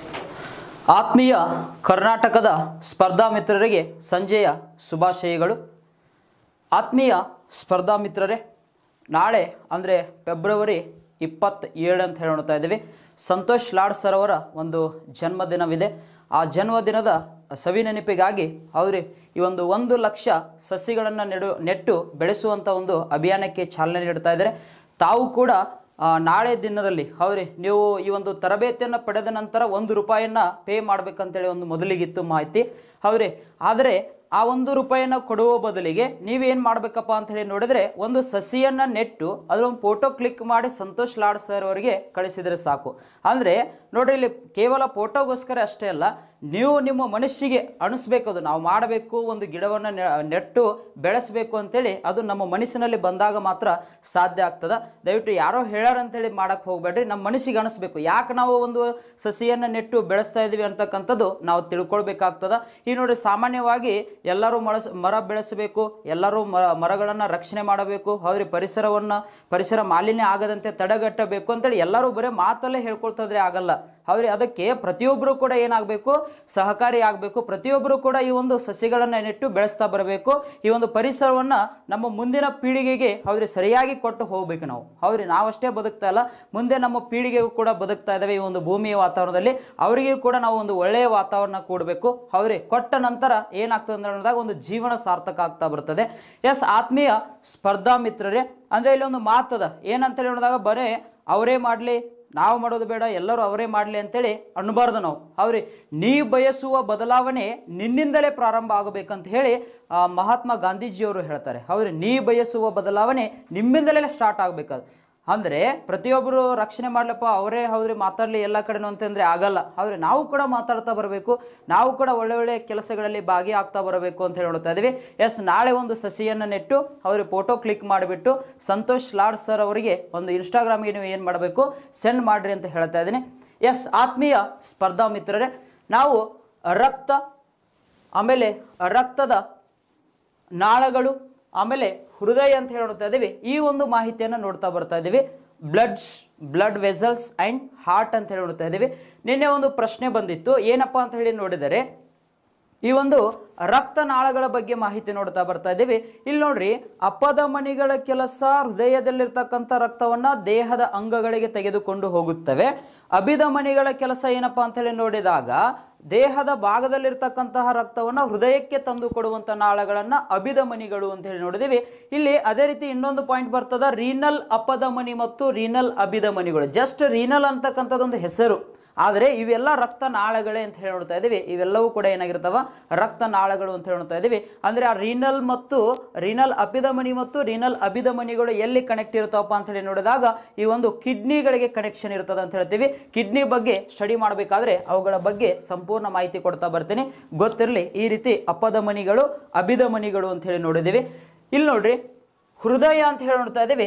ಆತ್ಮೀಯ ಕರ್ನಾಟಕದ ಸ್ಪರ್ಧಾ ಮಿತ್ರರಿಗೆ ಸಂಜೆಯ ಶುಭಾಶಯಗಳು ಆತ್ಮೀಯ ಸ್ಪರ್ಧಾ ಮಿತ್ರರೇ ನಾಳೆ ಅಂದರೆ ಫೆಬ್ರವರಿ ಇಪ್ಪತ್ತೇಳು ಅಂತ ಹೇಳಿ ನೋಡ್ತಾ ಇದ್ದೀವಿ ಸಂತೋಷ್ ಲಾಡ್ ಸರ್ ಅವರ ಒಂದು ಜನ್ಮದಿನವಿದೆ ಆ ಜನ್ಮದಿನದ ಸವಿನೆನಪಿಗಾಗಿ ಅವರು ಈ ಒಂದು ಒಂದು ಲಕ್ಷ ಸಸಿಗಳನ್ನು ನೆಡು ನೆಟ್ಟು ಬೆಳೆಸುವಂಥ ಒಂದು ಅಭಿಯಾನಕ್ಕೆ ಚಾಲನೆ ನೀಡ್ತಾ ಇದ್ದಾರೆ ತಾವು ಕೂಡ ಆ, ನಾಳೆ ದಿನದಲ್ಲಿ ಹೌರಿ ನೀವು ಈ ಒಂದು ತರಬೇತಿಯನ್ನು ಪಡೆದ ನಂತರ ಒಂದು ರೂಪಾಯಿಯನ್ನ ಪೇ ಮಾಡ್ಬೇಕಂತೇಳಿ ಒಂದು ಮೊದಲಿಗಿತ್ತು ಮಾಹಿತಿ ಹೌರಿ ಆದರೆ ಆ ಒಂದು ರೂಪಾಯಿನ ಕೊಡುವ ಬದಲಿಗೆ ನೀವೇನು ಮಾಡಬೇಕಪ್ಪ ಅಂತ ಹೇಳಿ ನೋಡಿದ್ರೆ ಒಂದು ಸಸಿಯನ್ನ ನೆಟ್ಟು ಅದರೊಂದು ಫೋಟೋ ಕ್ಲಿಕ್ ಮಾಡಿ ಸಂತೋಷ್ ಲಾಡ್ ಸರ್ ಅವರಿಗೆ ಕಳಿಸಿದರೆ ಸಾಕು ಅಂದರೆ ನೋಡ್ರಿ ಇಲ್ಲಿ ಕೇವಲ ಫೋಟೋಗೋಸ್ಕರ ಅಷ್ಟೇ ಅಲ್ಲ ನೀವು ನಿಮ್ಮ ಮನಸ್ಸಿಗೆ ಅನಿಸ್ಬೇಕು ಅದು ನಾವು ಮಾಡಬೇಕು ಒಂದು ಗಿಡವನ್ನು ನೆ- ನೆಟ್ಟು ಬೆಳೆಸಬೇಕು ಅಂತೇಳಿ ಅದು ನಮ್ಮ ಮನಸ್ಸಿನಲ್ಲಿ ಬಂದಾಗ ಮಾತ್ರ ಸಾಧ್ಯ ಆಗ್ತದ ದಯವಿಟ್ಟು ಯಾರೋ ಹೇಳ್ಯಾರ ಅಂತೇಳಿ ಮಾಡಕ್ಕೆ ಹೋಗ್ಬೇಡ್ರಿ ನಮ್ಮ ಮನಸ್ಸಿಗೆ ಅನಿಸ್ಬೇಕು ಯಾಕೆ ನಾವು ಒಂದು ಸಸಿಯನ್ನು ನೆಟ್ಟು ಬೆಳೆಸ್ತಾ ಇದೀವಿ ಅಂತಕ್ಕಂಥದ್ದು ನಾವು ತಿಳ್ಕೊಳ್ಬೇಕಾಗ್ತದ ಈ ನೋಡಿ ಸಾಮಾನ್ಯವಾಗಿ ಎಲ್ಲರೂ ಮಳಸ್ ಮರ ಬೆಳೆಸಬೇಕು ಎಲ್ಲರೂ ಮರ ಮರಗಳನ್ನು ರಕ್ಷಣೆ ಮಾಡಬೇಕು ಹೌದ್ರಿ ಪರಿಸರವನ್ನು ಪರಿಸರ ಮಾಲಿನ್ಯ ಆಗದಂತೆ ತಡೆಗಟ್ಟಬೇಕು ಅಂತೇಳಿ ಎಲ್ಲರೂ ಬರೀ ಮಾತಲ್ಲೇ ಹೇಳ್ಕೊಳ್ತಿದ್ರೆ ಆಗಲ್ಲ ಹೌದ್ರಿ ಅದಕ್ಕೆ ಪ್ರತಿಯೊಬ್ಬರು ಕೂಡ ಏನಾಗಬೇಕು ಸಹಕಾರಿ ಆಗಬೇಕು ಪ್ರತಿಯೊಬ್ಬರು ಕೂಡ ಈ ಒಂದು ಸಸಿಗಳನ್ನು ನೆಟ್ಟು ಬೆಳೆಸ್ತಾ ಬರಬೇಕು ಈ ಒಂದು ಪರಿಸರವನ್ನು ನಮ್ಮ ಮುಂದಿನ ಪೀಳಿಗೆಗೆ ಹೌದ್ರಿ ಸರಿಯಾಗಿ ಕೊಟ್ಟು ಹೋಗ್ಬೇಕು ನಾವು ಹೌದ್ರಿ ನಾವಷ್ಟೇ ಬದುಕ್ತಾ ಇಲ್ಲ ಮುಂದೆ ನಮ್ಮ ಪೀಳಿಗೆಗೂ ಕೂಡ ಬದುಕ್ತಾ ಇದ್ದಾವೆ ಈ ಒಂದು ಭೂಮಿಯ ವಾತಾವರಣದಲ್ಲಿ ಅವರಿಗೂ ಕೂಡ ನಾವು ಒಂದು ಒಳ್ಳೆಯ ವಾತಾವರಣ ಕೊಡಬೇಕು ಹೌದ್ರಿ ಕೊಟ್ಟ ನಂತರ ಏನಾಗ್ತದೆ ಅಂತ ಹೇಳಿದಾಗ ಒಂದು ಜೀವನ ಸಾರ್ಥಕ ಆಗ್ತಾ ಬರ್ತದೆ ಎಸ್ ಆತ್ಮೀಯ ಸ್ಪರ್ಧಾ ಮಿತ್ರರೇ ಅಂದ್ರೆ ಇಲ್ಲಿ ಒಂದು ಮಾತದ ಏನಂತ ಹೇಳಿದಾಗ ಬರೇ ಅವರೇ ಮಾಡಲಿ ನಾವು ಮಾಡೋದು ಬೇಡ ಎಲ್ಲರೂ ಅವರೇ ಮಾಡಲಿ ಅಂತೇಳಿ ಅನ್ಬಾರ್ದು ನಾವು ಅವ್ರಿ ನೀ ಬಯಸುವ ಬದಲಾವಣೆ ನಿನ್ನಿಂದಲೇ ಪ್ರಾರಂಭ ಆಗಬೇಕಂತ ಹೇಳಿ ಆ, ಮಹಾತ್ಮ ಗಾಂಧೀಜಿಯವರು ಹೇಳ್ತಾರೆ ಹೌದ್ರಿ ನೀ ಬಯಸುವ ಬದಲಾವಣೆ ನಿಮ್ಮಿಂದಲೇ ಸ್ಟಾರ್ಟ್ ಆಗಬೇಕದು ಅಂದರೆ ಪ್ರತಿಯೊಬ್ಬರು ರಕ್ಷಣೆ ಮಾಡ್ಲಪ್ಪ ಅವರೇ ಹೌದ್ರಿ ಮಾತಾಡಲಿ ಎಲ್ಲ ಕಡೆನೂ ಅಂತಂದರೆ ಆಗಲ್ಲ ಹೌದ್ರಿ ನಾವು ಕೂಡ ಮಾತಾಡ್ತಾ ಬರಬೇಕು ನಾವು ಕೂಡ ಒಳ್ಳೆ ಒಳ್ಳೆ ಕೆಲಸಗಳಲ್ಲಿ ಭಾಗಿಯಾಗ್ತಾ ಬರಬೇಕು ಅಂತ ಹೇಳ್ತಾ ಇದ್ದೀವಿ ಎಸ್ ನಾಳೆ ಒಂದು ಸಸಿಯನ್ನು ನೆಟ್ಟು ಅವ್ರಿಗೆ ಫೋಟೋ ಕ್ಲಿಕ್ ಮಾಡಿಬಿಟ್ಟು ಸಂತೋಷ್ ಲಾಡ್ ಸರ್ ಅವರಿಗೆ ಒಂದು ಇನ್ಸ್ಟಾಗ್ರಾಮ್ಗೆ ನೀವು ಏನು ಮಾಡಬೇಕು ಸೆಂಡ್ ಮಾಡಿರಿ ಅಂತ ಹೇಳ್ತಾ ಇದ್ದೀನಿ ಎಸ್ ಆತ್ಮೀಯ ಸ್ಪರ್ಧಾ ಮಿತ್ರರೇ ನಾವು ರಕ್ತ ಆಮೇಲೆ ರಕ್ತದ ನಾಳಗಳು ಆಮೇಲೆ ಹೃದಯ ಅಂತ ಹೇಳಿ ನೋಡ್ತಾ ಇದ್ದೀವಿ ಈ ಒಂದು ಮಾಹಿತಿಯನ್ನು ನೋಡ್ತಾ ಬರ್ತಾ ಇದ್ದೀವಿ bloods blood vessels and heart ಅಂತ ಹೇಳಿ ನೋಡ್ತಾ ಇದ್ದೀವಿ ನಿನ್ನೆ ಒಂದು ಪ್ರಶ್ನೆ ಬಂದಿತ್ತು ಏನಪ್ಪ ಅಂತ ಹೇಳಿ ನೋಡಿದರೆ ಈ ಒಂದು ರಕ್ತನಾಳಗಳ ಬಗ್ಗೆ ಮಾಹಿತಿ ನೋಡ್ತಾ ಬರ್ತಾ ಇದ್ದೀವಿ ಇಲ್ಲಿ ನೋಡ್ರಿ ಅಪಧಮನಿಗಳ ಕೆಲಸ ಹೃದಯದಲ್ಲಿರ್ತಕ್ಕಂಥ ರಕ್ತವನ್ನ ದೇಹದ ಅಂಗಗಳಿಗೆ ತೆಗೆದುಕೊಂಡು ಹೋಗುತ್ತವೆ ಅಭಿಧಮನಿಗಳ ಕೆಲಸ ಏನಪ್ಪಾ ಅಂತ ಹೇಳಿ ನೋಡಿದಾಗ ದೇಹದ ಭಾಗದಲ್ಲಿರ್ತಕ್ಕಂತಹ ರಕ್ತವನ್ನ ಹೃದಯಕ್ಕೆ ತಂದು ಕೊಡುವಂತ ನಾಳಗಳನ್ನ ಅಭಿಧಮನಿಗಳು ಅಂತ ಹೇಳಿ ನೋಡಿದೀವಿ ಇಲ್ಲಿ ಅದೇ ರೀತಿ ಇನ್ನೊಂದು ಪಾಯಿಂಟ್ ಬರ್ತದ ರೀನಲ್ ಅಪಧಮನಿ ಮತ್ತು ರೀನಲ್ ಅಭಿಧಮನಿಗಳು ಜಸ್ಟ್ ರೀನಲ್ ಅಂತಕ್ಕಂಥದ್ದೊಂದು ಹೆಸರು ಆದರೆ ಇವೆಲ್ಲ ರಕ್ತನಾಳಗಳೇ ಅಂತ ಹೇಳಿ ನೋಡ್ತಾ ಇದ್ದೀವಿ ಇವೆಲ್ಲವೂ ಕೂಡ ಏನಾಗಿರ್ತಾವ ರಕ್ತನಾಳಗಳು ಅಂತ ಹೇಳಿ ನೋಡ್ತಾ ಇದ್ದೀವಿ ಅಂದರೆ ಆ ರೀನಲ್ ಮತ್ತು ರೀನಲ್ ಅಪಿಧಮನಿ ಮತ್ತು ರೀನಲ್ ಅಭಿಧಮನಿಗಳು ಎಲ್ಲಿ ಕನೆಕ್ಟ್ ಇರ್ತಾವಪ್ಪ ಅಂತ ಹೇಳಿ ನೋಡಿದಾಗ ಈ ಒಂದು ಕಿಡ್ನಿಗಳಿಗೆ ಕನೆಕ್ಷನ್ ಇರ್ತದೆ ಅಂತ ಹೇಳ್ತೀವಿ ಕಿಡ್ನಿ ಬಗ್ಗೆ ಸ್ಟಡಿ ಮಾಡಬೇಕಾದ್ರೆ ಅವುಗಳ ಬಗ್ಗೆ ಸಂಪೂರ್ಣ ಮಾಹಿತಿ ಕೊಡ್ತಾ ಬರ್ತೀನಿ ಗೊತ್ತಿರಲಿ ಈ ರೀತಿ ಅಪಧಮನಿಗಳು ಅಭಿಧಮನಿಗಳು ಅಂತ ಹೇಳಿ ನೋಡಿದ್ದೀವಿ ಇಲ್ಲಿ ನೋಡ್ರಿ ಹೃದಯ ಅಂತ ಹೇಳಿ ನೋಡ್ತಾ ಇದ್ದೀವಿ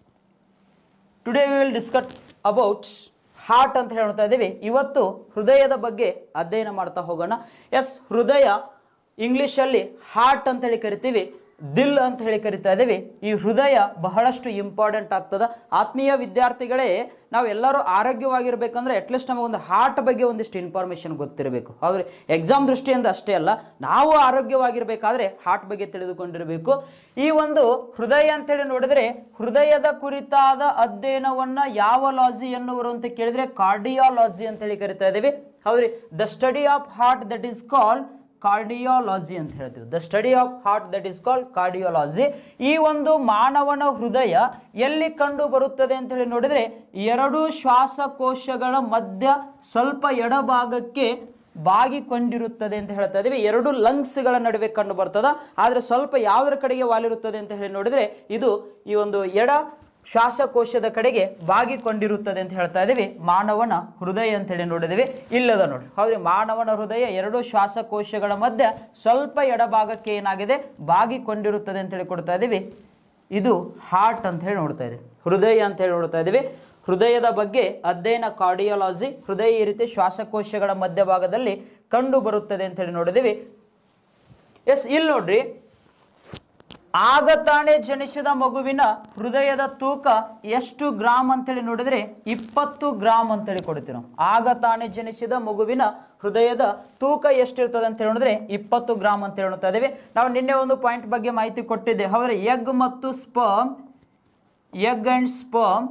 today we will discuss about heart ಅಂತ ಹೇಳ್ತಾ ಇದ್ದೀವಿ ಇವತ್ತು ಹೃದಯದ ಬಗ್ಗೆ ಅಧ್ಯಯನ ಮಾಡ್ತಾ ಹೋಗೋಣ ಎಸ್ ಹೃದಯ ಇಂಗ್ಲಿಷಲ್ಲಿ ಹಾರ್ಟ್ ಅಂತ ಹೇಳಿ ಕರಿತೀವಿ ದಿಲ್ ಅಂತ ಹೇಳಿ ಕರಿತಾ ಇದ್ದೀವಿ ಈ ಹೃದಯ ಬಹಳಷ್ಟು ಇಂಪಾರ್ಟೆಂಟ್ ಆಗ್ತದ ಆತ್ಮೀಯ ವಿದ್ಯಾರ್ಥಿಗಳೇ ನಾವು ಎಲ್ಲರೂ ಆರೋಗ್ಯವಾಗಿರ್ಬೇಕಂದ್ರೆ ಅಟ್ಲೀಸ್ಟ್ ನಮಗೊಂದು ಹಾರ್ಟ್ ಬಗ್ಗೆ ಒಂದಿಷ್ಟು ಇನ್ಫಾರ್ಮೇಷನ್ ಗೊತ್ತಿರಬೇಕು ಹೌದ್ರಿ ಎಕ್ಸಾಮ್ ದೃಷ್ಟಿಯಿಂದ ಅಷ್ಟೇ ಅಲ್ಲ ನಾವು ಆರೋಗ್ಯವಾಗಿರ್ಬೇಕಾದ್ರೆ ಹಾರ್ಟ್ ಬಗ್ಗೆ ತಿಳಿದುಕೊಂಡಿರಬೇಕು ಈ ಒಂದು ಹೃದಯ ಅಂತೇಳಿ ನೋಡಿದ್ರೆ ಹೃದಯದ ಕುರಿತಾದ ಅಧ್ಯಯನವನ್ನ ಯಾವ ಲಾಜಿ ಎನ್ನುವರು ಅಂತ ಕೇಳಿದ್ರೆ ಕಾರ್ಡಿಯಾಲಜಿ ಅಂತೇಳಿ ಕರಿತಾ ಇದ್ದೀವಿ ಹೌದ್ರಿ the study of heart that is called cardiology ಅಂತ ಹೇಳ್ತೀವಿ the study of heart that is called cardiology ಈ ಒಂದು ಮಾನವನ ಹೃದಯ ಎಲ್ಲಿ ಕಂಡು ಬರುತ್ತದೆ ಅಂತ ಹೇಳಿ ನೋಡಿದ್ರೆ ಎರಡು ಶ್ವಾಸಕೋಶಗಳ ಮಧ್ಯ ಸ್ವಲ್ಪ ಎಡಭಾಗಕ್ಕೆ ಬಾಗಿಕೊಂಡಿರುತ್ತದೆ ಅಂತ ಹೇಳ್ತಾ ಇದೀವಿ ಎರಡು ಲಂಗ್ಸ್ಗಳ ನಡುವೆ ಕಂಡು ಬರ್ತದ ಆದ್ರೆ ಸ್ವಲ್ಪ ಯಾವುದರ ಕಡೆಗೆ ವಾಲಿರುತ್ತದೆ ಅಂತ ಹೇಳಿ ನೋಡಿದ್ರೆ ಇದು ಈ ಒಂದು ಎಡ ಶ್ವಾಸಕೋಶದ ಕಡೆಗೆ ಬಾಗಿಕೊಂಡಿರುತ್ತದೆ ಅಂತ ಹೇಳ್ತಾ ಇದೀವಿ ಮಾನವನ ಹೃದಯ ಅಂತ ಹೇಳಿ ನೋಡಿದೀವಿ ಇಲ್ಲದ ನೋಡಿ ಹೌದ್ರಿ ಮಾನವನ ಹೃದಯ ಎರಡು ಶ್ವಾಸಕೋಶಗಳ ಮಧ್ಯೆ ಸ್ವಲ್ಪ ಎಡಭಾಗಕ್ಕೆ ಏನಾಗಿದೆ ಬಾಗಿಕೊಂಡಿರುತ್ತದೆ ಅಂತ ಹೇಳಿ ಕೊಡ್ತಾ ಇದೀವಿ ಇದು ಹಾರ್ಟ್ ಅಂತ ಹೇಳಿ ನೋಡ್ತಾ ಇದ್ದೀವಿ ಹೃದಯ ಅಂತ ಹೇಳಿ ನೋಡ್ತಾ ಇದೀವಿ ಹೃದಯದ ಬಗ್ಗೆ ಅಧ್ಯಯನ ಕಾರ್ಡಿಯಾಲಜಿ ಹೃದಯ ಈ ರೀತಿ ಶ್ವಾಸಕೋಶಗಳ ಮಧ್ಯಭಾಗದಲ್ಲಿ ಕಂಡು ಬರುತ್ತದೆ ಅಂತ ಹೇಳಿ ನೋಡಿದೀವಿ ಎಸ್ ಇಲ್ಲಿ ನೋಡ್ರಿ ಆಗ ತಾನೇ ಜನಿಸಿದ ಮಗುವಿನ ಹೃದಯದ ತೂಕ ಎಷ್ಟು ಗ್ರಾಮ್ ಅಂತೇಳಿ ನೋಡಿದ್ರೆ ಇಪ್ಪತ್ತು ಗ್ರಾಮ್ ಅಂತೇಳಿ ಕೊಡ್ತೀವಿ ನಾವು ಆಗ ತಾನೇ ಜನಿಸಿದ ಮಗುವಿನ ಹೃದಯದ ತೂಕ ಎಷ್ಟಿರ್ತದೆ ಅಂತ ನೋಡಿದ್ರೆ ಇಪ್ಪತ್ತು ಗ್ರಾಮ್ ಅಂತ ಹೇಳ್ತಾ ಇದ್ದೀವಿ ನಾವು ನಿನ್ನೆ ಒಂದು ಪಾಯಿಂಟ್ ಬಗ್ಗೆ ಮಾಹಿತಿ ಕೊಟ್ಟಿದ್ದೆ ಅವರ ಎಗ್ ಮತ್ತು sperm egg and sperm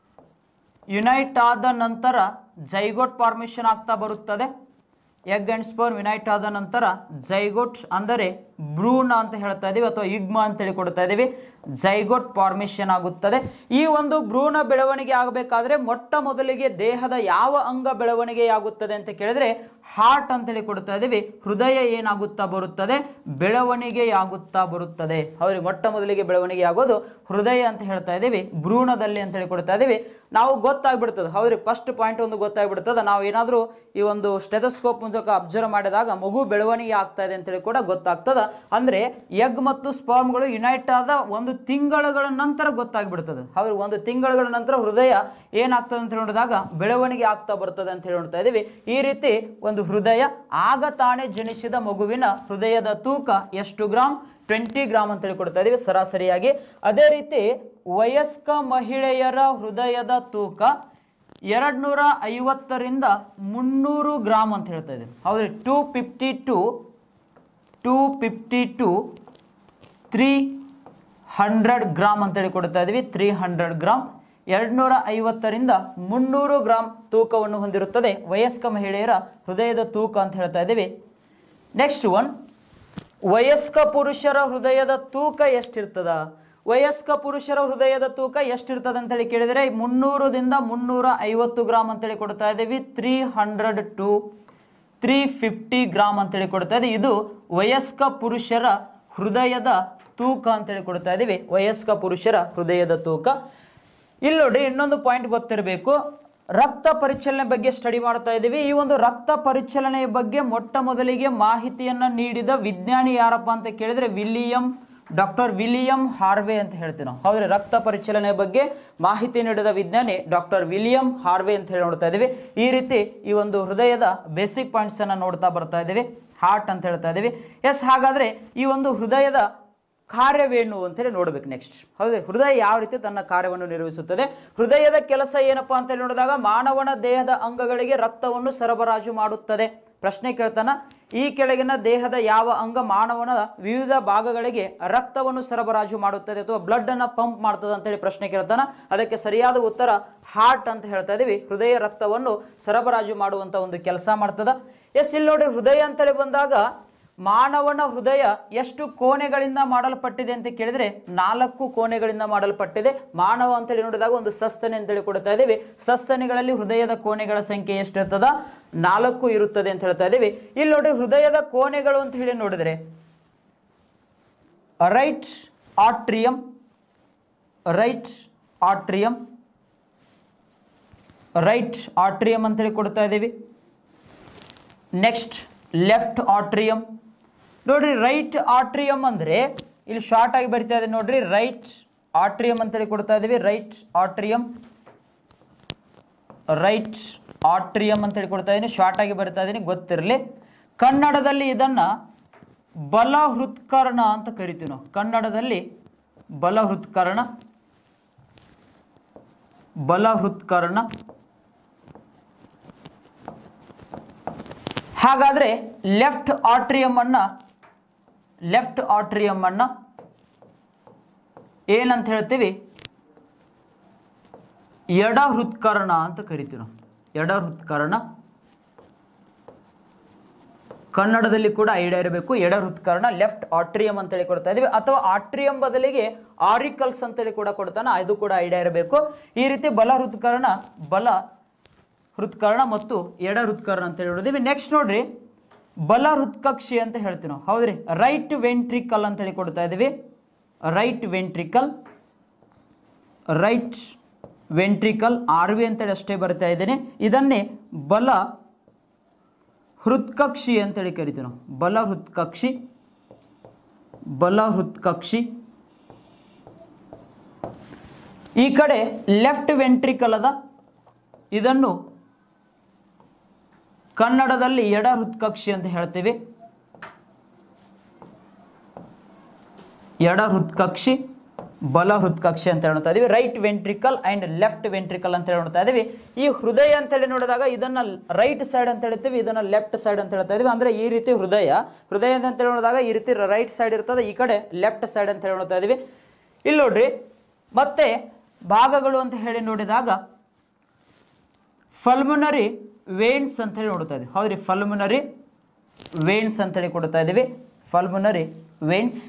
unite ಆದ ನಂತರ ಜೈಗೋಟ್ ಫಾರ್ಮೇಷನ್ ಆಗ್ತಾ ಬರುತ್ತದೆ ಎಗ್ ಅಂಡ್ ಸ್ಪರ್ಮ್ ಯುನೈಟ್ ಆದ ನಂತರ ಜೈಗೋಟ್ ಅಂದರೆ ಬ್ರೂನ್ ಅಂತ ಹೇಳ್ತಾ ಇದೀವಿ ಅಥವಾ ಯುಗ್ಮ ಅಂತೇಳಿ ಕೊಡ್ತಾ ಇದೀವಿ ಜೈಗೋಟ್ ಫಾರ್ಮೇಷನ್ ಆಗುತ್ತದೆ ಈ ಒಂದು ಭ್ರೂಣ ಬೆಳವಣಿಗೆ ಆಗಬೇಕಾದ್ರೆ ಮೊಟ್ಟ ಮೊದಲಿಗೆ ದೇಹದ ಯಾವ ಅಂಗ ಬೆಳವಣಿಗೆ ಆಗುತ್ತದೆ ಅಂತ ಕೇಳಿದ್ರೆ ಹಾರ್ಟ್ ಅಂತೇಳಿ ಕೊಡ್ತಾ ಇದೀವಿ ಹೃದಯ ಏನಾಗುತ್ತಾ ಬರುತ್ತದೆ ಬೆಳವಣಿಗೆ ಆಗುತ್ತಾ ಬರುತ್ತದೆ ಅವ್ರಿಗೆ ಮೊಟ್ಟ ಮೊದಲಿಗೆ ಬೆಳವಣಿಗೆ ಆಗೋದು ಹೃದಯ ಅಂತ ಹೇಳ್ತಾ ಇದೀವಿ ಭ್ರೂಣದಲ್ಲಿ ಅಂತೇಳಿ ಕೊಡ್ತಾ ಇದೀವಿ ನಾವು ಗೊತ್ತಾಗ್ಬಿಡ್ತದೆ ಹೌದ್ರಿ ಫಸ್ಟ್ ಪಾಯಿಂಟ್ ಒಂದು ಗೊತ್ತಾಗ್ಬಿಡ್ತದೆ ನಾವು ಏನಾದರೂ ಈ ಒಂದು ಸ್ಟೆಥೋಸ್ಕೋಪ್ ಮೂಲಕ ಅಬ್ಸರ್ವ್ ಮಾಡಿದಾಗ ಮಗು ಬೆಳವಣಿಗೆ ಆಗ್ತಾ ಇದೆ ಅಂತೇಳಿ ಕೂಡ ಗೊತ್ತಾಗ್ತದ ಅಂದ್ರೆ ಎಗ್ ಮತ್ತು ಸ್ಪರ್ಮ್ಗಳು ಯುನೈಟ್ ಆದ ಒಂದು ತಿಂಗಳುಗಳ ನಂತರ ಗೊತ್ತಾಗ್ಬಿಡ್ತದೆ ಹೌದು ಒಂದು ತಿಂಗಳುಗಳ ನಂತರ ಹೃದಯ ಏನಾಗ್ತದೆ ಅಂತ ನೋಡಿದಾಗ ಬೆಳವಣಿಗೆ ಆಗ್ತಾ ಬರ್ತದೆ ಅಂತ ಹೇಳಿ ನೋಡ್ತಾ ಇದೀವಿ ಈ ರೀತಿ ಒಂದು ಹೃದಯ ಆಗ ತಾನೇ ಜನಿಸಿದ ಮಗುವಿನ ಹೃದಯದ ತೂಕ ಎಷ್ಟು ಗ್ರಾಮ್ ಟ್ವೆಂಟಿ ಗ್ರಾಮ್ ಅಂತೇಳಿ ಕೊಡ್ತಾ ಇದೀವಿ ಸರಾಸರಿಯಾಗಿ ಅದೇ ರೀತಿ ವಯಸ್ಕ ಮಹಿಳೆಯರ ಹೃದಯದ ತೂಕ ಎರಡು ನೂರ ಐವತ್ತರಿಂದ ಮುನ್ನೂರು ಗ್ರಾಮ್ ಅಂತ ಹೇಳ್ತಾ ಇದ್ದೀವಿ ಹೌದ್ರಿ two fifty to two fifty to three hundred gram ಅಂತೇಳಿ ಕೊಡ್ತಾ ಇದೀವಿ ತ್ರೀ ಹಂಡ್ರೆಡ್ ಗ್ರಾಮ್ ಎರಡು ನೂರ ಐವತ್ತರಿಂದ ಮುನ್ನೂರು ಗ್ರಾಮ್ ತೂಕವನ್ನು ಹೊಂದಿರುತ್ತದೆ ವಯಸ್ಕ ಮಹಿಳೆಯರ ಹೃದಯದ ತೂಕ ಅಂತ ಹೇಳ್ತಾ ಇದ್ದೀವಿ ನೆಕ್ಸ್ಟ್ ಒನ್ ವಯಸ್ಕ ಪುರುಷರ ಹೃದಯದ ತೂಕ ಎಷ್ಟಿರ್ತದ ವಯಸ್ಕ ಪುರುಷರ ಹೃದಯದ ತೂಕ ಎಷ್ಟಿರ್ತದೆ ಅಂತೇಳಿ ಕೇಳಿದರೆ ಮುನ್ನೂರದಿಂದ ಮುನ್ನೂರ ಐವತ್ತು ಗ್ರಾಮ್ ಅಂತೇಳಿ ಕೊಡ್ತಾ ಇದ್ದೀವಿ three hundred to three fifty gram ಅಂತೇಳಿ ಕೊಡ್ತಾ ಇದೆ ಇದು ವಯಸ್ಕ ಪುರುಷರ ಹೃದಯದ ತೂಕ ಅಂತೇಳಿ ಕೊಡ್ತಾ ಇದ್ದೀವಿ ವಯಸ್ಕ ಪುರುಷರ ಹೃದಯದ ತೂಕ ಇಲ್ಲಿ ನೋಡಿ ಇನ್ನೊಂದು ಪಾಯಿಂಟ್ ಗೊತ್ತಿರಬೇಕು ರಕ್ತ ಪರಿಚಲನೆ ಬಗ್ಗೆ ಸ್ಟಡಿ ಮಾಡ್ತಾ ಇದ್ದೀವಿ ಈ ಒಂದು ರಕ್ತ ಪರಿಚಲನೆಯ ಬಗ್ಗೆ ಮೊಟ್ಟ ಮೊದಲಿಗೆ ಮಾಹಿತಿಯನ್ನ ನೀಡಿದ ವಿಜ್ಞಾನಿ ಯಾರಪ್ಪ ಅಂತ ಕೇಳಿದ್ರೆ ವಿಲಿಯಂ ಡಾಕ್ಟರ್ ವಿಲಿಯಂ ಹಾರ್ವೆ ಅಂತ ಹೇಳ್ತೀವಿ ನಾವು ಹೌದ್ರಿ ರಕ್ತ ಪರಿಚಲನೆ ಬಗ್ಗೆ ಮಾಹಿತಿ ನೀಡಿದ ವಿಜ್ಞಾನಿ ಡಾಕ್ಟರ್ ವಿಲಿಯಂ ಹಾರ್ವೆ ಅಂತ ಹೇಳಿ ನೋಡ್ತಾ ಇದ್ದೀವಿ ಈ ರೀತಿ ಈ ಒಂದು ಹೃದಯದ ಬೇಸಿಕ್ ಪಾಯಿಂಟ್ಸ್ ಅನ್ನ ನೋಡ್ತಾ ಬರ್ತಾ ಇದ್ದೀವಿ ಹಾರ್ಟ್ ಅಂತ ಹೇಳ್ತಾ ಇದ್ದೀವಿ ಎಸ್ ಹಾಗಾದ್ರೆ ಈ ಒಂದು ಹೃದಯದ ಕಾರ್ಯವೇನು ಅಂತೇಳಿ ನೋಡ್ಬೇಕು ನೆಕ್ಸ್ಟ್ ಹೌದು ಹೃದಯ ಯಾವ ರೀತಿ ತನ್ನ ಕಾರ್ಯವನ್ನು ನಿರ್ವಹಿಸುತ್ತದೆ ಹೃದಯದ ಕೆಲಸ ಏನಪ್ಪಾ ಅಂತೇಳಿ ನೋಡಿದಾಗ ಮಾನವನ ದೇಹದ ಅಂಗಗಳಿಗೆ ರಕ್ತವನ್ನು ಸರಬರಾಜು ಮಾಡುತ್ತದೆ ಪ್ರಶ್ನೆ ಕೇಳ್ತಾನ ಈ ಕೆಳಗಿನ ದೇಹದ ಯಾವ ಅಂಗ ಮಾನವನ ವಿವಿಧ ಭಾಗಗಳಿಗೆ ರಕ್ತವನ್ನು ಸರಬರಾಜು ಮಾಡುತ್ತದೆ ಅಥವಾ ಬ್ಲಡ್ ಅನ್ನ ಪಂಪ್ ಮಾಡ್ತದೆ ಅಂತೇಳಿ ಪ್ರಶ್ನೆ ಕೇಳ್ತಾನ ಅದಕ್ಕೆ ಸರಿಯಾದ ಉತ್ತರ ಹಾರ್ಟ್ ಅಂತ ಹೇಳ್ತಾ ಇದೀವಿ ಹೃದಯ ರಕ್ತವನ್ನು ಸರಬರಾಜು ಮಾಡುವಂತ ಒಂದು ಕೆಲಸ ಮಾಡ್ತದ ಎಸ್ ಇಲ್ಲಿ ನೋಡಿ ಹೃದಯ ಅಂತೇಳಿ ಬಂದಾಗ ಮಾನವನ ಹೃದಯ ಎಷ್ಟು ಕೋಣೆಗಳಿಂದ ಮಾಡಲ್ಪಟ್ಟಿದೆ ಅಂತ ಕೇಳಿದ್ರೆ ನಾಲ್ಕು ಕೋಣೆಗಳಿಂದ ಮಾಡಲ್ಪಟ್ಟಿದೆ ಮಾನವ ಅಂತೇಳಿ ನೋಡಿದಾಗ ಒಂದು ಸಸ್ತನಿ ಅಂತೇಳಿ ಕೊಡ್ತಾ ಇದ್ದೀವಿ ಸಸ್ತನಿಗಳಲ್ಲಿ ಹೃದಯದ ಕೋಣೆಗಳ ಸಂಖ್ಯೆ ಎಷ್ಟಿರ್ತದ ನಾಲ್ಕು ಇರುತ್ತದೆ ಅಂತ ಹೇಳ್ತಾ ಇದ್ದೀವಿ ಇಲ್ಲಿ ನೋಡಿ ಹೃದಯದ ಕೋಣೆಗಳು ಅಂತ ಹೇಳಿ ನೋಡಿದ್ರೆ right atrium right atrium right atrium ಅಂತೇಳಿ ಕೊಡ್ತಾ ಇದ್ದೀವಿ ನೆಕ್ಸ್ಟ್ ಲೆಫ್ಟ್ ಆಟ್ರಿಯಂ ನೋಡ್ರಿ ರೈಟ್ ಆಟ್ರಿಯಂ ಅಂದ್ರೆ ಇಲ್ಲಿ ಶಾರ್ಟ್ ಆಗಿ ಬರಿತಾ ಇದೆ ನೋಡ್ರಿ ರೈಟ್ ಆಟ್ರಿಯಂ ಅಂತೇಳಿ ಕೊಡ್ತಾ ಇದೀವಿ ರೈಟ್ ಆಟ್ರಿಯಂ ರೈಟ್ ಆಟ್ರಿಯಂ ಅಂತೇಳಿ ಕೊಡ್ತಾ ಇದೀನಿ ಶಾರ್ಟ್ ಆಗಿ ಬರಿತಾ ಇದೀನಿ ಗೊತ್ತಿರಲಿ ಕನ್ನಡದಲ್ಲಿ ಇದನ್ನ ಬಲ ಹೃತ್ಕರ್ಣ ಅಂತ ಕರಿತೀವಿ ನಾವು ಕನ್ನಡದಲ್ಲಿ ಬಲ ಹೃತ್ಕರ್ಣ ಬಲ ಹೃತ್ಕರ್ಣ ಹಾಗಾದ್ರೆ ಲೆಫ್ಟ್ ಆಟ್ರಿಯಂ ಅನ್ನ ಲೆಫ್ಟ್ ಆಟ್ರಿಯಂ ಅನ್ನ ಏನಂತ ಹೇಳ್ತೀವಿ ಎಡ ಹೃತ್ಕರ್ಣ ಅಂತ ಕರಿತೀವಿ ನಾವು ಎಡ ಹೃತ್ಕರ್ಣ ಕನ್ನಡದಲ್ಲಿ ಕೂಡ ಐಡಿಯಾ ಇರಬೇಕು ಎಡ ಹೃತ್ಕರ್ಣ ಲೆಫ್ಟ್ ಆಟ್ರಿಯಂ ಅಂತೇಳಿ ಕೊಡ್ತಾ ಇದೀವಿ ಅಥವಾ ಆಟ್ರಿಯಂ ಬದಲಿಗೆ ಆರಿಕಲ್ಸ್ ಅಂತೇಳಿ ಕೂಡ ಕೊಡ್ತಾನೆ ಅದು ಕೂಡ ಐಡಿಯಾ ಇರಬೇಕು ಈ ರೀತಿ ಬಲ ಹೃತ್ಕರ್ಣ ಬಲ ಹೃತ್ಕರ್ಣ ಮತ್ತು ಎಡ ಹೃತ್ಕರ್ಣ ಅಂತ ಹೇಳಿದ್ದೀವಿ ನೆಕ್ಸ್ಟ್ ನೋಡ್ರಿ ಬಲ ಹೃತ್ಕಕ್ಷಿ ಅಂತ ಹೇಳ್ತೀವಿ ನಾವು ಹೌದ್ರಿ ರೈಟ್ ವೆಂಟ್ರಿಕಲ್ ಅಂತ ಹೇಳಿ ಕೊಡ್ತಾ ಇದೀವಿ right ventricle right ventricle R V ಅಂತೇಳಿ ಅಷ್ಟೇ ಬರ್ತಾ ಇದ್ದೇನೆ ಇದನ್ನೇ ಬಲ ಹೃತ್ಕಕ್ಷಿ ಅಂತೇಳಿ ಕರಿತೀವಿ ನಾವು ಬಲ ಹೃತ್ಕಕ್ಷಿ ಬಲ ಹೃತ್ಕಕ್ಷಿ ಈ ಕಡೆ ಲೆಫ್ಟ್ ವೆಂಟ್ರಿಕಲ್ ಅದ ಇದನ್ನು ಕನ್ನಡದಲ್ಲಿ ಎಡ ಹೃತ್ಕಕ್ಷಿ ಅಂತ ಹೇಳ್ತೀವಿ ಎಡ ಹೃತ್ಕಕ್ಷಿ ಬಲ ಹೃತ್ಕಕ್ಷಿ ಅಂತ ಹೇಳ್ತಾ ಇದೀವಿ right ventricle and left ventricle ಅಂತ ಹೇಳ್ತಾ ಇದೀವಿ ಈ ಹೃದಯ ಅಂತ ಹೇಳಿ ನೋಡಿದಾಗ ಇದನ್ನ ರೈಟ್ ಸೈಡ್ ಅಂತ ಹೇಳ್ತೀವಿ ಇದನ್ನ ಲೆಫ್ಟ್ ಸೈಡ್ ಅಂತ ಹೇಳ್ತಾ ಇದೀವಿ ಅಂದ್ರೆ ಈ ರೀತಿ ಹೃದಯ ಹೃದಯ ಅಂತ ಹೇಳಿ ನೋಡಿದಾಗ ಈ ರೀತಿ ರೈಟ್ ಸೈಡ್ ಇರ್ತದೆ ಈ ಕಡೆ ಲೆಫ್ಟ್ ಸೈಡ್ ಅಂತ ಹೇಳಿ ನೋಡ್ತಾ ಇದೀವಿ ಇಲ್ಲಿ ನೋಡ್ರಿ ಮತ್ತೆ ಭಾಗಗಳು ಅಂತ ಹೇಳಿ ನೋಡಿದಾಗ ಫಲ್ಮುನರಿ ವೇನ್ಸ್ ಅಂತ ಹೇಳಿ ನೋಡ್ತಾ ಇದೀವಿ ಹೌದ್ರಿ ಫಲ್ಮುನರಿ ವೇನ್ಸ್ ಅಂತ ಹೇಳಿ ಕೊಡ್ತಾ ಇದೀವಿ ಫಲ್ಮುನರಿ ವೇನ್ಸ್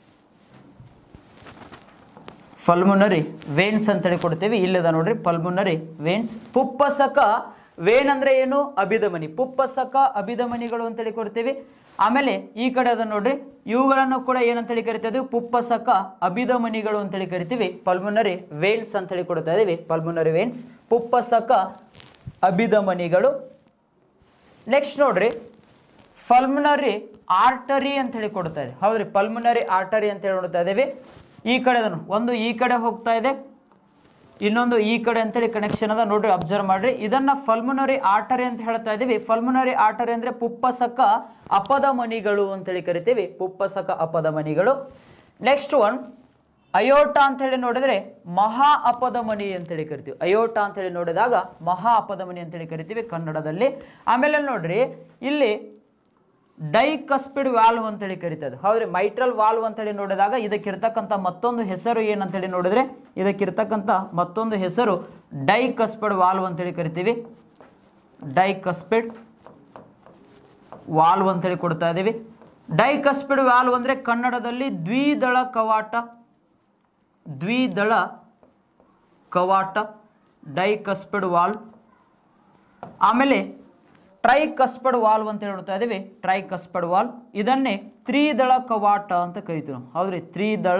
ಪಲ್ಮುನರಿ ವೇನ್ಸ್ ಅಂತೇಳಿ ಕೊಡ್ತೇವೆ ಇಲ್ಲದ ನೋಡ್ರಿ ಪಲ್ಮುನರಿ ವೇನ್ಸ್ ಪುಪ್ಪಸಕ ವೇನ್ ಅಂದ್ರೆ ಏನು ಅಭಿಧಮನಿ ಪುಪ್ಪಸಕ ಅಭಿಧಮನಿಗಳು ಅಂತೇಳಿ ಕೊಡ್ತೀವಿ ಆಮೇಲೆ ಈ ಕಡೆ ಅದ ನೋಡ್ರಿ ಇವುಗಳನ್ನು ಕೂಡ ಏನಂತೇಳಿ ಕರಿತಾ ಇದೀವಿ ಪುಪ್ಪಸಕ ಅಭಿಧಮನಿಗಳು ಅಂತೇಳಿ ಕರಿತೀವಿ ಪಲ್ಮುನರಿ ವೇನ್ಸ್ ಅಂತೇಳಿ ಕೊಡ್ತಾ ಇದೀವಿ ಪಲ್ಮುನರಿ ವೇನ್ಸ್ ಪುಪ್ಪಸಕ ಅಭಿಧಮನಿಗಳು ನೆಕ್ಸ್ಟ್ ನೋಡ್ರಿ ಪಲ್ಮನರಿ ಆರ್ಟರಿ ಅಂತ ಹೇಳಿ ಕೊಡ್ತಾ ಇದೆ ಹೌದ್ರಿ ಪಲ್ಮನರಿ ಆರ್ಟರಿ ಅಂತ ಹೇಳಿ ನೋಡ್ತಾ ಇದ್ದೀವಿ ಈ ಕಡೆ ಅದನ್ನು ಒಂದು ಈ ಕಡೆ ಹೋಗ್ತಾ ಇದೆ ಇನ್ನೊಂದು ಈ ಕಡೆ ಅಂತೇಳಿ ಕನೆಕ್ಷನ್ ಅದ ನೋಡ್ರಿ ಅಬ್ಸರ್ವ್ ಮಾಡ್ರಿ ಇದನ್ನ ಫಲ್ಮುನರಿ ಆರ್ಟರಿ ಅಂತ ಹೇಳ್ತಾ ಇದೀವಿ ಫಲ್ಮುನರಿ ಆರ್ಟರಿ ಅಂದ್ರೆ ಪುಪ್ಪಸಕ ಅಪಧಮನಿಗಳು ಅಂತೇಳಿ ಕರಿತೀವಿ ಪುಪ್ಪಸಕ ಅಪಧಮನಿಗಳು ನೆಕ್ಸ್ಟ್ ಒನ್ ಅಯೋಟ ಅಂತ ಹೇಳಿ ನೋಡಿದ್ರೆ ಮಹಾ ಅಪಧಮನಿ ಅಂತೇಳಿ ಕರಿತೀವಿ ಅಯೋಟ ಅಂತ ಹೇಳಿ ನೋಡಿದಾಗ ಮಹಾ ಅಪಧಮನಿ ಅಂತೇಳಿ ಕರಿತೀವಿ ಕನ್ನಡದಲ್ಲಿ ಆಮೇಲೆ ನೋಡ್ರಿ ಇಲ್ಲಿ ಡೈಕಸ್ಪಿಡ್ ವಾಲ್ವ್ ಅಂತೇಳಿ ಕರಿತದೆ ಹೌದ್ರಿ ಮೈಟ್ರಲ್ ವಾಲ್ವ್ ಅಂತೇಳಿ ನೋಡಿದಾಗ ಇದಕ್ಕಿರ್ತಕ್ಕಂಥ ಮತ್ತೊಂದು ಹೆಸರು ಏನಂತೇಳಿ ನೋಡಿದ್ರೆ ಇದಕ್ಕಿರ್ತಕ್ಕಂಥ ಮತ್ತೊಂದು ಹೆಸರು ಡೈಕಸ್ಪಿಡ್ ವಾಲ್ವ್ ಅಂತೇಳಿ ಕರಿತೀವಿ ಡೈಕಸ್ಪಿಡ್ ವಾಲ್ವ್ ಅಂತೇಳಿ ಕೊಡ್ತಾ ಇದ್ದೀವಿ ಡೈಕಸ್ಪಿಡ್ ವಾಲ್ವ್ ಅಂದ್ರೆ ಕನ್ನಡದಲ್ಲಿ ದ್ವಿದಳ ಕವಾಟ ದ್ವಿದಳ ಕವಾಟ ಡೈಕಸ್ಪಿಡ್ ವಾಲ್ವ್ ಆಮೇಲೆ ಟ್ರೈ ಕಸ್ಪಡ್ ವಾಲ್ವ್ ಅಂತ ಹೇಳ್ತಾ ಇದೀವಿ ಟ್ರೈ ಕಸ್ಪಡ್ ವಾಲ್ವ್ ಇದನ್ನೇ ತ್ರಿದಳ ಕವಾಟ ಅಂತ ಕರಿತೀವಿ ನಾವು ಹೌದ್ರಿ ತ್ರಿದಳ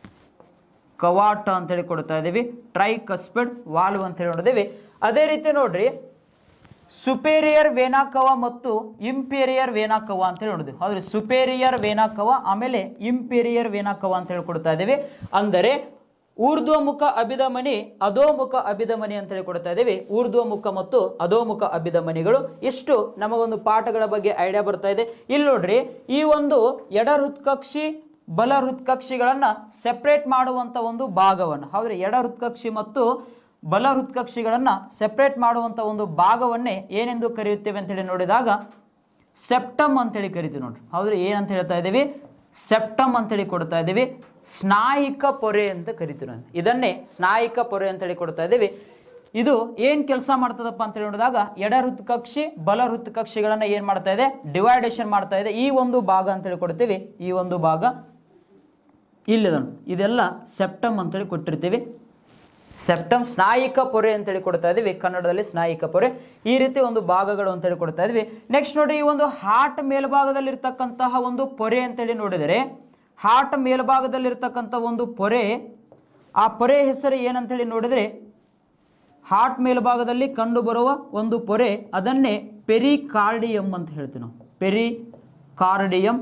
ಕವಾಟ ಅಂತೇಳಿ ಕೊಡ್ತಾ ಇದೀವಿ ಟ್ರೈ ಕಸ್ಪಡ್ ವಾಲ್ವ್ ಅಂತ ಹೇಳಿ ನೋಡಿದೀವಿ ಅದೇ ರೀತಿ ನೋಡ್ರಿ ಸುಪೇರಿಯರ್ ವೇನಾಕವ ಮತ್ತು ಇಂಪೀರಿಯರ್ ವೇನಾಕವ ಅಂತ ಹೇಳಿ ನೋಡಿದ್ವಿ ಹೌದ್ರಿ ಸುಪೇರಿಯರ್ ವೇನಾಕವ ಆಮೇಲೆ ಇಂಪೀರಿಯರ್ ವೇನಾಕವ ಅಂತ ಹೇಳಿ ಕೊಡ್ತಾ ಇದೀವಿ ಅಂದರೆ ಊರ್ಧ್ವಮುಖ ಅಭಿಧಮನಿ ಅಧೋಮುಖ ಅಭಿಧಮನಿ ಅಂತ ಹೇಳಿ ಕೊಡ್ತಾ ಇದೀವಿ ಊರ್ಧ್ವಮುಖ ಮತ್ತು ಅಧೋಮುಖ ಅಭಿಧಮನಿಗಳು ಇಷ್ಟು ನಮಗೊಂದು ಪಾಠಗಳ ಬಗ್ಗೆ ಐಡಿಯಾ ಬರ್ತಾ ಇದೆ ಇಲ್ಲಿ ನೋಡ್ರಿ ಈ ಒಂದು ಎಡ ಹೃತ್ಕಕ್ಷಿ ಬಲ ಹೃತ್ಕಕ್ಷಿಗಳನ್ನ ಸೆಪ್ರೇಟ್ ಮಾಡುವಂತ ಒಂದು ಭಾಗವನ್ನು ಹೌದ್ರಿ ಎಡ ಹೃತ್ಕಕ್ಷಿ ಮತ್ತು ಬಲ ಹೃತ್ಕಕ್ಷಿಗಳನ್ನ ಸೆಪ್ರೇಟ್ ಮಾಡುವಂತ ಒಂದು ಭಾಗವನ್ನೇ ಏನೆಂದು ಕರೆಯುತ್ತೇವೆ ಅಂತ ಹೇಳಿ ನೋಡಿದಾಗ ಸೆಪ್ಟಮ್ ಅಂತೇಳಿ ಕರಿತೀವಿ ನೋಡ್ರಿ ಹೌದ್ರಿ ಏನಂತ ಹೇಳ್ತಾ ಇದ್ದೀವಿ ಸೆಪ್ಟಮ್ ಅಂತೇಳಿ ಕೊಡ್ತಾ ಇದ್ದೀವಿ ಸ್ನಾಯಿಕ ಪೊರೆ ಅಂತ ಕರಿತೀವಿ ನಾವು. ಇದನ್ನೇ ಸ್ನಾಯಿಕ ಪೊರೆ ಅಂತೇಳಿ ಕೊಡ್ತಾ ಇದ್ದೀವಿ ಇದು ಏನ್ ಕೆಲಸ ಮಾಡ್ತದಪ್ಪ ಅಂತ ನೋಡಿದಾಗ ಎಡ ಹೃತ್ಕಕ್ಷಿ ಬಲ ಹೃತ್ಕಕ್ಷಿಗಳನ್ನ ಏನ್ ಮಾಡ್ತಾ ಇದೆ ಡಿವೈಡೇಷನ್ ಮಾಡ್ತಾ ಇದೆ ಈ ಒಂದು ಭಾಗ ಅಂತೇಳಿ ಕೊಡ್ತೀವಿ ಈ ಒಂದು ಭಾಗ ಇಲ್ಲಿದನು ಇದೆಲ್ಲ ಸೆಪ್ಟಮ್ ಅಂತೇಳಿ ಕೊಟ್ಟಿರ್ತೀವಿ ಸೆಪ್ಟಮ್ ಸ್ನಾಯಿಕ ಪೊರೆ ಅಂತೇಳಿ ಕೊಡ್ತಾ ಇದೀವಿ ಕನ್ನಡದಲ್ಲಿ ಸ್ನಾಯಿಕ ಪೊರೆ ಈ ರೀತಿ ಒಂದು ಭಾಗಗಳು ಅಂತೇಳಿ ಕೊಡ್ತಾ ಇದೀವಿ ನೆಕ್ಸ್ಟ್ ನೋಡಿ ಈ ಒಂದು ಹಾರ್ಟ್ ಮೇಲ್ಭಾಗದಲ್ಲಿರ್ತಕ್ಕಂತಹ ಒಂದು ಪೊರೆ ಅಂತೇಳಿ ನೋಡಿದರೆ ಹಾರ್ಟ್ ಮೇಲ್ಭಾಗದಲ್ಲಿರ್ತಕ್ಕಂಥ ಒಂದು ಪೊರೆ ಆ ಪೊರೆ ಹೆಸರು ಏನಂತೇಳಿ ನೋಡಿದರೆ ಹಾರ್ಟ್ ಮೇಲ್ಭಾಗದಲ್ಲಿ ಕಂಡುಬರುವ ಒಂದು ಪೊರೆ ಅದನ್ನೇ ಪೆರಿಕಾರ್ಡಿಯಂ ಅಂತ ಹೇಳ್ತೀವಿ ನಾವು ಪೆರಿಕಾರ್ಡಿಯಂ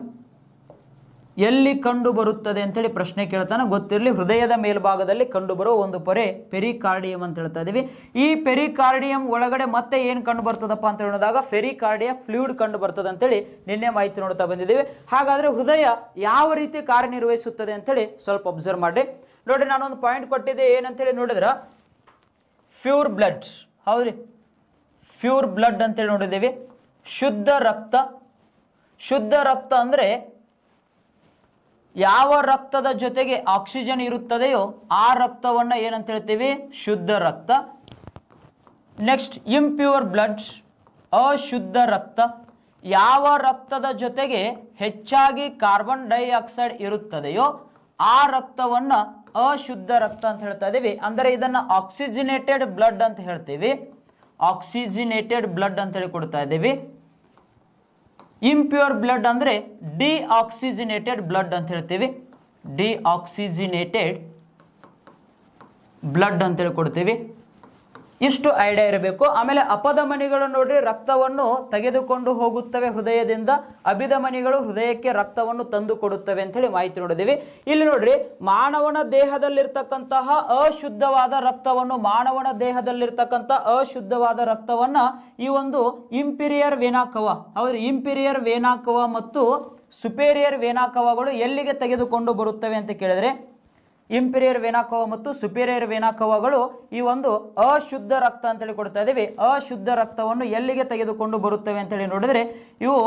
ಎಲ್ಲಿ ಕಂಡು ಬರುತ್ತದೆ ಅಂತೇಳಿ ಪ್ರಶ್ನೆ ಕೇಳ್ತಾನೆ ಗೊತ್ತಿರಲಿ ಹೃದಯದ ಮೇಲ್ಭಾಗದಲ್ಲಿ ಕಂಡುಬರುವ ಒಂದು ಪೊರೆ ಪೆರಿಕಾರ್ಡಿಯಂ ಅಂತ ಹೇಳ್ತಾ ಇದೀವಿ ಈ ಪೆರಿಕಾರ್ಡಿಯಂ ಒಳಗಡೆ ಮತ್ತೆ ಏನು ಕಂಡು ಬರ್ತದಪ್ಪ ಅಂತ ಹೇಳಿದಾಗ ಫೆರಿಕಾರ್ಡಿಯ ಫ್ಲೂಯಿಡ್ ಕಂಡು ಬರ್ತದೆ ಅಂತೇಳಿ ನಿನ್ನೆ ಮಾಹಿತಿ ನೋಡ್ತಾ ಬಂದಿದ್ದೀವಿ ಹಾಗಾದ್ರೆ ಹೃದಯ ಯಾವ ರೀತಿ ಕಾರ್ಯನಿರ್ವಹಿಸುತ್ತದೆ ಅಂತೇಳಿ ಸ್ವಲ್ಪ ಅಬ್ಸರ್ವ್ ಮಾಡಿ ನೋಡಿ ನಾನೊಂದು ಪಾಯಿಂಟ್ ಕೊಟ್ಟಿದ್ದೆ ಏನಂತೇಳಿ ನೋಡಿದ್ರ ಪ್ಯೂರ್ ಬ್ಲಡ್ ಹೌದ್ರಿ ಪ್ಯೂರ್ ಬ್ಲಡ್ ಅಂತೇಳಿ ನೋಡಿದ್ದೀವಿ ಶುದ್ಧ ರಕ್ತ ಶುದ್ಧ ರಕ್ತ ಅಂದರೆ ಯಾವ ರಕ್ತದ ಜೊತೆಗೆ ಆಕ್ಸಿಜನ್ ಇರುತ್ತದೆಯೋ ಆ ರಕ್ತವನ್ನ ಏನಂತ ಹೇಳ್ತೀವಿ ಶುದ್ಧ ರಕ್ತ ನೆಕ್ಸ್ಟ್ ಇಂಪ್ಯೂರ್ ಬ್ಲಡ್ ಅಶುದ್ಧ ರಕ್ತ ಯಾವ ರಕ್ತದ ಜೊತೆಗೆ ಹೆಚ್ಚಾಗಿ ಕಾರ್ಬನ್ ಡೈಆಕ್ಸೈಡ್ ಇರುತ್ತದೆಯೋ ಆ ರಕ್ತವನ್ನ ಅಶುದ್ಧ ರಕ್ತ ಅಂತ ಹೇಳ್ತಾ ಇದೀವಿ ಅಂದರೆ ಇದನ್ನ ಆಕ್ಸಿಜಿನೇಟೆಡ್ ಬ್ಲಡ್ ಅಂತ ಹೇಳ್ತೀವಿ ಆಕ್ಸಿಜಿನೇಟೆಡ್ ಬ್ಲಡ್ ಅಂತ ಹೇಳಿ ಕೊಡ್ತಾ ಇದ್ದೀವಿ ಇಂಪ್ಯೂರ್ ಬ್ಲಡ್ ಅಂದರೆ ಡಿಆಕ್ಸಿಜಿನೇಟೆಡ್ ಬ್ಲಡ್ ಅಂತ ಹೇಳ್ತೀವಿ ಡಿಆಕ್ಸಿಜಿನೇಟೆಡ್ ಬ್ಲಡ್ ಅಂತೇಳಿ ಕೊಡ್ತೀವಿ ಇಷ್ಟು ಐಡಿಯಾ ಇರಬೇಕು ಆಮೇಲೆ ಅಪಧಮನಿಗಳು ನೋಡ್ರಿ ರಕ್ತವನ್ನು ತೆಗೆದುಕೊಂಡು ಹೋಗುತ್ತವೆ ಹೃದಯದಿಂದ ಅಭಿಧಮನಿಗಳು ಹೃದಯಕ್ಕೆ ರಕ್ತವನ್ನು ತಂದು ಕೊಡುತ್ತವೆ ಅಂತೇಳಿ ಮಾಹಿತಿ ನೋಡಿದೀವಿ ಇಲ್ಲಿ ನೋಡ್ರಿ ಮಾನವನ ದೇಹದಲ್ಲಿರ್ತಕ್ಕಂತಹ ಅಶುದ್ಧವಾದ ರಕ್ತವನ್ನು ಮಾನವನ ದೇಹದಲ್ಲಿರ್ತಕ್ಕಂಥ ಅಶುದ್ಧವಾದ ರಕ್ತವನ್ನ ಈ ಒಂದು ಇಂಪೀರಿಯರ್ ವೇನಾಕವ ಹೌದು ಇಂಪೀರಿಯರ್ ವೇನಾಕವ ಮತ್ತು ಸುಪೇರಿಯರ್ ವೇನಾಕವಗಳು ಎಲ್ಲಿಗೆ ತೆಗೆದುಕೊಂಡು ಬರುತ್ತವೆ ಅಂತ ಕೇಳಿದ್ರೆ ಇಂಪೀರಿಯರ್ ವೇನಾಕವ ಮತ್ತು ಸುಪೀರಿಯರ್ ವೇನಾಕವಗಳು ಈ ಒಂದು ಅಶುದ್ಧ ರಕ್ತ ಅಂತೇಳಿ ಕೊಡ್ತಾ ಇದ್ದೀವಿ ಅಶುದ್ಧ ರಕ್ತವನ್ನು ಎಲ್ಲಿಗೆ ತೆಗೆದುಕೊಂಡು ಬರುತ್ತವೆ ಅಂತೇಳಿ ನೋಡಿದ್ರೆ ಇವು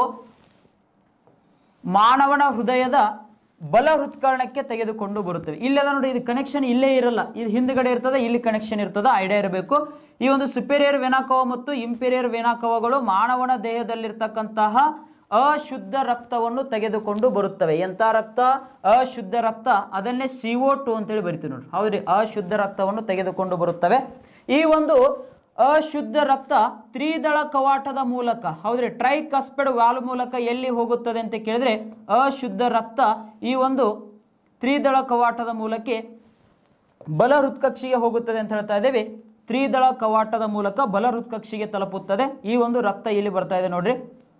ಮಾನವನ ಹೃದಯದ ಬಲ ಹೃತ್ಕರ್ಣಕ್ಕೆ ತೆಗೆದುಕೊಂಡು ಬರುತ್ತವೆ ಇಲ್ಲದ ನೋಡಿ ಇದು ಕನೆಕ್ಷನ್ ಇಲ್ಲೇ ಇರಲ್ಲ ಇದು ಹಿಂದ್ಗಡೆ ಇರ್ತದೆ ಇಲ್ಲಿ ಕನೆಕ್ಷನ್ ಇರ್ತದೆ ಐಡಿಯಾ ಇರಬೇಕು ಈ ಒಂದು ಸುಪೀರಿಯರ್ ವೆನಾಕವ ಮತ್ತು ಇಂಪೀರಿಯರ್ ವೆನಾಕವಗಳು ಮಾನವನ ದೇಹದಲ್ಲಿರ್ತಕ್ಕಂತಹ ಅಶುದ್ಧ ರಕ್ತವನ್ನು ತೆಗೆದುಕೊಂಡು ಬರುತ್ತವೆ ಎಂಥ ರಕ್ತ ಅಶುದ್ಧ ರಕ್ತ ಅದನ್ನೇ ಸಿಒ ಟು ಅಂತೇಳಿ ಬರಿತೀವಿ ನೋಡಿ ಹೌದ್ರಿ ಅಶುದ್ಧ ರಕ್ತವನ್ನು ತೆಗೆದುಕೊಂಡು ಬರುತ್ತವೆ ಈ ಒಂದು ಅಶುದ್ಧ ರಕ್ತ ತ್ರಿದಳ ಕವಾಟದ ಮೂಲಕ ಹೌದ್ರಿ ಟ್ರೈಕಸ್ಪೆಡ್ ವಾಲ್ ಮೂಲಕ ಎಲ್ಲಿ ಹೋಗುತ್ತದೆ ಅಂತ ಕೇಳಿದ್ರೆ ಅಶುದ್ಧ ರಕ್ತ ಈ ಒಂದು ತ್ರಿದಳ ಕವಾಟದ ಮೂಲಕ ಬಲ ಹೃತ್ಕಕ್ಷಿಗೆ ಹೋಗುತ್ತದೆ ಅಂತ ಹೇಳ್ತಾ ಇದ್ದೇವೆ ತ್ರಿದಳ ಕವಾಟದ ಮೂಲಕ ಬಲ ಹೃತ್ಕಕ್ಷಿಗೆ ತಲುಪುತ್ತದೆ ಈ ಒಂದು ರಕ್ತ ಇಲ್ಲಿ ಬರ್ತಾ ಇದೆ ನೋಡ್ರಿ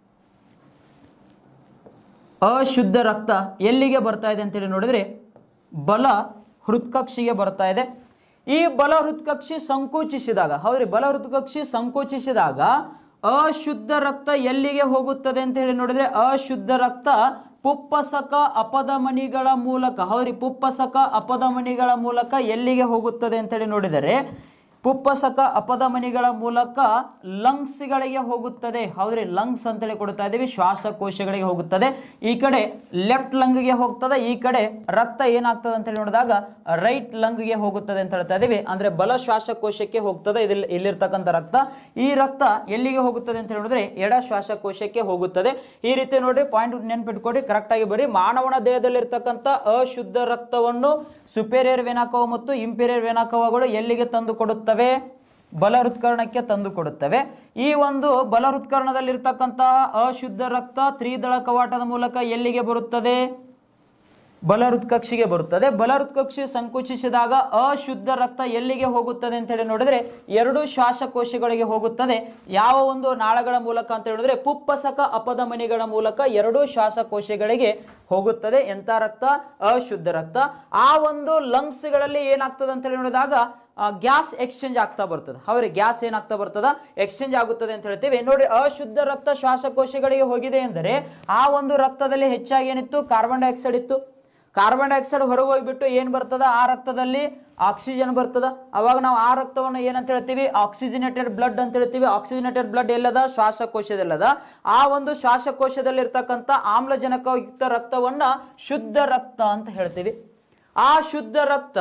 ಅಶುದ್ಧ ರಕ್ತ ಎಲ್ಲಿಗೆ ಬರ್ತಾ ಇದೆ ಅಂತೇಳಿ ನೋಡಿದ್ರೆ ಬಲ ಹೃತ್ಕಕ್ಷಿಗೆ ಬರ್ತಾ ಇದೆ ಈ ಬಲ ಹೃತ್ಕಕ್ಷಿ ಸಂಕೋಚಿಸಿದಾಗ ಹೌದ್ರಿ ಬಲ ಹೃತ್ಕಕ್ಷಿ ಸಂಕೋಚಿಸಿದಾಗ ಅಶುದ್ಧ ರಕ್ತ ಎಲ್ಲಿಗೆ ಹೋಗುತ್ತದೆ ಅಂತ ಹೇಳಿ ನೋಡಿದ್ರೆ ಅಶುದ್ಧ ರಕ್ತ ಪುಪ್ಪಸಕ ಅಪಧಮನಿಗಳ ಮೂಲಕ ಹೌದ್ರಿ ಪುಪ್ಪಸಕ ಅಪಧಮನಿಗಳ ಮೂಲಕ ಎಲ್ಲಿಗೆ ಹೋಗುತ್ತದೆ ಅಂತೇಳಿ ನೋಡಿದರೆ ಪುಪ್ಪಸಕ ಅಪಧಮನಿಗಳ ಮೂಲಕ ಲಂಗ್ಸ್ಗಳಿಗೆ ಹೋಗುತ್ತದೆ ಹೌದ್ರಿ ಲಂಗ್ಸ್ ಅಂತೇಳಿ ಕೊಡ್ತಾ ಇದ್ದೀವಿ ಶ್ವಾಸಕೋಶಗಳಿಗೆ ಹೋಗುತ್ತದೆ ಈ ಕಡೆ ಲೆಫ್ಟ್ ಲಂಗ್ಗೆ ಹೋಗ್ತದೆ ಈ ಕಡೆ ರಕ್ತ ಏನಾಗ್ತದೆ ಅಂತೇಳಿ ನೋಡಿದಾಗ ರೈಟ್ ಲಂಗ್ಗೆ ಹೋಗುತ್ತದೆ ಅಂತ ಹೇಳ್ತಾ ಇದ್ದೀವಿ ಅಂದ್ರೆ ಬಲ ಶ್ವಾಸಕೋಶಕ್ಕೆ ಹೋಗ್ತದೆ ಇದಿಲ್ ಇಲ್ಲಿರ್ತಕ್ಕಂಥ ರಕ್ತ ಈ ರಕ್ತ ಎಲ್ಲಿಗೆ ಹೋಗುತ್ತದೆ ಅಂತ ಹೇಳಿದ್ರೆ ಎಡ ಶ್ವಾಸಕೋಶಕ್ಕೆ ಹೋಗುತ್ತದೆ ಈ ರೀತಿ ನೋಡ್ರಿ ಪಾಯಿಂಟ್ ನೆನ್ಪಿಟ್ಕೊಡಿ ಕರೆಕ್ಟ್ ಆಗಿ ಬರೀ ಮಾನವನ ದೇಹದಲ್ಲಿರ್ತಕ್ಕಂಥ ಅಶುದ್ಧ ರಕ್ತವನ್ನು ಸುಪೇರಿಯರ್ ವೆನಾಕವ ಮತ್ತು ಇಂಪೀರಿಯರ್ ವೆನಾಕವಗಳು ಎಲ್ಲಿಗೆ ತಂದು ಕೊಡುತ್ತವೆ ಬಲ ಹೃತ್ಕರ್ಣಕ್ಕೆ ತಂದು ಕೊಡುತ್ತವೆ ಈ ಒಂದು ಬಲ ಹೃತ್ಕರ್ಣದಲ್ಲಿರ್ತಕ್ಕಂತಹ ಅಶುದ್ಧ ರಕ್ತ ತ್ರಿದಳ ಕವಾಟದ ಮೂಲಕ ಎಲ್ಲಿಗೆ ಬರುತ್ತದೆ ಬಲ ಹೃತ್ಕಕ್ಷಿಗೆ ಬರುತ್ತದೆ ಬಲ ಹೃತ್ಕಕ್ಷಿ ಸಂಕುಚಿಸಿದಾಗ ಅಶುದ್ಧ ರಕ್ತ ಎಲ್ಲಿಗೆ ಹೋಗುತ್ತದೆ ಅಂತ ಹೇಳಿ ನೋಡಿದ್ರೆ ಎರಡು ಶ್ವಾಸಕೋಶಗಳಿಗೆ ಹೋಗುತ್ತದೆ ಯಾವ ಒಂದು ನಾಳಗಳ ಮೂಲಕ ಅಂತ ಹೇಳಿದ್ರೆ ಪುಪ್ಪಸಕ ಅಪಧಮನಿಗಳ ಮೂಲಕ ಎರಡು ಶ್ವಾಸಕೋಶಗಳಿಗೆ ಹೋಗುತ್ತದೆ ಎಂಥ ರಕ್ತ ಅಶುದ್ಧ ರಕ್ತ ಆ ಒಂದು ಲಂಗ್ಸ್ಗಳಲ್ಲಿ ಏನಾಗ್ತದೆ ಅಂತ ಹೇಳಿ ನೋಡಿದಾಗ ಗ್ಯಾಸ್ ಎಕ್ಸ್ಚೇಂಜ್ ಆಗ್ತಾ ಬರ್ತದೆ ಅವ್ರಿಗೆ ಗ್ಯಾಸ್ ಏನಾಗ್ತಾ ಬರ್ತದ ಎಕ್ಸ್ಚೇಂಜ್ ಆಗುತ್ತದೆ ಅಂತ ಹೇಳ್ತೀವಿ ನೋಡಿ ಅಶುದ್ಧ ರಕ್ತ ಶ್ವಾಸಕೋಶಗಳಿಗೆ ಹೋಗಿದೆ ಎಂದರೆ ಆ ಒಂದು ರಕ್ತದಲ್ಲಿ ಹೆಚ್ಚಾಗಿ ಏನಿತ್ತು ಕಾರ್ಬನ್ ಡೈಆಕ್ಸೈಡ್ ಇತ್ತು ಕಾರ್ಬನ್ ಡೈಆಕ್ಸೈಡ್ ಹೊರಗೆ ಹೋಗ್ಬಿಟ್ಟು ಏನು ಬರ್ತದ ಆ ರಕ್ತದಲ್ಲಿ ಆಕ್ಸಿಜನ್ ಬರ್ತದ ಅವಾಗ ನಾವು ಆ ರಕ್ತವನ್ನು ಏನಂತ ಹೇಳ್ತೀವಿ ಆಕ್ಸಿಜನೇಟೆಡ್ ಬ್ಲಡ್ ಅಂತ ಹೇಳ್ತೀವಿ ಆಕ್ಸಿಜನೇಟೆಡ್ ಬ್ಲಡ್ ಎಲ್ಲದ ಶ್ವಾಸಕೋಶದಲ್ಲದ ಆ ಒಂದು ಶ್ವಾಸಕೋಶದಲ್ಲಿ ಇರ್ತಕ್ಕಂಥ ಆಮ್ಲಜನಕಯುಕ್ತ ರಕ್ತವನ್ನ ಶುದ್ಧ ರಕ್ತ ಅಂತ ಹೇಳ್ತೀವಿ ಆ ಶುದ್ಧ ರಕ್ತ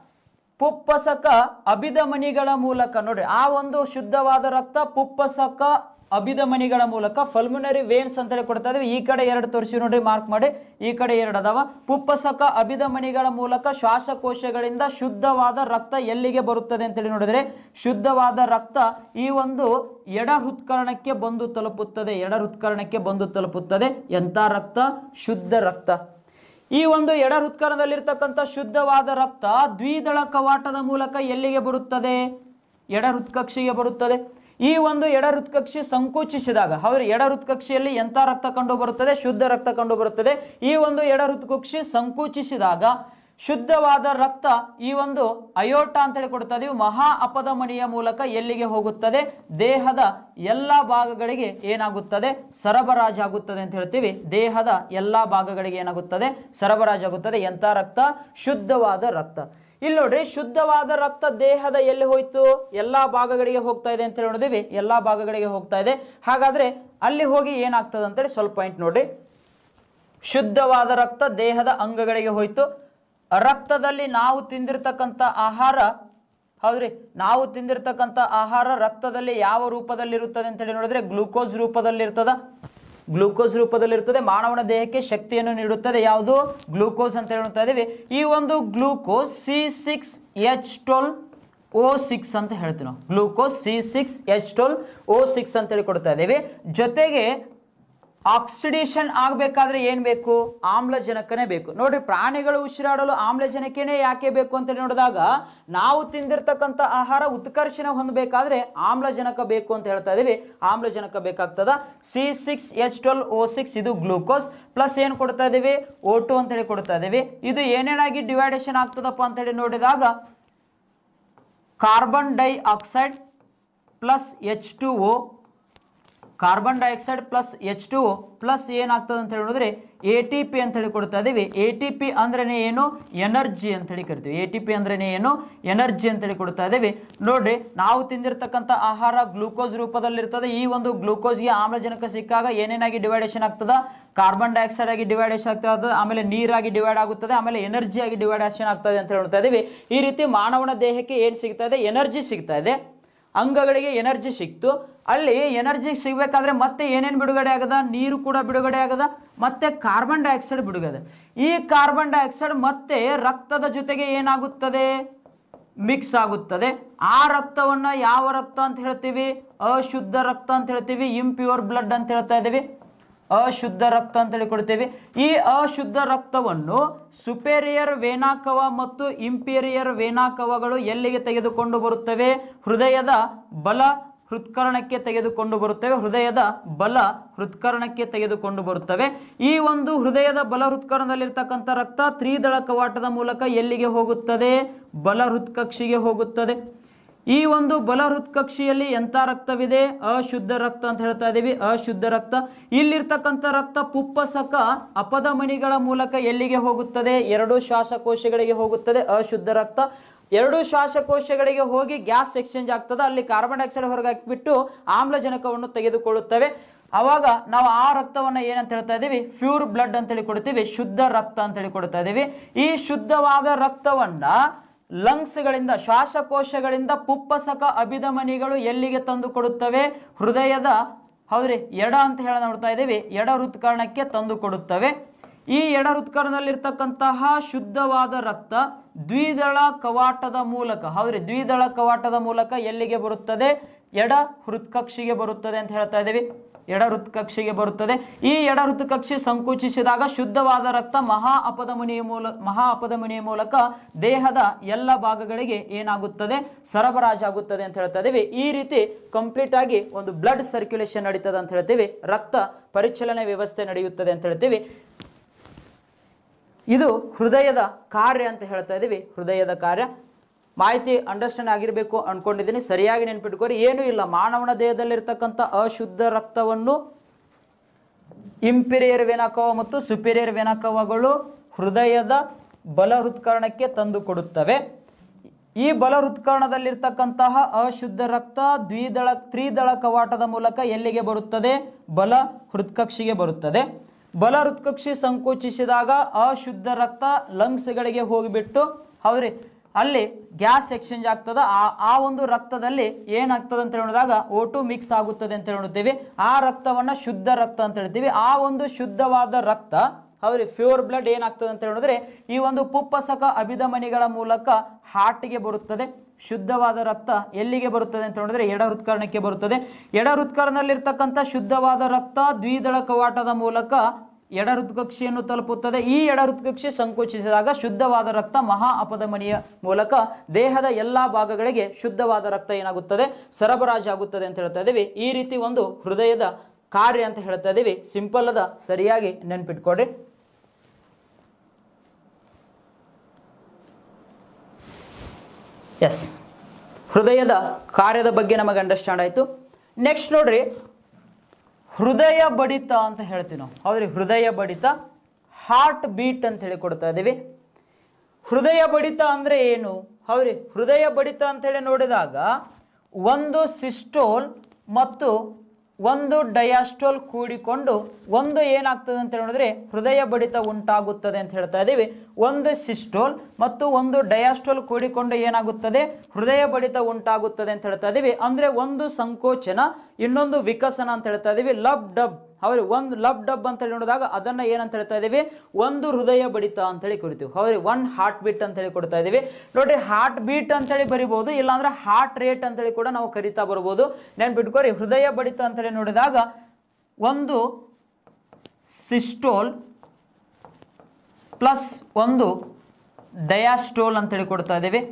ಪುಪ್ಪಸಕ ಅಭಿಧಮನಿಗಳ ಮೂಲಕ ನೋಡ್ರಿ ಆ ಒಂದು ಶುದ್ಧವಾದ ರಕ್ತ ಪುಪ್ಪಸಕ ಅಭಿಧಮನಿಗಳ ಮೂಲಕ ಫಲ್ಮುನರಿ ವೇನ್ಸ್ ಅಂತ ಹೇಳಿ ಕೊಡ್ತಾ ಇದೀವಿ ಈ ಕಡೆ ಎರಡು ತೋರಿಸಿ ನೋಡ್ರಿ ಮಾರ್ಕ್ ಮಾಡಿ ಈ ಕಡೆ ಎರಡು ಅದಾವ ಪುಪ್ಪಸಕ ಅಭಿಧಮನಿಗಳ ಮೂಲಕ ಶ್ವಾಸಕೋಶಗಳಿಂದ ಶುದ್ಧವಾದ ರಕ್ತ ಎಲ್ಲಿಗೆ ಬರುತ್ತದೆ ಅಂತೇಳಿ ನೋಡಿದ್ರೆ ಶುದ್ಧವಾದ ರಕ್ತ ಈ ಒಂದು ಎಡ ಹೃತ್ಕರ್ಣಕ್ಕೆ ಬಂದು ತಲುಪುತ್ತದೆ ಎಡ ಹೃತ್ಕರ್ಣಕ್ಕೆ ಬಂದು ತಲುಪುತ್ತದೆ ಎಂಥ ರಕ್ತ ಶುದ್ಧ ರಕ್ತ ಈ ಒಂದು ಎಡ ಹೃತ್ಕರ್ಣದಲ್ಲಿರ್ತಕ್ಕಂಥ ಶುದ್ಧವಾದ ರಕ್ತ ದ್ವಿದಳ ಕವಾಟದ ಮೂಲಕ ಎಲ್ಲಿಗೆ ಬರುತ್ತದೆ ಎಡ ಹೃತ್ಕಕ್ಷಿಗೆ ಬರುತ್ತದೆ ಈ ಒಂದು ಎಡ ಹೃತ್ಕಕ್ಷಿ ಸಂಕೋಚಿಸಿದಾಗ ಹೌದು ಎಡ ಹೃತ್ಕಕ್ಷಿಯಲ್ಲಿ ಎಂಥ ರಕ್ತ ಕಂಡು ಬರುತ್ತದೆ ಶುದ್ಧ ರಕ್ತ ಕಂಡು ಬರುತ್ತದೆ ಈ ಒಂದು ಎಡ ಹೃತ್ಕಕ್ಷಿ ಸಂಕೋಚಿಸಿದಾಗ ಶುದ್ಧವಾದ ರಕ್ತ ಈ ಒಂದು ಅಯೋಟ ಅಂತೇಳಿ ಕೊಡ್ತಾ ಇದೀವಿ ಮಹಾ ಅಪಧಮನಿಯ ಮೂಲಕ ಎಲ್ಲಿಗೆ ಹೋಗುತ್ತದೆ ದೇಹದ ಎಲ್ಲ ಭಾಗಗಳಿಗೆ ಏನಾಗುತ್ತದೆ ಸರಬರಾಜಾಗುತ್ತದೆ ಅಂತ ಹೇಳ್ತೀವಿ ದೇಹದ ಎಲ್ಲ ಭಾಗಗಳಿಗೆ ಏನಾಗುತ್ತದೆ ಸರಬರಾಜಾಗುತ್ತದೆ ಎಂಥ ರಕ್ತ ಶುದ್ಧವಾದ ರಕ್ತ ಇಲ್ಲಿ ನೋಡ್ರಿ ಶುದ್ಧವಾದ ರಕ್ತ ದೇಹದ ಎಲ್ಲಿ ಹೋಯ್ತು ಎಲ್ಲಾ ಭಾಗಗಳಿಗೆ ಹೋಗ್ತಾ ಇದೆ ಅಂತ ಹೇಳಿ ನೋಡಿದೀವಿ ಎಲ್ಲಾ ಭಾಗಗಳಿಗೆ ಹೋಗ್ತಾ ಇದೆ ಹಾಗಾದ್ರೆ ಅಲ್ಲಿ ಹೋಗಿ ಏನಾಗ್ತದೆ ಅಂತೇಳಿ ಸ್ವಲ್ಪ ಪಾಯಿಂಟ್ ನೋಡ್ರಿ ಶುದ್ಧವಾದ ರಕ್ತ ದೇಹದ ಅಂಗಗಳಿಗೆ ಹೋಯ್ತು ರಕ್ತದಲ್ಲಿ ನಾವು ತಿಂದಿರ್ತಕ್ಕಂಥ ಆಹಾರ ಹೌದ್ರಿ ನಾವು ತಿಂದಿರ್ತಕ್ಕಂಥ ಆಹಾರ ರಕ್ತದಲ್ಲಿ ಯಾವ ರೂಪದಲ್ಲಿ ಇರುತ್ತದೆ ಅಂತ ಹೇಳಿ ನೋಡಿದ್ರೆ ಗ್ಲೂಕೋಸ್ ರೂಪದಲ್ಲಿ ಇರ್ತದ ಗ್ಲೂಕೋಸ್ ರೂಪದಲ್ಲಿ ಇರ್ತದೆ ಮಾನವನ ದೇಹಕ್ಕೆ ಶಕ್ತಿಯನ್ನು ನೀಡುತ್ತದೆ ಯಾವುದು ಗ್ಲೂಕೋಸ್ ಅಂತ ಹೇಳ್ತಾ ಇದೀವಿ ಈ ಒಂದು glucose C six H twelve O six ಅಂತ ಹೇಳ್ತೀವಿ ನಾವು glucose C six H twelve O six ಅಂತ ಹೇಳಿ ಕೊಡ್ತಾ ಇದ್ದೀವಿ ಜೊತೆಗೆ ಆಕ್ಸಿಡೇಷನ್ ಆಗಬೇಕಾದ್ರೆ ಏನು ಬೇಕು ಆಮ್ಲಜನಕನೇ ಬೇಕು ನೋಡ್ರಿ ಪ್ರಾಣಿಗಳು ಉಸಿರಾಡಲು ಆಮ್ಲಜನಕನೇ ಯಾಕೆ ಬೇಕು ಅಂತ ನೋಡಿದಾಗ ನಾವು ತಿಂದಿರ್ತಕ್ಕಂಥ ಆಹಾರ ಉತ್ಕರ್ಷಣ ಹೊಂದಬೇಕಾದ್ರೆ ಆಮ್ಲಜನಕ ಬೇಕು ಅಂತ ಹೇಳ್ತಾ ಇದೀವಿ ಆಮ್ಲಜನಕ ಬೇಕಾಗ್ತದ C six H twelve O six ಇದು ಗ್ಲೂಕೋಸ್ ಪ್ಲಸ್ ಏನು ಕೊಡ್ತಾ ಇದೀವಿ ಓ ಟು ಅಂತ ಹೇಳಿ ಕೊಡ್ತಾ ಇದೀವಿ ಇದು ಏನೇನಾಗಿ ಡಿವೈಡೇಷನ್ ಆಗ್ತದಪ್ಪ ಅಂತ ಹೇಳಿ ನೋಡಿದಾಗ carbon dioxide plus H two O carbon dioxide plus H two plus ಏನಾಗ್ತದೆ ಅಂತ ಹೇಳಿ ನೋಡಿದ್ರೆ ಎ ಟಿ ಪಿ ಅಂತ ಹೇಳಿ ಕೊಡ್ತಾ ಇದೀವಿ ಎ ಟಿ ಪಿ ಅಂದ್ರೇನೆ ಏನು ಎನರ್ಜಿ ಅಂತ ಹೇಳಿ ಕರಿತೀವಿ ಎ ಟಿ ಪಿ ಅಂದ್ರೇನೆ ಏನು ಎನರ್ಜಿ ಅಂತ ಹೇಳಿ ಕೊಡ್ತಾ ಇದೀವಿ ನೋಡ್ರಿ ನಾವು ತಿಂದಿರ್ತಕ್ಕಂಥ ಆಹಾರ ಗ್ಲೂಕೋಸ್ ರೂಪದಲ್ಲಿರ್ತದೆ ಈ ಒಂದು ಗ್ಲೂಕೋಸ್ಗೆ ಆಮ್ಲಜನಕ ಸಿಕ್ಕಾಗ ಏನೇನಾಗಿ ಡಿವೈಡೇಷನ್ ಆಗ್ತದ ಕಾರ್ಬನ್ ಡೈಆಕ್ಸೈಡ್ ಆಗಿ ಡಿವೈಡೇಷನ್ ಆಗ್ತದೆ ಆಮೇಲೆ ನೀರಾಗಿ ಡಿವೈಡ್ ಆಗುತ್ತದೆ ಆಮೇಲೆ ಎನರ್ಜಿ ಆಗಿ ಡಿವೈಡೇಷನ್ ಆಗ್ತದೆ ಅಂತ ಹೇಳ್ತಾ ಇದೀವಿ ಈ ರೀತಿ ಮಾನವನ ದೇಹಕ್ಕೆ ಏನು ಸಿಗ್ತಾ ಇದೆ ಎನರ್ಜಿ ಸಿಗ್ತಾ ಇದೆ ಅಂಗಗಳಿಗೆ ಎನರ್ಜಿ ಸಿಕ್ತು ಅಲ್ಲಿ ಎನರ್ಜಿ ಸಿಗಬೇಕಾದ್ರೆ ಮತ್ತೆ ಏನೇನು ಬಿಡುಗಡೆ ಆಗದ ನೀರು ಕೂಡ ಬಿಡುಗಡೆ ಆಗದ ಮತ್ತೆ ಕಾರ್ಬನ್ ಡೈಆಕ್ಸೈಡ್ ಬಿಡುಗಡೆ ಈ ಕಾರ್ಬನ್ ಡೈಆಕ್ಸೈಡ್ ಮತ್ತೆ ರಕ್ತದ ಜೊತೆಗೆ ಏನಾಗುತ್ತದೆ ಮಿಕ್ಸ್ ಆಗುತ್ತದೆ ಆ ರಕ್ತವನ್ನ ಯಾವ ರಕ್ತ ಅಂತ ಹೇಳ್ತೀವಿ ಅಶುದ್ಧ ರಕ್ತ ಅಂತ ಹೇಳ್ತೀವಿ ಇಂಪ್ಯೂರ್ ಬ್ಲಡ್ ಅಂತ ಹೇಳ್ತಾ ಇದ್ದೀವಿ ಅಶುದ್ಧ ರಕ್ತ ಅಂತೇಳಿ ಕೊಡ್ತೀವಿ ಈ ಅಶುದ್ಧ ರಕ್ತವನ್ನು ಸುಪೇರಿಯರ್ ವೇನಾಕವ ಮತ್ತು ಇಂಪೀರಿಯರ್ ವೇನಾಕವಗಳು ಎಲ್ಲಿಗೆ ತೆಗೆದುಕೊಂಡು ಬರುತ್ತವೆ ಹೃದಯದ ಬಲ ಹೃತ್ಕರ್ಣಕ್ಕೆ ತೆಗೆದುಕೊಂಡು ಬರುತ್ತವೆ ಹೃದಯದ ಬಲ ಹೃತ್ಕರ್ಣಕ್ಕೆ ತೆಗೆದುಕೊಂಡು ಬರುತ್ತವೆ ಈ ಒಂದು ಹೃದಯದ ಬಲ ಹೃತ್ಕರ್ಣದಲ್ಲಿರ್ತಕ್ಕಂಥ ರಕ್ತ ತ್ರಿದಳ ಕವಾಟದ ಮೂಲಕ ಎಲ್ಲಿಗೆ ಹೋಗುತ್ತದೆ ಬಲ ಹೃತ್ಕಕ್ಷಿಗೆ ಹೋಗುತ್ತದೆ ಈ ಒಂದು ಬಲ ಹೃತ್ಕಕ್ಷಿಯಲ್ಲಿ ಎಂಥ ರಕ್ತವಿದೆ ಅಶುದ್ಧ ರಕ್ತ ಅಂತ ಹೇಳ್ತಾ ಇದ್ದೀವಿ ಅಶುದ್ಧ ರಕ್ತ ಇಲ್ಲಿರ್ತಕ್ಕಂಥ ರಕ್ತ ಪುಪ್ಪಸಕ ಅಪಧಮನಿಗಳ ಮೂಲಕ ಎಲ್ಲಿಗೆ ಹೋಗುತ್ತದೆ ಎರಡು ಶ್ವಾಸಕೋಶಗಳಿಗೆ ಹೋಗುತ್ತದೆ ಅಶುದ್ಧ ರಕ್ತ ಎರಡು ಶ್ವಾಸಕೋಶಗಳಿಗೆ ಹೋಗಿ ಗ್ಯಾಸ್ ಎಕ್ಸ್ಚೇಂಜ್ ಆಗ್ತದೆ ಅಲ್ಲಿ ಕಾರ್ಬನ್ ಡೈಆಕ್ಸೈಡ್ ಹೊರಗೆ ಹಾಕಿಬಿಟ್ಟು ಆಮ್ಲಜನಕವನ್ನು ತೆಗೆದುಕೊಳ್ಳುತ್ತವೆ ಅವಾಗ ನಾವು ಆ ರಕ್ತವನ್ನ ಏನಂತ ಹೇಳ್ತಾ ಇದ್ದೀವಿ ಪ್ಯೂರ್ ಬ್ಲಡ್ ಅಂತೇಳಿ ಕೊಡ್ತೀವಿ ಶುದ್ಧ ರಕ್ತ ಅಂತೇಳಿ ಕೊಡ್ತಾ ಇದ್ದೀವಿ ಈ ಶುದ್ಧವಾದ ರಕ್ತವನ್ನ ಲಂಗ್ಸ್ಗಳಿಂದ ಶ್ವಾಸಕೋಶಗಳಿಂದ ಪುಪ್ಪಸಕ ಅಭಿಧಮನಿಗಳು ಎಲ್ಲಿಗೆ ತಂದು ಕೊಡುತ್ತವೆ ಹೃದಯದ ಹೌದ್ರಿ ಎಡ ಅಂತ ಹೇಳಿ ನೋಡ್ತಾ ಇದ್ದೀವಿ ಎಡ ಹೃತ್ಕರ್ಣಕ್ಕೆ ತಂದು ಕೊಡುತ್ತವೆ ಈ ಎಡ ಹೃತ್ಕರ್ಣದಲ್ಲಿರ್ತಕ್ಕಂತಹ ಶುದ್ಧವಾದ ರಕ್ತ ದ್ವಿದಳ ಕವಾಟದ ಮೂಲಕ ಹೌದ್ರಿ ದ್ವಿದಳ ಕವಾಟದ ಮೂಲಕ ಎಲ್ಲಿಗೆ ಬರುತ್ತದೆ ಎಡ ಹೃತ್ಕಕ್ಷಿಗೆ ಬರುತ್ತದೆ ಅಂತ ಹೇಳ್ತಾ ಇದ್ದೀವಿ ಎಡ ಹೃತ್ಕಕ್ಷಿಗೆ ಬರುತ್ತದೆ ಈ ಎಡ ಹೃತ್ಕಕ್ಷಿ ಸಂಕುಚಿಸಿದಾಗ ಶುದ್ಧವಾದ ರಕ್ತ ಮಹಾ ಅಪಧಮನಿಯ ಮೂಲಕ ಮಹಾ ಅಪಧಮನಿಯ ಮೂಲಕ ದೇಹದ ಎಲ್ಲ ಭಾಗಗಳಿಗೆ ಏನಾಗುತ್ತದೆ ಸರಬರಾಜಾಗುತ್ತದೆ ಅಂತ ಹೇಳ್ತಾ ಇದೀವಿ ಈ ರೀತಿ ಕಂಪ್ಲೀಟ್ ಆಗಿ ಒಂದು ಬ್ಲಡ್ ಸರ್ಕ್ಯುಲೇಷನ್ ನಡೀತದೆ ಅಂತ ಹೇಳ್ತೀವಿ ರಕ್ತ ಪರಿಚಲನೆ ವ್ಯವಸ್ಥೆ ನಡೆಯುತ್ತದೆ ಅಂತ ಹೇಳ್ತೀವಿ ಇದು ಹೃದಯದ ಕಾರ್ಯ ಅಂತ ಹೇಳ್ತಾ ಇದ್ದೀವಿ ಹೃದಯದ ಕಾರ್ಯ ಮಾಹಿತಿ ಅಂಡರ್ಸ್ಟ್ಯಾಂಡ್ ಆಗಿರಬೇಕು ಅನ್ಕೊಂಡಿದ್ದೀನಿ ಸರಿಯಾಗಿ ನೆನ್ಪಿಟ್ಕೋರಿ ಏನೂ ಇಲ್ಲ ಮಾನವನ ದೇಹದಲ್ಲಿರ್ತಕ್ಕಂಥ ಅಶುದ್ಧ ರಕ್ತವನ್ನು ಇಂಪೀರಿಯರ್ ವೆನಕವ ಮತ್ತು ಸುಪೀರಿಯರ್ ವೆನಕವಗಳು ಹೃದಯದ ಬಲ ಹೃತ್ಕರ್ಣಕ್ಕೆ ತಂದು ಕೊಡುತ್ತವೆ ಈ ಬಲ ಹೃತ್ಕರ್ಣದಲ್ಲಿರ್ತಕ್ಕಂತಹ ಅಶುದ್ಧ ರಕ್ತ ದ್ವಿದಳ ತ್ರಿದಳ ಕವಾಟದ ಮೂಲಕ ಎಲ್ಲಿಗೆ ಬರುತ್ತದೆ ಬಲ ಹೃತ್ಕಕ್ಷಿಗೆ ಬರುತ್ತದೆ ಬಲ ಹೃತ್ಕಕ್ಷಿ ಸಂಕೋಚಿಸಿದಾಗ ಅಶುದ್ಧ ರಕ್ತ ಲಂಗ್ಸ್ಗಳಿಗೆ ಹೋಗಿಬಿಟ್ಟು ಹೌದ್ರಿ ಅಲ್ಲಿ ಗ್ಯಾಸ್ ಎಕ್ಸ್ಚೇಂಜ್ ಆಗ್ತದ ಆ ಆ ಒಂದು ರಕ್ತದಲ್ಲಿ ಏನಾಗ್ತದೆ ಅಂತ ಹೇಳಿದಾಗ ಓಟು ಮಿಕ್ಸ್ ಆಗುತ್ತದೆ ಅಂತ ಹೇಳ್ತೀವಿ ಆ ರಕ್ತವನ್ನ ಶುದ್ಧ ರಕ್ತ ಅಂತ ಹೇಳ್ತೀವಿ ಆ ಒಂದು ಶುದ್ಧವಾದ ರಕ್ತ ಹೌದ್ರಿ ಪ್ಯೂರ್ ಬ್ಲಡ್ ಏನಾಗ್ತದೆ ಅಂತ ಹೇಳಿದ್ರೆ ಈ ಒಂದು ಪುಪ್ಪಸಕ ಅಭಿಧಮನಿಗಳ ಮೂಲಕ ಹಾರ್ಟ್ಗೆ ಬರುತ್ತದೆ ಶುದ್ಧವಾದ ರಕ್ತ ಎಲ್ಲಿಗೆ ಬರುತ್ತದೆ ಅಂತ ಹೇಳಿದ್ರೆ ಎಡ ಹೃತ್ಕರ್ಣಕ್ಕೆ ಬರುತ್ತದೆ ಎಡ ಹೃತ್ಕರ್ಣದಲ್ಲಿರ್ತಕ್ಕಂಥ ಶುದ್ಧವಾದ ರಕ್ತ ದ್ವಿದಳ ಕವಾಟದ ಮೂಲಕ ಎಡ ಹೃತ್ಕಕ್ಷಿಯನ್ನು ತಲುಪುತ್ತದೆ ಈ ಎಡ ಹೃತ್ಕಕ್ಷಿ ಸಂಕೋಚಿಸಿದಾಗ ಶುದ್ಧವಾದ ರಕ್ತ ಮಹಾ ಅಪಧಮನಿಯ ಮೂಲಕ ದೇಹದ ಎಲ್ಲಾ ಭಾಗಗಳಿಗೆ ಶುದ್ಧವಾದ ರಕ್ತ ಏನಾಗುತ್ತದೆ ಸರಬರಾಜು ಆಗುತ್ತದೆ ಅಂತ ಹೇಳ್ತಾ ಇದೀವಿ ಈ ರೀತಿ ಒಂದು ಹೃದಯದ ಕಾರ್ಯ ಅಂತ ಹೇಳ್ತಾ ಇದೀವಿ ಸಿಂಪಲ್ ಅದ ಸರಿಯಾಗಿ ನೆನ್ಪಿಟ್ಕೊಡ್ರಿ ಎಸ್ ಹೃದಯದ ಕಾರ್ಯದ ಬಗ್ಗೆ ನಮಗೆ ಅಂಡರ್ಸ್ಟ್ಯಾಂಡ್ ಆಯಿತು ನೆಕ್ಸ್ಟ್ ನೋಡ್ರಿ ಹೃದಯ ಬಡಿತ ಅಂತ ಹೇಳ್ತೀವಿ ನಾವು ಹೌದ್ರಿ ಹೃದಯ ಬಡಿತ ಹಾರ್ಟ್ ಬೀಟ್ ಅಂತ ಹೇಳಿ ಕೊಡ್ತಾ ಇದ್ದೀವಿ ಹೃದಯ ಬಡಿತ ಅಂದರೆ ಏನು ಹೌದ್ರಿ ಹೃದಯ ಬಡಿತ ಅಂತ ಹೇಳಿ ನೋಡಿದಾಗ ಒಂದು ಸಿಸ್ಟೋಲ್ ಮತ್ತು ಒಂದು ಡಯಾಸ್ಟೋಲ್ ಕೂಡಿಕೊಂಡು ಒಂದು ಏನಾಗ್ತದೆ ಅಂತ ಹೇಳಿದ್ರೆ ಹೃದಯ ಬಡಿತ ಉಂಟಾಗುತ್ತದೆ ಅಂತ ಹೇಳ್ತಾ ಇದ್ದೀವಿ ಒಂದು ಸಿಸ್ಟೋಲ್ ಮತ್ತು ಒಂದು ಡಯಾಸ್ಟೋಲ್ ಕೂಡಿಕೊಂಡು ಏನಾಗುತ್ತದೆ ಹೃದಯ ಬಡಿತ ಉಂಟಾಗುತ್ತದೆ ಅಂತ ಹೇಳ್ತಾ ಇದ್ದೀವಿ ಅಂದರೆ ಒಂದು ಸಂಕೋಚನ ಇನ್ನೊಂದು ವಿಕಸನ ಅಂತ ಹೇಳ್ತಾ ಇದ್ದೀವಿ ಲಬ್ ಡಬ್ ಹೌದ್ರಿ ಒಂದು ಲಬ್ ಡಬ್ ಅಂತ ಹೇಳಿ ನೋಡಿದಾಗ ಅದನ್ನ ಏನಂತ ಹೇಳ್ತಾ ಇದೀವಿ ಒಂದು ಹೃದಯ ಬಡಿತ ಅಂತ ಹೇಳಿ ಕೊಡ್ತೀವಿ ಹೌದ್ರಿ ಒನ್ ಹಾರ್ಟ್ ಬೀಟ್ ಅಂತ ಹೇಳಿ ಕೊಡ್ತಾ ಇದೀವಿ ನೋಡ್ರಿ ಹಾರ್ಟ್ ಬೀಟ್ ಅಂತ ಹೇಳಿ ಬರಿಬಹುದು ಇಲ್ಲಾಂದ್ರೆ ಹಾರ್ಟ್ ರೇಟ್ ಅಂತ ಹೇಳಿ ಕೂಡ ನಾವು ಕರಿತಾ ಬರ್ಬೋದು ನೆನ್ಪಿಟ್ಕೋರಿ ಹೃದಯ ಬಡಿತ ಅಂತ ಹೇಳಿ ನೋಡಿದಾಗ ಒಂದು ಸಿಸ್ಟೋಲ್ ಪ್ಲಸ್ ಒಂದು ಡಯಾಸ್ಟೋಲ್ ಅಂತೇಳಿ ಕೊಡ್ತಾ ಇದ್ದೀವಿ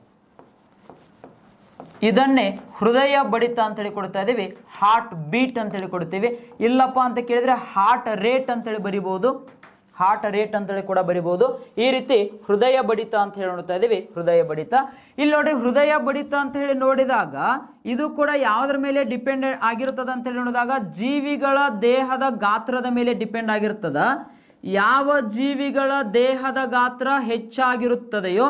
ಇದನ್ನೇ ಹೃದಯ ಬಡಿತ ಅಂತೇಳಿ ಕೊಡ್ತಾ ಇದ್ದೀವಿ ಹಾರ್ಟ್ ಬೀಟ್ ಅಂತೇಳಿ ಕೊಡ್ತೀವಿ ಇಲ್ಲಪ್ಪ ಅಂತ ಕೇಳಿದ್ರೆ ಹಾರ್ಟ್ ರೇಟ್ ಅಂತೇಳಿ ಬರಿಬೋದು ಹಾರ್ಟ್ ರೇಟ್ ಅಂತೇಳಿ ಕೂಡ ಬರಿಬಹುದು ಈ ರೀತಿ ಹೃದಯ ಬಡಿತ ಅಂತ ಹೇಳಿ ನೋಡ್ತಾ ಇದೀವಿ ಹೃದಯ ಬಡಿತ ಇಲ್ಲಿ ನೋಡ್ರಿ ಹೃದಯ ಬಡಿತ ಅಂತ ಹೇಳಿ ನೋಡಿದಾಗ ಇದು ಕೂಡ ಯಾವುದ್ರ ಮೇಲೆ ಡಿಪೆಂಡ್ ಆಗಿರ್ತದ ಅಂತ ಹೇಳಿ ನೋಡಿದಾಗ ಜೀವಿಗಳ ದೇಹದ ಗಾತ್ರದ ಮೇಲೆ ಡಿಪೆಂಡ್ ಆಗಿರ್ತದ ಯಾವ ಜೀವಿಗಳ ದೇಹದ ಗಾತ್ರ ಹೆಚ್ಚಾಗಿರುತ್ತದೆಯೋ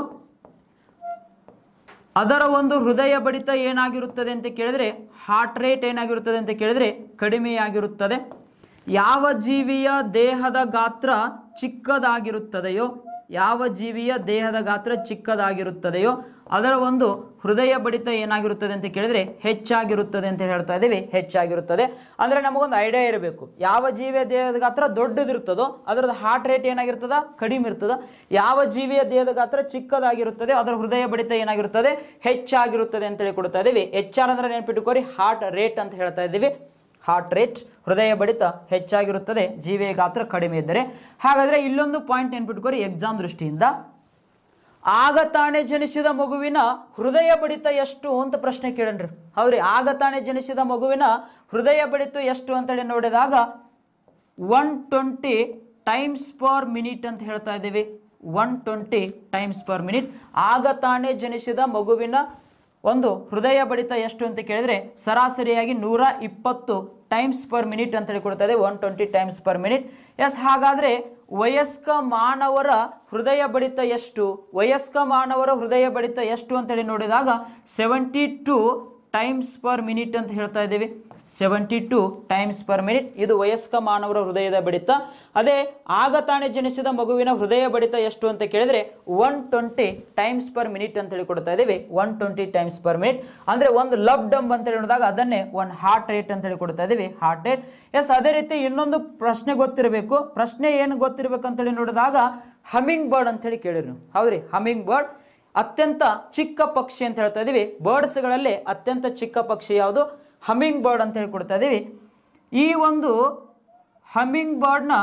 ಅದರ ಒಂದು ಹೃದಯ ಬಡಿತ ಏನಾಗಿರುತ್ತದೆ ಅಂತ ಕೇಳಿದ್ರೆ ಹಾರ್ಟ್ ರೇಟ್ ಏನಾಗಿರುತ್ತದೆ ಅಂತ ಕೇಳಿದ್ರೆ ಕಡಿಮೆಯಾಗಿರುತ್ತದೆ ಯಾವ ಜೀವಿಯ ದೇಹದ ಗಾತ್ರ ಚಿಕ್ಕದಾಗಿರುತ್ತದೆಯೋ ಯಾವ ಜೀವಿಯ ದೇಹದ ಗಾತ್ರ ಚಿಕ್ಕದಾಗಿರುತ್ತದೆಯೋ ಅದರ ಒಂದು ಹೃದಯ ಬಡಿತ ಏನಾಗಿರುತ್ತದೆ ಅಂತ ಕೇಳಿದ್ರೆ ಹೆಚ್ಚಾಗಿರುತ್ತದೆ ಅಂತ ಹೇಳ್ತಾ ಇದ್ದೀವಿ ಹೆಚ್ಚಾಗಿರುತ್ತದೆ ಅಂದ್ರೆ ನಮಗೊಂದು ಐಡಿಯಾ ಇರಬೇಕು ಯಾವ ಜೀವಿಯ ದೇಹದ ಗಾತ್ರ ದೊಡ್ಡದಿರ್ತದೋ ಅದರದ ಹಾರ್ಟ್ ರೇಟ್ ಏನಾಗಿರ್ತದ ಕಡಿಮೆ ಇರ್ತದ ಯಾವ ಜೀವಿಯ ದೇಹದ ಗಾತ್ರ ಚಿಕ್ಕದಾಗಿರುತ್ತದೆ ಅದರ ಹೃದಯ ಬಡಿತ ಏನಾಗಿರುತ್ತದೆ ಹೆಚ್ಚಾಗಿರುತ್ತದೆ ಅಂತೇಳಿ ಕೊಡ್ತಾ ಇದ್ದೀವಿ ಹೆಚ್ಚಾರ್ ಅಂದ್ರೆ ನೆನ್ಪಿಟ್ಟುಕೋರಿ ಹಾರ್ಟ್ ರೇಟ್ ಅಂತ ಹೇಳ್ತಾ ಇದ್ದೀವಿ ಹಾರ್ಟ್ ರೇಟ್ ಹೃದಯ ಬಡಿತ ಹೆಚ್ಚಾಗಿರುತ್ತದೆ ಜೀವಿಯ ಗಾತ್ರ ಕಡಿಮೆ ಇದ್ದರೆ ಹಾಗಾದ್ರೆ ಇಲ್ಲೊಂದು ಪಾಯಿಂಟ್ ನೆನ್ಪಿಟ್ಕೋರಿ ಎಕ್ಸಾಮ್ ದೃಷ್ಟಿಯಿಂದ ಆಗ ತಾನೇ ಜನಿಸಿದ ಮಗುವಿನ ಹೃದಯ ಬಡಿತ ಎಷ್ಟು ಅಂತ ಪ್ರಶ್ನೆ ಕೇಳನ್ರಿ ಹೌದ್ರಿ ಆಗ ತಾನೇ ಜನಿಸಿದ ಮಗುವಿನ ಹೃದಯ ಬಡಿತ ಎಷ್ಟು ಅಂತೇಳಿ ನೋಡಿದಾಗ one twenty times per minute ಅಂತ ಹೇಳ್ತಾ ಇದ್ದೀವಿ one twenty times per minute ಆಗ ತಾನೇ ಜನಿಸಿದ ಮಗುವಿನ ಒಂದು ಹೃದಯ ಬಡಿತ ಎಷ್ಟು ಅಂತ ಕೇಳಿದ್ರೆ ಸರಾಸರಿಯಾಗಿ ನೂರ ಇಪ್ಪತ್ತು ಟೈಮ್ಸ್ ಪರ್ ಮಿನಿಟ್ ಅಂತೇಳಿ ಕೊಡ್ತಾ ಇದೆ one twenty times per minute yes ಹಾಗಾದರೆ ವಯಸ್ಕ ಮಾನವರ ಹೃದಯ ಬಡಿತ ಎಷ್ಟು ವಯಸ್ಕ ಮಾನವರ ಹೃದಯ ಬಡಿತ ಎಷ್ಟು ಅಂತೇಳಿ ನೋಡಿದಾಗ seventy two times per minute ಅಂತ ಹೇಳ್ತಾ ಇದ್ದೀವಿ seventy two times per minute ಇದು ವಯಸ್ಕ ಮಾನವರ ಹೃದಯದ ಬಡಿತ ಅದೇ ಆಗ ತಾನೇ ಜನಿಸಿದ ಮಗುವಿನ ಹೃದಯ ಬಡಿತ ಎಷ್ಟು ಅಂತ ಕೇಳಿದ್ರೆ one twenty times per minute ಅಂತ ಹೇಳಿ ಕೊಡ್ತಾ ಇದ್ದೀವಿ one twenty times per minute ಅಂದ್ರೆ ಒಂದು ಲಬ್ ಡಂಬ್ ಅಂತ ಹೇಳಿ ನೋಡಿದಾಗ ಅದನ್ನೇ ಒನ್ ಹಾರ್ಟ್ ರೇಟ್ ಅಂತ ಹೇಳಿ ಕೊಡ್ತಾ ಇದ್ದೀವಿ ಹಾರ್ಟ್ ರೇಟ್ ಎಸ್ ಅದೇ ರೀತಿ ಇನ್ನೊಂದು ಪ್ರಶ್ನೆ ಗೊತ್ತಿರಬೇಕು ಪ್ರಶ್ನೆ ಏನು ಗೊತ್ತಿರಬೇಕು ಅಂತೇಳಿ ನೋಡಿದಾಗ ಹಮಿಂಗ್ ಬರ್ಡ್ ಅಂತ ಹೇಳಿ ಕೇಳಿರಿ ನೀವು ಹೌದ್ರಿ ಹಮಿಂಗ್ ಬರ್ಡ್ ಅತ್ಯಂತ ಚಿಕ್ಕ ಪಕ್ಷಿ ಅಂತ ಹೇಳ್ತಾ ಇದೀವಿ ಬರ್ಡ್ಸ್ಗಳಲ್ಲಿ ಅತ್ಯಂತ ಚಿಕ್ಕ ಪಕ್ಷಿ ಯಾವುದು ಹಮಿಂಗ್ ಬರ್ಡ್ ಅಂತ ಹೇಳಿ ಕೊಡ್ತಾ ಇದೀವಿ ಈ ಒಂದು ಹಮಿಂಗ್ ಬರ್ಡ್ನ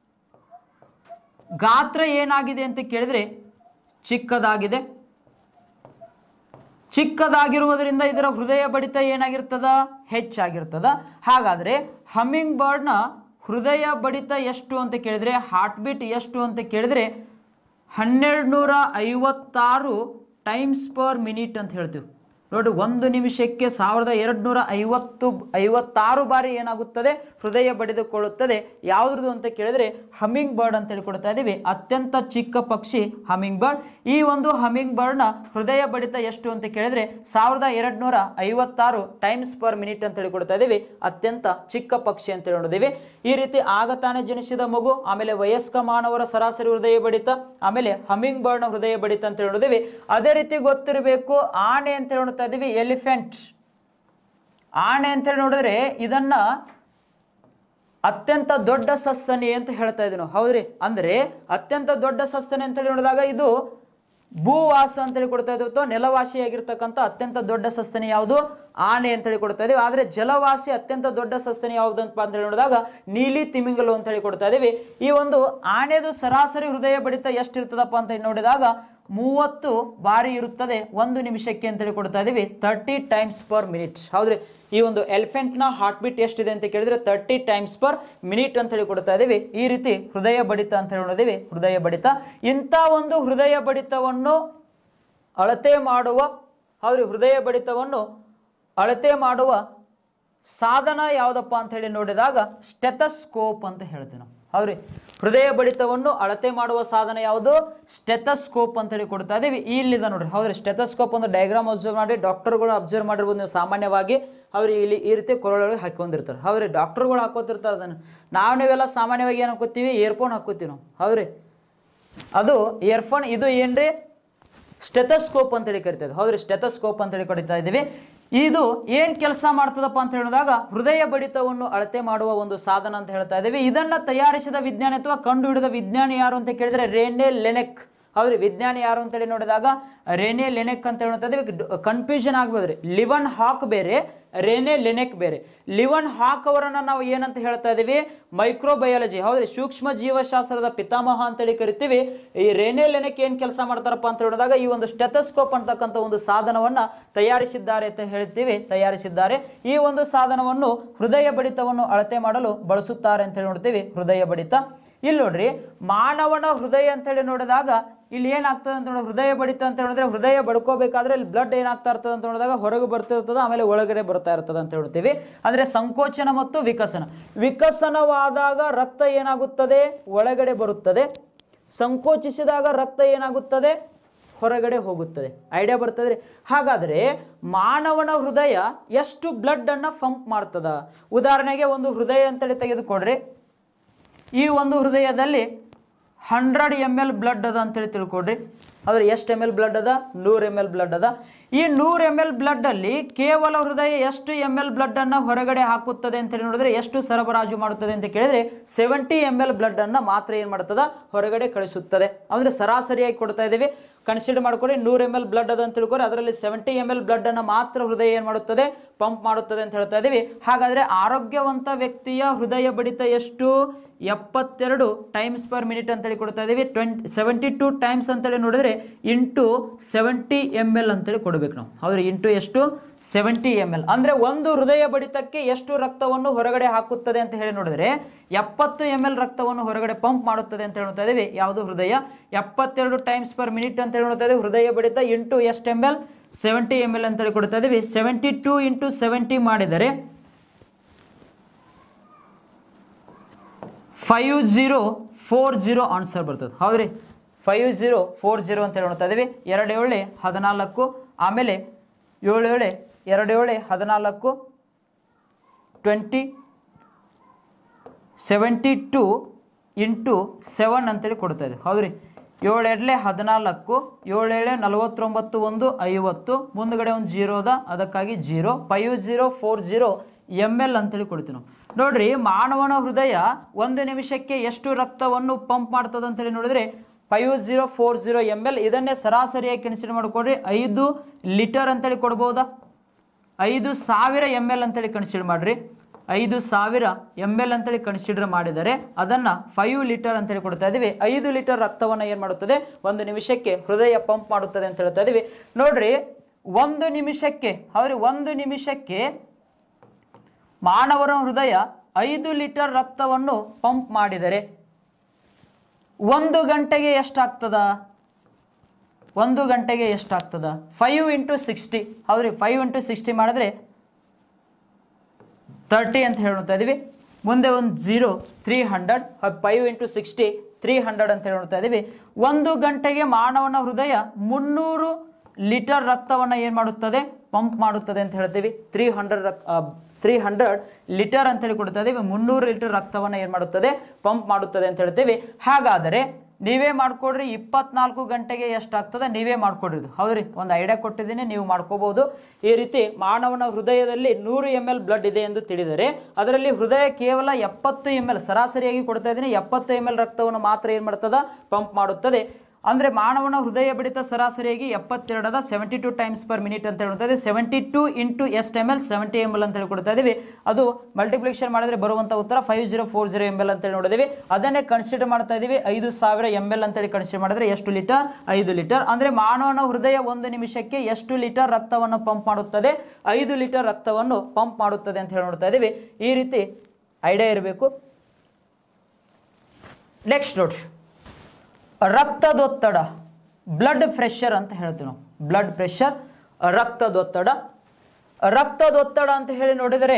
ಗಾತ್ರ ಏನಾಗಿದೆ ಅಂತ ಕೇಳಿದ್ರೆ ಚಿಕ್ಕದಾಗಿದೆ ಚಿಕ್ಕದಾಗಿರುವುದರಿಂದ ಇದರ ಹೃದಯ ಬಡಿತ ಏನಾಗಿರ್ತದ ಹೆಚ್ಚಾಗಿರ್ತದ ಹಾಗಾದ್ರೆ ಹಮ್ಮಿಂಗ್ ಬರ್ಡ್ನ ಹೃದಯ ಬಡಿತ ಎಷ್ಟು ಅಂತ ಕೇಳಿದ್ರೆ ಹಾರ್ಟ್ ಬೀಟ್ ಎಷ್ಟು ಅಂತ ಕೇಳಿದ್ರೆ ಹನ್ನೆರಡು ನೂರ ಐವತ್ತಾರು ಟೈಮ್ಸ್ ಪರ್ ಮಿನಿಟ್ ಅಂತ ಹೇಳ್ತೀವಿ ನೋಡಿ ಒಂದು ನಿಮಿಷಕ್ಕೆ ಸಾವಿರದ ಎರಡು ನೂರ ಐವತ್ತು ಐವತ್ತಾರು ಬಾರಿ ಏನಾಗುತ್ತದೆ ಹೃದಯ ಬಡಿದುಕೊಳ್ಳುತ್ತದೆ ಯಾವುದ್ರದ್ದು ಅಂತ ಕೇಳಿದ್ರೆ ಹಮ್ಮಿಂಗ್ ಬರ್ಡ್ ಅಂತ ಹೇಳಿ ಕೊಡ್ತಾ ಇದ್ದೀವಿ ಅತ್ಯಂತ ಚಿಕ್ಕ ಪಕ್ಷಿ ಹಮ್ಮಿಂಗ್ ಬರ್ಡ್ ಈ ಒಂದು ಹಮ್ಮಿಂಗ್ ಬರ್ಡ್ನ ಹೃದಯ ಬಡಿತ ಎಷ್ಟು ಅಂತ ಕೇಳಿದ್ರೆ ಸಾವಿರದ ಎರಡು ನೂರ ಐವತ್ತಾರು ಟೈಮ್ಸ್ ಪರ್ ಮಿನಿಟ್ ಅಂತ ಹೇಳಿ ಕೊಡ್ತಾ ಇದ್ದೀವಿ ಅತ್ಯಂತ ಚಿಕ್ಕ ಪಕ್ಷಿ ಅಂತ ಹೇಳಿ ನೋಡಿದೀವಿ ಈ ರೀತಿ ಆಗ ತಾನೇ ಜನಿಸಿದ ಮಗು ಆಮೇಲೆ ವಯಸ್ಕ ಮಾನವರ ಸರಾಸರಿ ಹೃದಯ ಬಡಿತ ಆಮೇಲೆ ಹಮ್ಮಿಂಗ್ ಬರ್ಡ್ನ ಹೃದಯ ಬಡಿತ ಅಂತ ಹೇಳಿ ನೋಡಿದೀವಿ ಅದೇ ರೀತಿ ಗೊತ್ತಿರಬೇಕು ಆನೆ ಅಂತ ಹೇಳಿ ನೋಡ್ತಾ ಇದ್ದೀವಿ ಎಲಿಫೆಂಟ್ ಆನೆ ಅಂತ ಹೇಳಿ ನೋಡಿದ್ರೆ ಇದನ್ನ ಅತ್ಯಂತ ದೊಡ್ಡ ಸಸ್ತನಿ ಅಂತ ಹೇಳ್ತಾ ಇದ್ದೀವಿ ನಾವು ಹೌದ್ರಿ ಅಂದ್ರೆ ಅತ್ಯಂತ ದೊಡ್ಡ ಸಸ್ತನಿ ಅಂತ ಹೇಳಿ ನೋಡಿದಾಗ ಇದು ಭೂವಾಸ ಅಂತೇಳಿ ಕೊಡ್ತಾ ಇದ್ದೀವಿ ಅಥವಾ ನೆಲವಾಸಿಯಾಗಿರ್ತಕ್ಕಂಥ ಅತ್ಯಂತ ದೊಡ್ಡ ಸಸ್ತನಿ ಯಾವುದು ಆನೆ ಅಂತೇಳಿ ಕೊಡ್ತಾ ಇದೀವಿ ಆದರೆ ಜಲವಾಸಿ ಅತ್ಯಂತ ದೊಡ್ಡ ಸಸ್ತನಿ ಯಾವುದಂತ ಅಂತೇಳಿ ನೋಡಿದಾಗ ನೀಲಿ ತಿಮಿಂಗಲು ಅಂತೇಳಿ ಕೊಡ್ತಾ ಇದೀವಿ ಈ ಒಂದು ಆನೆದು ಸರಾಸರಿ ಹೃದಯ ಬಡಿತ ಎಷ್ಟಿರ್ತದಪ್ಪ ಅಂತ ನೋಡಿದಾಗ ಮೂವತ್ತು ಬಾರಿ ಇರುತ್ತದೆ ಒಂದು ನಿಮಿಷಕ್ಕೆ ಅಂತೇಳಿ ಕೊಡ್ತಾ ಇದೀವಿ ತರ್ಟಿ ಟೈಮ್ಸ್ ಪರ್ ಮಿನಿಟ್ ಹೌದ್ರಿ ಈ ಒಂದು ಎಲಿಫೆಂಟ್ನ ಹಾರ್ಟ್ ಬೀಟ್ ಎಷ್ಟಿದೆ ಅಂತ ಕೇಳಿದ್ರೆ ತರ್ಟಿ ಟೈಮ್ಸ್ ಪರ್ ಮಿನಿಟ್ ಅಂತ ಹೇಳಿ ಕೊಡ್ತಾ ಇದೀವಿ ಈ ರೀತಿ ಹೃದಯ ಬಡಿತ ಅಂತ ಹೇಳಿ ನೋಡಿದೀವಿ ಹೃದಯ ಬಡಿತ ಇಂಥ ಒಂದು ಹೃದಯ ಬಡಿತವನ್ನು ಅಳತೆ ಮಾಡುವ ಹೌದ್ರಿ ಹೃದಯ ಬಡಿತವನ್ನು ಅಳತೆ ಮಾಡುವ ಸಾಧನ ಯಾವುದಪ್ಪ ಅಂತ ಹೇಳಿ ನೋಡಿದಾಗ ಸ್ಟೆಥಸ್ಕೋಪ್ ಅಂತ ಹೇಳ್ತೀವಿ ನಾವು ಹೌದ್ರಿ ಹೃದಯ ಬಡಿತವನ್ನು ಅಳತೆ ಮಾಡುವ ಸಾಧನ ಯಾವುದು ಸ್ಟೆಥಸ್ಕೋಪ್ ಅಂತ ಹೇಳಿ ಕೊಡ್ತಾ ಇದೀವಿ ಇಲ್ಲಿದೆ ನೋಡ್ರಿ ಹೌದ್ರಿ ಸ್ಟೆಥಸ್ಕೋಪ್ ಒಂದು ಡಯಾಗ್ರಾಮ್ ಅಬ್ಸರ್ವ್ ಮಾಡಿ ಡಾಕ್ಟರ್ಗಳು ಅಬ್ಸರ್ವ್ ಮಾಡಿರ್ಬೋದು ನೀವು ಸಾಮಾನ್ಯವಾಗಿ ಅವ್ರು ಇಲ್ಲಿ ಈ ರೀತಿ ಕೊರಳೊಳಗೆ ಹಾಕೊಂಡಿರ್ತಾರೆ ಹೌದ್ರಿ ಡಾಕ್ಟರ್ಗಳು ಹಾಕೋತಿರ್ತಾರೆ ಅದನ್ನು ನಾವು ನೀವೆಲ್ಲ ಸಾಮಾನ್ಯವಾಗಿ ಏನು ಹಾಕೋತೀವಿ ಇಯರ್ಫೋನ್ ಹಾಕೋತೀವಿ ನಾವು ಹೌದ್ರಿ ಅದು ಇಯರ್ಫೋನ್ ಇದು ಏನ್ರಿ ಸ್ಟೆಥಸ್ಕೋಪ್ ಅಂತೇಳಿ ಕರಿತಾ ಹೌದ್ರಿ ಸ್ಟೆಥಸ್ಕೋಪ್ ಅಂತೇಳಿ ಕರಿತಾ ಇದ್ದೀವಿ ಇದು ಏನ್ ಕೆಲಸ ಮಾಡ್ತದಪ್ಪ ಅಂತ ಹೇಳಿದಾಗ ಹೃದಯ ಬಡಿತವನ್ನು ಅಳತೆ ಮಾಡುವ ಒಂದು ಸಾಧನ ಅಂತ ಹೇಳ್ತಾ ಇದ್ದೀವಿ ಇದನ್ನ ತಯಾರಿಸಿದ ವಿಜ್ಞಾನಿ ಅಥವಾ ಕಂಡುಹಿಡಿದ ವಿಜ್ಞಾನಿ ಯಾರು ಅಂತ ಕೇಳಿದ್ರೆ ರೇನೆ ಲೆನೆಕ್ ಹೌದ್ರಿ ವಿಜ್ಞಾನಿ ಯಾರು ಅಂತೇಳಿ ನೋಡಿದಾಗ ರೇನೆ ಲೆನೆಕ್ ಅಂತ ಹೇಳ್ತಾ ಇದೀವಿ ಕನ್ಫ್ಯೂಷನ್ ಆಗ್ಬೋದ್ರಿ ಲಿವನ್ ಹಾಕ್ ಬೇರೆ ರೇನೆ ಲೆನೆಕ್ ಬೇರೆ ಲಿವನ್ ಹಾಕ್ ಅವರನ್ನ ನಾವು ಏನಂತ ಹೇಳ್ತಾ ಇದೀವಿ ಮೈಕ್ರೋಬಯಾಲಜಿ ಹೌದ್ರಿ ಸೂಕ್ಷ್ಮ ಜೀವಶಾಸ್ತ್ರದ ಪಿತಾಮಹ ಅಂತೇಳಿ ಕರಿತೀವಿ ಈ ರೇನೆ ಲೆನೆಕ್ ಏನ್ ಕೆಲಸ ಮಾಡ್ತಾರಪ್ಪ ಅಂತ ಹೇಳಿದಾಗ ಈ ಒಂದು ಸ್ಟೆಥಸ್ಕೋಪ್ ಅಂತಕ್ಕಂಥ ಒಂದು ಸಾಧನವನ್ನ ತಯಾರಿಸಿದ್ದಾರೆ ಅಂತ ಹೇಳ್ತೀವಿ ತಯಾರಿಸಿದ್ದಾರೆ ಈ ಒಂದು ಸಾಧನವನ್ನು ಹೃದಯ ಬಡಿತವನ್ನು ಅಳತೆ ಮಾಡಲು ಬಳಸುತ್ತಾರೆ ಅಂತ ಹೇಳಿ ನೋಡ್ತೀವಿ ಹೃದಯ ಬಡಿತ ಇಲ್ಲಿ ನೋಡ್ರಿ ಮಾನವನ ಹೃದಯ ಅಂತೇಳಿ ನೋಡಿದಾಗ ಇಲ್ಲಿ ಏನಾಗ್ತದೆ ಅಂತ ನೋಡಿದ್ರೆ ಹೃದಯ ಬಡಿತ ಅಂತ ಹೇಳಿದ್ರೆ ಹೃದಯ ಬಡ್ಕೋಬೇಕಾದ್ರೆ ಇಲ್ಲಿ ಬ್ಲಡ್ ಏನಾಗ್ತಾ ಇರ್ತದೆ ಅಂತ ನೋಡಿದಾಗ ಹೊರಗೆ ಬರ್ತಿರ್ತದೆ ಆಮೇಲೆ ಒಳಗಡೆ ಬರ್ತಾ ಇರ್ತದೆ ಅಂತ ಹೇಳ್ತೀವಿ ಅಂದ್ರೆ ಸಂಕೋಚನ ಮತ್ತು ವಿಕಸನ ವಿಕಸನವಾದಾಗ ರಕ್ತ ಏನಾಗುತ್ತದೆ ಒಳಗಡೆ ಬರುತ್ತದೆ ಸಂಕೋಚಿಸಿದಾಗ ರಕ್ತ ಏನಾಗುತ್ತದೆ ಹೊರಗಡೆ ಹೋಗುತ್ತದೆ ಐಡಿಯಾ ಬರ್ತದ್ರಿ ಹಾಗಾದ್ರೆ ಮಾನವನ ಹೃದಯ ಎಷ್ಟು ಬ್ಲಡ್ ಅನ್ನ ಪಂಪ್ ಮಾಡ್ತದ ಉದಾಹರಣೆಗೆ ಒಂದು ಹೃದಯ ಅಂತೇಳಿ ತೆಗೆದುಕೊಡ್ರಿ ಈ ಒಂದು ಹೃದಯದಲ್ಲಿ ಹಂಡ್ರೆಡ್ ಎಮ್ ಎಲ್ ಬ್ಲಡ್ ಅದ ಅಂತೇಳಿ ತಿಳ್ಕೊಡ್ರಿ ಆದ್ರೆ ಎಷ್ಟು ಎಮ್ ಎಲ್ ಬ್ಲಡ್ ಅದ ನೂರು ಎಮ್ ಎಲ್ ಬ್ಲಡ್ ಅದ ಈ ನೂರು ಎಮ್ ಎಲ್ ಬ್ಲಡ್ ಅಲ್ಲಿ ಕೇವಲ ಹೃದಯ ಎಷ್ಟು ಎಮ್ ಎಲ್ ಬ್ಲಡ್ ಅನ್ನ ಹೊರಗಡೆ ಹಾಕುತ್ತದೆ ಅಂತೇಳಿ ನೋಡಿದ್ರೆ ಎಷ್ಟು ಸರಬರಾಜು ಮಾಡುತ್ತದೆ ಅಂತ ಕೇಳಿದ್ರೆ ಸೆವೆಂಟಿ ಎಮ್ ಎಲ್ ಬ್ಲಡ್ ಅನ್ನ ಮಾತ್ರ ಏನ್ ಮಾಡ್ತದ ಹೊರಗಡೆ ಕಳಿಸುತ್ತದೆ ಅಂದ್ರೆ ಸರಾಸರಿಯಾಗಿ ಕೊಡ್ತಾ ಇದ್ದೀವಿ ಕನ್ಸಿಡರ್ ಮಾಡ್ಕೊಳ್ಳಿ ನೂರು ಎಮ್ ಎಲ್ ಬ್ಲಡ್ ಅದ ಅಂತ ತಿಳ್ಕೊರಿ ಅದರಲ್ಲಿ ಸೆವೆಂಟಿ ಎಮ್ ಎಲ್ ಬ್ಲಡ್ ಅನ್ನ ಮಾತ್ರ ಹೃದಯ ಏನ್ ಮಾಡುತ್ತದೆ ಪಂಪ್ ಮಾಡುತ್ತದೆ ಅಂತ ಹೇಳ್ತಾ ಇದೀವಿ ಹಾಗಾದ್ರೆ ಆರೋಗ್ಯವಂತ ವ್ಯಕ್ತಿಯ ಹೃದಯ ಬಡಿತ ಎಷ್ಟು ಎಪ್ಪತ್ತೆರಡು ಟೈಮ್ಸ್ ಪರ್ ಮಿನಿಟ್ ಅಂತೇಳಿ ಕೊಡ್ತಾ ಇದೀವಿ ಟ್ವೆಂಟಿ ಸೆವೆಂಟಿ ಟು ಟೈಮ್ಸ್ ಅಂತೇಳಿ ನೋಡಿದ್ರೆ ಇಂಟು ಸೆವೆಂಟಿ ಎಮ್ ಎಲ್ ಅಂತೇಳಿ ಕೊಡ್ಬೇಕು ನಾವು ಹೌದ್ರಿ ಇಂಟು ಎಷ್ಟು ಸೆವೆಂಟಿ ಎಮ್ ಎಲ್ ಅಂದ್ರೆ ಒಂದು ಹೃದಯ ಬಡಿತಕ್ಕೆ ಎಷ್ಟು ರಕ್ತವನ್ನು ಹೊರಗಡೆ ಹಾಕುತ್ತದೆ ಅಂತ ಹೇಳಿ ನೋಡಿದ್ರೆ ಎಪ್ಪತ್ತು ಎಮ್ ಎಲ್ ರಕ್ತವನ್ನು ಹೊರಗಡೆ ಪಂಪ್ ಮಾಡುತ್ತದೆ ಅಂತ ಹೇಳ್ತಾ ಇದೀವಿ ಯಾವುದು ಹೃದಯ ಎಪ್ಪತ್ತೆರಡು ಟೈಮ್ಸ್ ಪರ್ ಮಿನಿಟ್ ಅಂತ ಹೇಳಿ ನೋಡ್ತಾ ಇದೀವಿ ಹೃದಯ ಬಡಿತ ಇಂಟು ಎಷ್ಟು M L seventy M L ಅಂತೇಳಿ ಕೊಡ್ತಾ ಇದೀವಿ ಸೆವೆಂಟಿ ಟು ಇಂಟು ಸೆವೆಂಟಿ ಮಾಡಿದರೆ five zero four zero answer ಬರ್ತದೆ ಹೌದ್ರಿ ಫೈವ್ ಜೀರೋ ಫೋರ್ ಜೀರೋ ಅಂತ ಹೇಳಿ ನೋಡ್ತಾ ಇದೀವಿ ಎರಡು ಏಳೆ ಹದಿನಾಲ್ಕು ಆಮೇಲೆ ಏಳು ಏಳೆ ಎರಡು ಏಳೆ ಹದಿನಾಲ್ಕು twenty seventy two into seven ಅಂತೇಳಿ ಕೊಡ್ತಾ ಇದೆ ಹೌದ್ರಿ ಏಳು ಎರಡಲೆ ಹದಿನಾಲ್ಕು ಏಳು ಏಳೆ ನಲವತ್ತೊಂಬತ್ತು ಒಂದು ಐವತ್ತು ಮುಂದ್ಗಡೆ ಒಂದು ಜೀರೋ ಅದ ಅದಕ್ಕಾಗಿ zero five zero four zero M L ಅಂತೇಳಿ ಕೊಡ್ತೀವಿ ನಾವು ನೋಡ್ರಿ ಮಾನವನ ಹೃದಯ ಒಂದು ನಿಮಿಷಕ್ಕೆ ಎಷ್ಟು ರಕ್ತವನ್ನು ಪಂಪ್ ಮಾಡ್ತದೆ ಅಂತೇಳಿ ನೋಡಿದ್ರೆ five zero four zero M L ಇದನ್ನೇ ಸರಾಸರಿಯಾಗಿ ಕನ್ಸಿಡರ್ ಮಾಡ್ಕೊಡ್ರಿ ಐದು ಲೀಟರ್ ಅಂತೇಳಿ ಕೊಡ್ಬೋದಾ ಐದು ಸಾವಿರ ಎಮ್ ಎಲ್ ಅಂತೇಳಿ ಕನ್ಸಿಡರ್ ಮಾಡ್ರಿ ಐದು ಸಾವಿರ ಎಮ್ ಎಲ್ ಅಂತೇಳಿ ಕನ್ಸಿಡರ್ ಮಾಡಿದರೆ ಅದನ್ನ ಫೈವ್ ಲೀಟರ್ ಅಂತೇಳಿ ಕೊಡ್ತಾ ಇದೀವಿ ಐದು ಲೀಟರ್ ರಕ್ತವನ್ನು ಏನು ಮಾಡುತ್ತದೆ ಒಂದು ನಿಮಿಷಕ್ಕೆ ಹೃದಯ ಪಂಪ್ ಮಾಡುತ್ತದೆ ಅಂತ ಹೇಳ್ತಾ ಇದೀವಿ ನೋಡ್ರಿ ಒಂದು ನಿಮಿಷಕ್ಕೆ ಅವ್ರಿ ಒಂದು ನಿಮಿಷಕ್ಕೆ ಮಾನವರ ಹೃದಯ ಐದು ಲೀಟರ್ ರಕ್ತವನ್ನು ಪಂಪ್ ಮಾಡಿದರೆ ಒಂದು ಗಂಟೆಗೆ ಎಷ್ಟಾಗ್ತದ ಒಂದು ಗಂಟೆಗೆ ಎಷ್ಟಾಗ್ತದ ಫೈವ್ ಇಂಟು ಸಿಕ್ಸ್ಟಿ ಹೌದ್ರಿ ಫೈವ್ ಇಂಟು ಸಿಕ್ಸ್ಟಿ ಮಾಡಿದ್ರೆ ತರ್ಟಿ ಅಂತ ಹೇಳ್ತಾ ಇದೀವಿ ಮುಂದೆ ಒಂದು zero three hundred five into sixty three hundred ಅಂತ ಹೇಳ್ತಾ ಇದೀವಿ ಒಂದು ಗಂಟೆಗೆ ಮಾನವನ ಹೃದಯ ಮುನ್ನೂರು ಲೀಟರ್ ರಕ್ತವನ್ನು ಏನು ಮಾಡುತ್ತದೆ ಪಂಪ್ ಮಾಡುತ್ತದೆ ಅಂತ ಹೇಳ್ತೀವಿ three hundred three hundred litre ಅಂತೇಳಿ ಕೊಡ್ತಾ ಇದೀವಿ ಮುನ್ನೂರು ಲೀಟರ್ ರಕ್ತವನ್ನು ಏನು ಮಾಡುತ್ತದೆ ಪಂಪ್ ಮಾಡುತ್ತದೆ ಅಂತ ಹೇಳ್ತೀವಿ ಹಾಗಾದರೆ ನೀವೇ ಮಾಡ್ಕೊಡ್ರಿ ಇಪ್ಪತ್ನಾಲ್ಕು ಗಂಟೆಗೆ ಎಷ್ಟಾಗ್ತದೆ ನೀವೇ ಮಾಡ್ಕೊಡ್ರಿ ಇದು ಹೌದ್ರಿ ಒಂದು ಐಡಿಯಾ ಕೊಟ್ಟಿದ್ದೀನಿ ನೀವು ಮಾಡ್ಕೋಬಹುದು ಈ ರೀತಿ ಮಾನವನ ಹೃದಯದಲ್ಲಿ ನೂರು ಎಮ್ ಎಲ್ ಬ್ಲಡ್ ಇದೆ ಎಂದು ತಿಳಿದರೆ ಅದರಲ್ಲಿ ಹೃದಯ ಕೇವಲ ಎಪ್ಪತ್ತು ಎಮ್ ಎಲ್ ಸರಾಸರಿಯಾಗಿ ಕೊಡ್ತಾ ಇದ್ದೀನಿ ಎಪ್ಪತ್ತು ಎಮ್ ಎಲ್ ರಕ್ತವನ್ನು ಮಾತ್ರ ಏನು ಮಾಡ್ತದ ಪಂಪ್ ಮಾಡುತ್ತದೆ ಅಂದರೆ ಮಾನವನ ಹೃದಯ ಬಡಿತ ಸರಾಸರಿಯಾಗಿ ಎಪ್ಪತ್ತೆರಡದ seventy two times per minute ಅಂತ ಹೇಳ್ತಾ ಇದೆ ಸೆವೆಂಟಿ ಟು ಇಂಟು ಎಷ್ಟು M L seventy M L ಅಂತ ಹೇಳಿ ಕೊಡ್ತಾ ಇದೀವಿ ಅದು ಮಲ್ಟಿಪ್ಲಿಕೇಶನ್ ಮಾಡಿದ್ರೆ ಬರುವಂಥ ಉತ್ತರ five zero four zero M L ಅಂತೇಳಿ ನೋಡಿದೀವಿ ಅದನ್ನೇ ಕನ್ಸಿಡರ್ ಮಾಡ್ತಾ ಇದೀವಿ ಐದು ಸಾವಿರ ಎಮ್ ಎಲ್ ಅಂತೇಳಿ ಕನ್ಸಿಡರ್ ಮಾಡಿದ್ರೆ ಎಷ್ಟು ಲೀಟರ್ ಐದು ಲೀಟರ್ ಅಂದರೆ ಮಾನವನ ಹೃದಯ ಒಂದು ನಿಮಿಷಕ್ಕೆ ಎಷ್ಟು ಲೀಟರ್ ರಕ್ತವನ್ನು ಪಂಪ್ ಮಾಡುತ್ತದೆ ಐದು ಲೀಟರ್ ರಕ್ತವನ್ನು ಪಂಪ್ ಮಾಡುತ್ತದೆ ಅಂತ ಹೇಳಿ ನೋಡ್ತಾ ಇದೀವಿ ಈ ರೀತಿ ಐಡಿಯಾ ಇರಬೇಕು ನೆಕ್ಸ್ಟ್ ನೋಡಿ ರಕ್ತದೊತ್ತಡ ಬ್ಲಡ್ ಪ್ರೆಷರ್ ಅಂತ ಹೇಳ್ತೀವಿ ನಾವು ಬ್ಲಡ್ ಪ್ರೆಷರ್ ರಕ್ತದೊತ್ತಡ ರಕ್ತದೊತ್ತಡ ಅಂತ ಹೇಳಿ ನೋಡಿದರೆ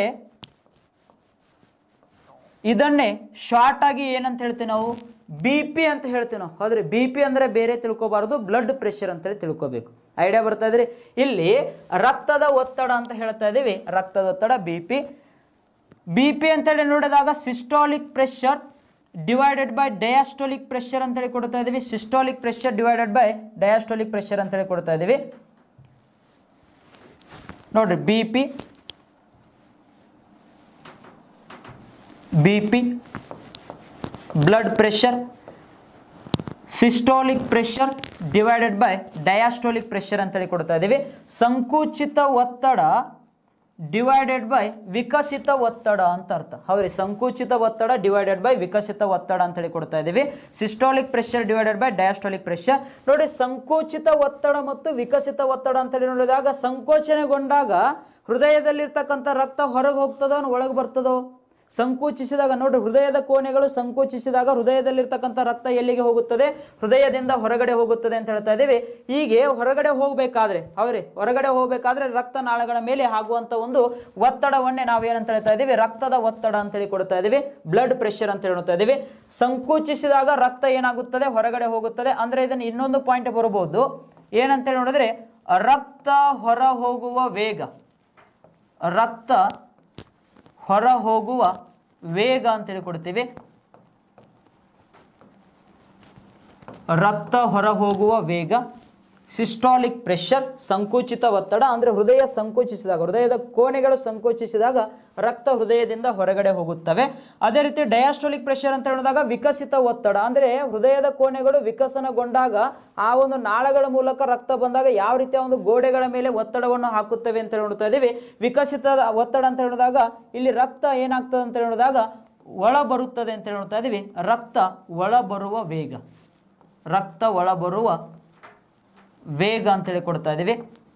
ಇದನ್ನೇ ಶಾರ್ಟ್ ಆಗಿ ಏನಂತ ಹೇಳ್ತೀವಿ ನಾವು ಬಿ ಪಿ ಅಂತ ಹೇಳ್ತೀವಿ ನಾವು ಹೌದ್ರಿ ಬಿ ಪಿ ಅಂದರೆ ಬೇರೆ ತಿಳ್ಕೊಬಾರ್ದು ಬ್ಲಡ್ ಪ್ರೆಷರ್ ಅಂತೇಳಿ ತಿಳ್ಕೊಬೇಕು ಐಡಿಯಾ ಬರ್ತಾ ಇದ್ರಿ ಇಲ್ಲಿ ರಕ್ತದ ಒತ್ತಡ ಅಂತ ಹೇಳ್ತಾ ಇದ್ದೀವಿ ರಕ್ತದ ಒತ್ತಡ ಬಿ ಪಿ ಬಿ ಪಿ ಅಂತೇಳಿ ನೋಡಿದಾಗ systolic pressure divided by diastolic pressure ಅಂತೇಳಿ ಕೊಡ್ತಾ ಇದೀವಿ systolic pressure divided by diastolic pressure ಅಂತೇಳಿ ಕೊಡ್ತಾ ಇದೀವಿ ನೋಡ್ರಿ B P B P blood pressure systolic pressure divided by diastolic pressure ಅಂತೇಳಿ ಕೊಡ್ತಾ ಇದ್ದೀವಿ ಸಂಕುಚಿತ ಒತ್ತಡ ಡಿವೈಡೆಡ್ ಬೈ ವಿಕಸಿತ ಒತ್ತಡ ಅಂತ ಅರ್ಥ ಹೌದ್ರಿ ಸಂಕುಚಿತ ಒತ್ತಡ ಡಿವೈಡೆಡ್ ಬೈ ವಿಕಸಿತ ಒತ್ತಡ ಅಂತೇಳಿ ಕೊಡ್ತಾ ಇದ್ದೀವಿ systolic pressure divided by diastolic pressure ನೋಡಿ ಸಂಕೋಚಿತ ಒತ್ತಡ ಮತ್ತು ವಿಕಸಿತ ಒತ್ತಡ ಅಂತೇಳಿ ನೋಡಿದಾಗ ಸಂಕೋಚನೆಗೊಂಡಾಗ ಹೃದಯದಲ್ಲಿರ್ತಕ್ಕಂಥ ರಕ್ತ ಹೊರಗೆ ಹೋಗ್ತದೋ ಒಳಗೆ ಬರ್ತದೋ ಸಂಕುಚಿಸಿದಾಗ ನೋಡ್ರಿ ಹೃದಯದ ಕೋಣೆಗಳು ಸಂಕುಚಿಸಿದಾಗ ಹೃದಯದಲ್ಲಿರ್ತಕ್ಕಂಥ ರಕ್ತ ಎಲ್ಲಿಗೆ ಹೋಗುತ್ತದೆ ಹೃದಯದಿಂದ ಹೊರಗಡೆ ಹೋಗುತ್ತದೆ ಅಂತ ಹೇಳ್ತಾ ಇದ್ದೀವಿ ಹೀಗೆ ಹೊರಗಡೆ ಹೋಗಬೇಕಾದ್ರೆ ಹೌದ್ರಿ ಹೊರಗಡೆ ಹೋಗಬೇಕಾದ್ರೆ ರಕ್ತನಾಳಗಳ ಮೇಲೆ ಆಗುವಂತ ಒಂದು ಒತ್ತಡವನ್ನೇ ನಾವೇನಂತ ಹೇಳ್ತಾ ಇದ್ದೀವಿ ರಕ್ತದ ಒತ್ತಡ ಅಂತ ಹೇಳಿ ಕೊಡ್ತಾ ಇದ್ದೀವಿ ಬ್ಲಡ್ ಪ್ರೆಷರ್ ಅಂತ ಹೇಳ್ತಾ ಇದ್ದೀವಿ ಸಂಕುಚಿಸಿದಾಗ ರಕ್ತ ಏನಾಗುತ್ತದೆ ಹೊರಗಡೆ ಹೋಗುತ್ತದೆ ಅಂದ್ರೆ ಇದನ್ನ ಇನ್ನೊಂದು ಪಾಯಿಂಟ್ ಬರಬಹುದು ಏನಂತೇಳಿ ನೋಡಿದ್ರೆ ರಕ್ತ ಹೊರ ಹೋಗುವ ವೇಗ ರಕ್ತ ಹೊರ ಹೋಗುವ ವೇಗ ಅಂತೇಳಿ ಕೊಡ್ತೀವಿ ರಕ್ತ ಹೊರ ಹೋಗುವ ವೇಗ ಸಿಸ್ಟಾಲಿಕ್ ಪ್ರೆಷರ್ ಸಂಕುಚಿತ ಒತ್ತಡ ಅಂದ್ರೆ ಹೃದಯ ಸಂಕುಚಿಸಿದಾಗ ಹೃದಯದ ಕೋಣೆಗಳು ಸಂಕುಚಿಸಿದಾಗ ರಕ್ತ ಹೃದಯದಿಂದ ಹೊರಗಡೆ ಹೋಗುತ್ತವೆ ಅದೇ ರೀತಿ ಡಯಾಸ್ಟೋಲಿಕ್ ಪ್ರೆಷರ್ ಅಂತ ಹೇಳಿದಾಗ ವಿಕಸಿತ ಒತ್ತಡ ಅಂದ್ರೆ ಹೃದಯದ ಕೋಣೆಗಳು ವಿಕಸನಗೊಂಡಾಗ ಆ ಒಂದು ನಾಳಗಳ ಮೂಲಕ ರಕ್ತ ಬಂದಾಗ ಯಾವ ರೀತಿಯ ಒಂದು ಗೋಡೆಗಳ ಮೇಲೆ ಒತ್ತಡವನ್ನು ಹಾಕುತ್ತವೆ ಅಂತ ನೋಡ್ತಾ ಇದೀವಿ ವಿಕಸಿತ ಒತ್ತಡ ಅಂತ ಹೇಳಿದಾಗ ಇಲ್ಲಿ ರಕ್ತ ಏನಾಗ್ತದೆ ಅಂತ ಹೇಳಿದಾಗ ಒಳ ಬರುತ್ತದೆ ಅಂತ ಹೇಳ್ತಾ ಇದೀವಿ ರಕ್ತ ಒಳ ಬರುವ ವೇಗ ರಕ್ತ ಒಳ ಬರುವ ವೇಗ ಅಂತೇಳಿ ಕೊಡ್ತಾ ಇದೀವಿ